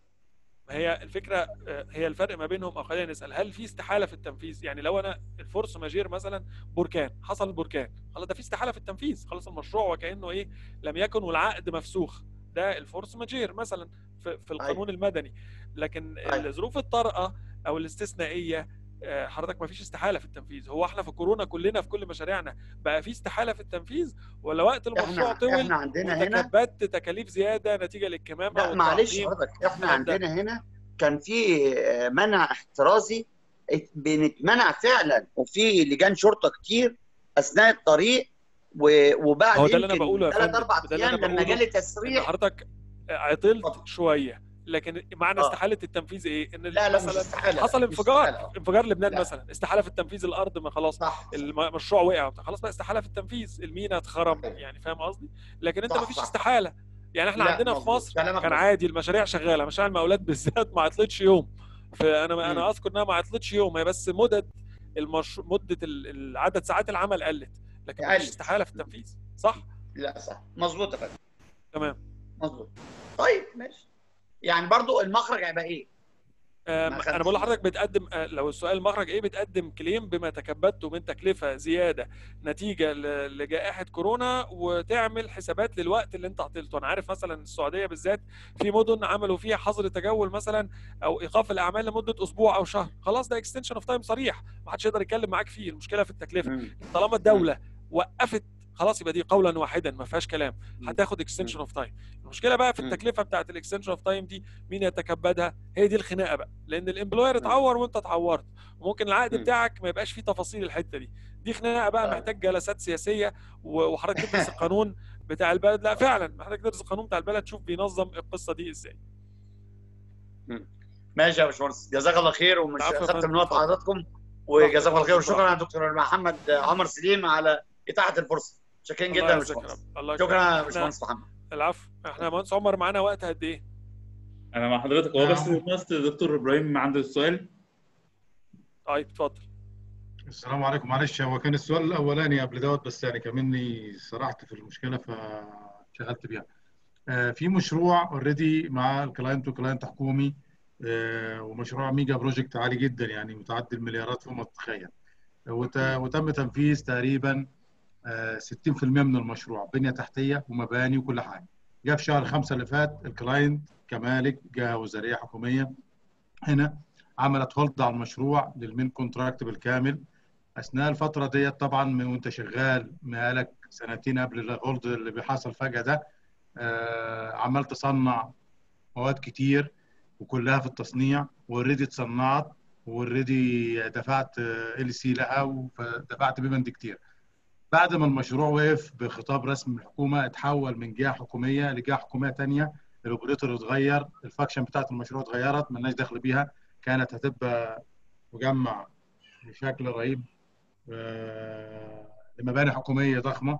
ما هي الفكره آه، هي الفرق ما بينهم او خلينا نسال هل في استحاله في التنفيذ يعني لو انا الفورس ماجير مثلا بركان حصل البركان خلاص ده في استحاله في التنفيذ خلاص المشروع وكانه ايه لم يكن والعقد مفسوخ ده الفورس ماجير مثلا في, في القانون المدني لكن أيوة. الظروف الطارئه او الاستثنائيه آه، حضرتك ما فيش استحاله في التنفيذ هو احنا في كورونا كلنا في كل مشاريعنا بقى في استحاله في التنفيذ ولا وقت المشروع احنا طول احنا عندنا هنا وتكبدت تكاليف زياده نتيجه للكمامه لا معلش والتعقيم حضرتك احنا الكلام ده. عندنا هنا كان في آه، منع احترازي ات- بنتمنع فعلا وفي لجان شرطه كتير اثناء الطريق و- وبعد هو ده اللي أنا يمكن بقوله يا ثلاث فندم، اربع ده اللي أنا ايام لما بقوله. جالي ان تسريح حضرتك عطلت اتفضل. شويه لكن معنى آه. استحاله التنفيذ ايه ان لا لا مش مثلا استحاله حصل مش انفجار استحالة. انفجار لبنان لا. مثلا استحاله في التنفيذ الارض ما خلاص صح المشروع وقع وبتاع. خلاص بقى استحاله في التنفيذ المينا اتخرم يعني فاهم قصدي لكن انت صح، ما فيش صح. استحاله يعني احنا لا، عندنا في مظبوط. مصر كلامك كان مظبوط. عادي المشاريع شغاله مشاريع المقاولات بالذات ما عطلتش يوم فانا مم. انا اذكر انها ما عطلتش يوم هي بس مدد المش... مده ال- ال- عدد ساعات العمل قلت لكن ما فيش قلت. استحاله في التنفيذ صح لا صح مظبوط يا فندم تمام مظبوط طيب ماشي يعني برضو المخرج هيبقى ايه؟ آه، ما انا بقول خدتش. لحضرتك بتقدم آه، لو السؤال المخرج ايه بتقدم كليم بما تكبدته من تكلفه زياده نتيجه ل- لجائحه كورونا وتعمل حسابات للوقت اللي انت عطلته انا عارف مثلا السعوديه بالذات في مدن عملوا فيها حظر تجول مثلا او ايقاف الاعمال لمده اسبوع او شهر خلاص ده اكستنشن اوف تايم صريح ما حدش يقدر يتكلم معاك فيه المشكله في التكلفه مم. طالما الدوله وقفت خلاص يبقى دي قولا واحدا ما فيهاش كلام مم. هتاخد اكستنشن اوف تايم المشكله بقى في مم. التكلفه بتاعت الاكستنشن اوف تايم دي مين يتكبدها هي دي الخناقه بقى لان الامبلوير اتعور وانت اتعورت وممكن العقد مم. بتاعك ما يبقاش فيه تفاصيل الحته دي دي خناقه بقى آه. محتاج جلسات سياسيه و- وحضرتك تدرس القانون بتاع البلد لا فعلا محتاج تدرس القانون بتاع البلد تشوف بينظم القصه دي ازاي ماشي يا باشمهندس جزاك الله خير ومش العفو يا اخذت فندم. من وقت اتفضل. حضراتكم وجزاك الله خير اتفضل. وشكرا يا دكتور محمد عمر سليم على اتاحه الفرصه شاكرين الله جدا يا يعزك يا باشمهندس رب. الله شكرا يا يكرمك. احنا باشمهندس محمد العفو احنا يا مهندس عمر معانا وقت قد ايه؟ انا مع حضرتك هو بس نعم. بس دكتور ابراهيم عنده السؤال طيب اتفضل السلام عليكم معلش هو كان السؤال الاولاني قبل دوت بس يعني كمني سرحت في المشكله فشغلت بيها آه، في مشروع اوريدي مع الكلاينت وكلاينت حكومي آه، ومشروع ميجا بروجكت عالي جدا يعني متعدي المليارات فوق ما تتخيل وت- وتم تنفيذ تقريبا آه، 60% من المشروع بنيه تحتيه ومباني وكل حاجه جاء في شهر خمسة اللي فات الكلاينت كمالك جهه وزاريه حكوميه هنا عملت هولد على المشروع للمين كونتراكت بالكامل اثناء الفتره ديت طبعا من وانت شغال بقالك سنتين قبل الهولد اللي بيحصل فجاه ده آه، عمال تصنع مواد كتير وكلها في التصنيع واوريدي اتصنعت واوريدي دفعت ال سي لها فدفعت بيمنت كتير بعد ما المشروع وقف بخطاب رسمي من الحكومه اتحول من جهه حكوميه لجهه حكوميه ثانيه الاوبريتور اتغير الفاكشن بتاعت المشروع اتغيرت مالناش دخل بيها كانت هتبقى مجمع بشكل رهيب آه، لمباني حكوميه ضخمه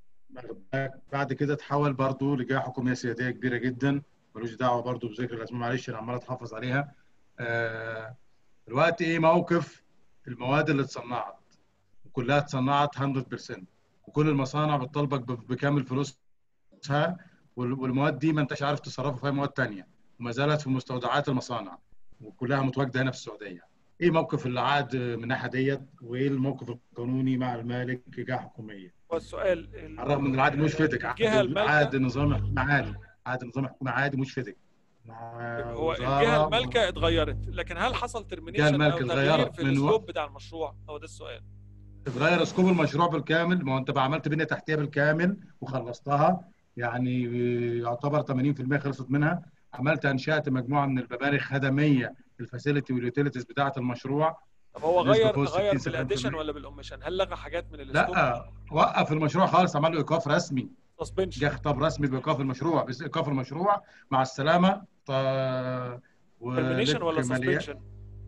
بعد كده اتحول برضو لجهه حكوميه سياديه كبيره جدا ملوش دعوه برضو بذكر الاسماء معلش انا عمال اتحفظ عليها آه، دلوقتي ايه موقف المواد اللي اتصنعت كلها اتصنعت 100% وكل المصانع بتطالبك ب- بكامل فلوسها وال- والمواد دي ما انتش عارف تصرفها في مواد تانية وما زالت في مستودعات المصانع وكلها متواجده هنا في السعوديه. ايه موقف العقد من الناحيه ديت وايه الموقف القانوني مع المالك كجهه حكوميه؟ والسؤال ال- على الرغم ان العقد مش فدك الجهة عقد المالكة عقد نظام حكومه عادي عقد نظام حكومه عادي مش فدك مع هو وزارة الجهه المالكه اتغيرت لكن هل حصل ترمينيشن او المالكة تغيير اتغيرت في من الاسلوب وقت- بتاع المشروع هو ده السؤال اتغير اسكوب المشروع بالكامل ما هو انت بقى عملت بنيه تحتيه بالكامل وخلصتها يعني يعتبر 80% خلصت منها عملت انشات مجموعه من المباني الخدميه الفاسيلتي واليوتيليتيز بتاعه المشروع طب هو بنسبة غير فوق غير 60 بالاديشن 70%. ولا بالاوميشن هل لغى حاجات من الاسلوب لا وقف المشروع خالص عمل له ايقاف رسمي سسبنشن جه خطاب رسمي بايقاف المشروع بس ايقاف المشروع مع السلامه ط... ترمينيشن ولا ولك ماليات- سسبنشن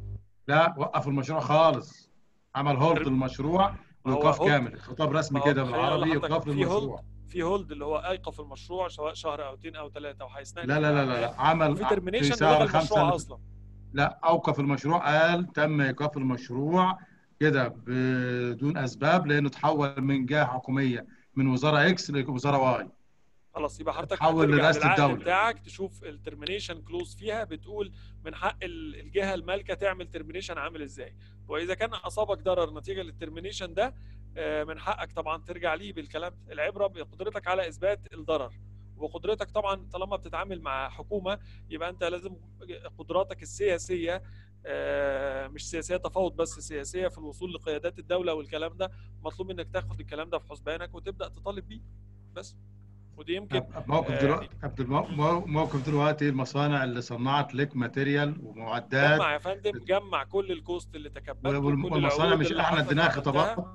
لا وقف المشروع خالص عمل هولد ترم- المشروع ما هو وايقاف هولد. كامل خطاب رسمي ما هو كده خليني بالعربي أقول لحضرتك، ايقاف في للمشروع في هولد اللي هو ايقف المشروع سواء شهر او اتنين او ثلاثه وهيستنى لا لا لا لا, لا. عمل وفي ترمينيشن في لغى شهر المشروع خمسة اصلا لا اوقف المشروع قال تم ايقاف المشروع كده بدون اسباب لانه تحول من جهه حكوميه من وزاره اكس لوزاره واي خلاص يبقى حضرتك اتحول هترجع لرئاسة للعقد الدولة. بتاعك تشوف الترمينيشن كلوز فيها بتقول من حق ال- الجهه المالكه تعمل ترمينيشن عامل ازاي واذا كان اصابك ضرر نتيجه للترمينيشن ده آه، من حقك طبعا ترجع ليه بالكلام ده. العبره بقدرتك على اثبات الضرر وقدرتك طبعا طالما بتتعامل مع حكومه يبقى انت لازم قدراتك السياسيه آه، مش سياسيه تفاوض بس سياسيه في الوصول لقيادات الدوله والكلام ده مطلوب انك تاخد الكلام ده في حسبانك وتبدا تطالب بيه بس ودي يمكن موقف آه، دلوقتي عبد المو- مو- موقف دلوقتي المصانع اللي صنعت لك ماتيريال ومعدات جمع يا فندم جمع كل الكوست اللي تكبدته وال- وكل والمصانع العروض مش اللي احنا حضرتك اديناها عملتها. خطابات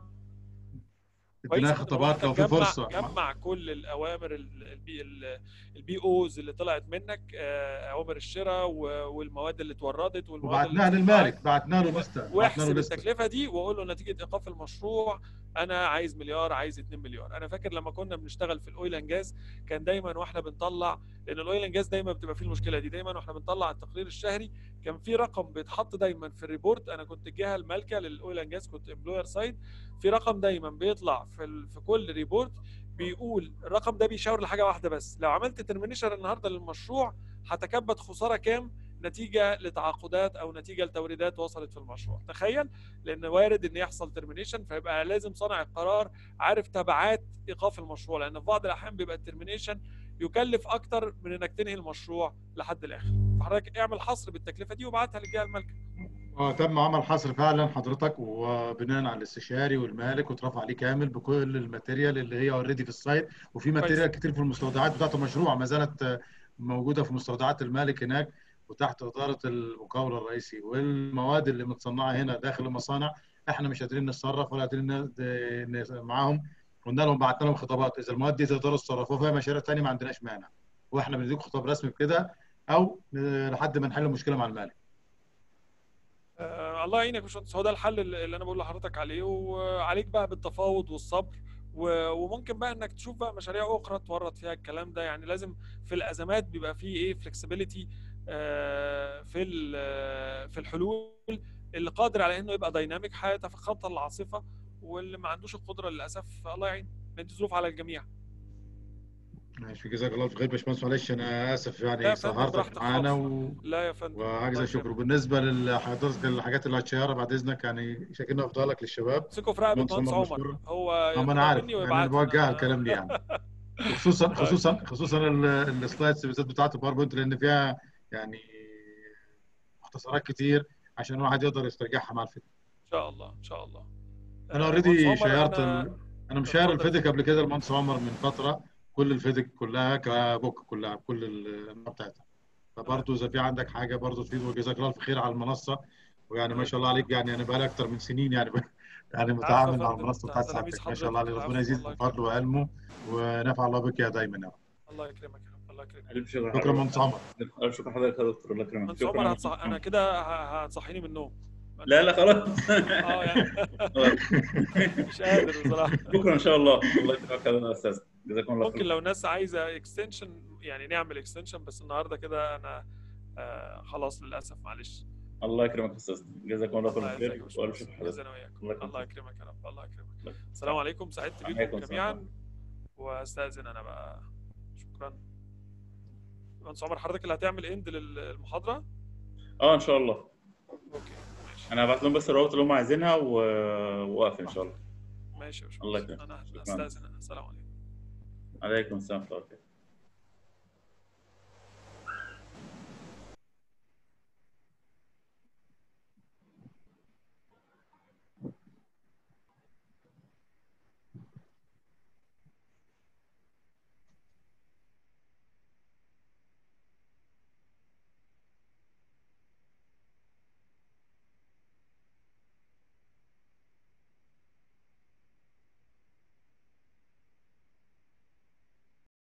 كويس اديناها يا فندم، خطابات لو في وحضرتك فرصه جمع, جمع كل الاوامر البي البي اوز اللي طلعت منك آه، اوامر الشراء و- والمواد اللي اتوردت والمواد اللي وبعتناها استدفعت. للمالك بعتنا له لسته بعتنا له واحسب لسته التكلفه دي واقول له نتيجه ايقاف المشروع انا عايز مليار عايز 2 مليار انا فاكر لما كنا بنشتغل في الاويل اند جاز كان دايما واحنا بنطلع لان الاويل اند جاز دايما بتبقى فيه المشكله دي دايما واحنا بنطلع التقرير الشهري كان في رقم بيتحط دايما في الريبورت انا كنت الجهه المالكه للاويل اند جاز كنت امبلوير سايد في رقم دايما بيطلع في ال... في كل ريبورت بيقول الرقم ده بيشاور لحاجه واحده بس لو عملت ترمينيشن النهارده للمشروع هتكبد خساره كام نتيجه لتعاقدات او نتيجه لتوريدات وصلت في المشروع تخيل لان وارد ان يحصل ترمينيشن فيبقى لازم صانع القرار عارف تبعات ايقاف المشروع لان في بعض الاحيان بيبقى الترمينيشن يكلف اكتر من انك تنهي المشروع لحد الاخر فحضرتك اعمل حصر بالتكلفه دي وابعتها للجهه المالكه اه تم عمل حصر فعلا حضرتك وبناء على الاستشاري والمالك واترفع عليه كامل بكل الماتيريال اللي هي اوريدي في السايت وفي ماتيريال كتير في المستودعات بتاعت المشروع ما زالت آه، موجوده في مستودعات المالك هناك وتحت اداره المقاول الرئيسي والمواد اللي متصنعه هنا داخل المصانع احنا مش قادرين نتصرف ولا قادرين ن- ن- معاهم قلنا لهم بعتنا لهم خطابات اذا المواد دي تقدروا تتصرفوا فيها مشاريع ثانيه ما عندناش مانع واحنا بنديكم خطاب رسمي بكده او آه، لحد ما نحل المشكله مع المالك آه الله يعينك يا باشمهندس هو ده الحل اللي اللي انا بقول لحضرتك عليه وعليك بقى بالتفاوض والصبر و- وممكن بقى انك تشوف بقى مشاريع اخرى تورط فيها الكلام ده يعني لازم في الازمات بيبقى فيه ايه فلكسبيليتي في ال- في الحلول اللي قادر على انه يبقى دايناميك هيتخطى العاصفه واللي ما عندوش القدره للاسف الله يعين لان دي ظروف على الجميع ماشي جزاك الله خير باشمهندس معلش انا اسف لا يا يعني فندم، سهرتك براحتك معانا خالص. و... لا يا فندم وعاجز الله الشكر يكرمك. وبالنسبه لحضرتك الحاجات اللي هتشيرها بعد اذنك يعني شاكرنا افضلك للشباب امسكوا في رقبه مهندس مهندس عمر عمر مشكور. هو اه ما ياخدها انا عارف مني يعني ويبعتها. بوجه أنا- الكلام ليه يعني خصوصا خصوصا خصوصا ال- السلايدز بالذات بتاعت الباوربوينت لان فيها يعني مختصرات كتير عشان الواحد يقدر يسترجعها مع الفيديو ان شاء الله ان شاء الله انا آه، اوريدي مهندس عمر، شيرت أنا- ال... انا مشاير اتفضل. الفيديك قبل كده المهندس عمر من فتره كل الفيديك كلها كبوك كلها بكل الانواع بتاعتها فبرضه اذا في عندك حاجه برضه تفيد وجزاك الله الف خير على المنصه ويعني ما شاء الله عليك يعني انا بقالي اكتر من سنين يعني يعني متعامل مع فندم، المنصه بتاعت تلاميذ سعادتك ما شاء الله عليك حضرتك. ربنا يزيد الله من فضله وعلمه ونفع الله بك يا دايما يا رب الله يكرمك يا رب الله يكرمك الف شكر شكرا حضرتك. من عمر الف شكر حضرتك يا دكتور الله يكرمك منصور شكرا عمر هتصح... انا كده ه- هتصحيني من النوم لا لا خلاص اه يعني مش قادر بصراحه بكره ان شاء الله الله يكرمك يا استاذ جزاكم الله ممكن خير لو ناس عايزه اكستنشن يعني نعمل اكستنشن بس النهارده كده انا آه خلاص للاسف معلش الله يكرمك يا استاذ جزاكم الله الله كل يعزك يا خير والف باشمهندس شكر حضرتك جزانا وياكم الله يكرمك. الله يكرمك يا رب الله يكرمك الله السلام عليكم سعدت عليكم بيكم السلام. جميعا واستاذن انا بقى شكرا مهندس عمر حضرتك اللي هتعمل اند للمحاضره اه ان شاء الله اوكي ماشي انا هبعت لهم بس الروابط اللي هم عايزينها و... واقفل ان شاء الله ماشي يا الله باشمهندس يكرمك. انا شكراً. استاذن انا السلام عليكم عليكم السلام ورحمه الله وبركاته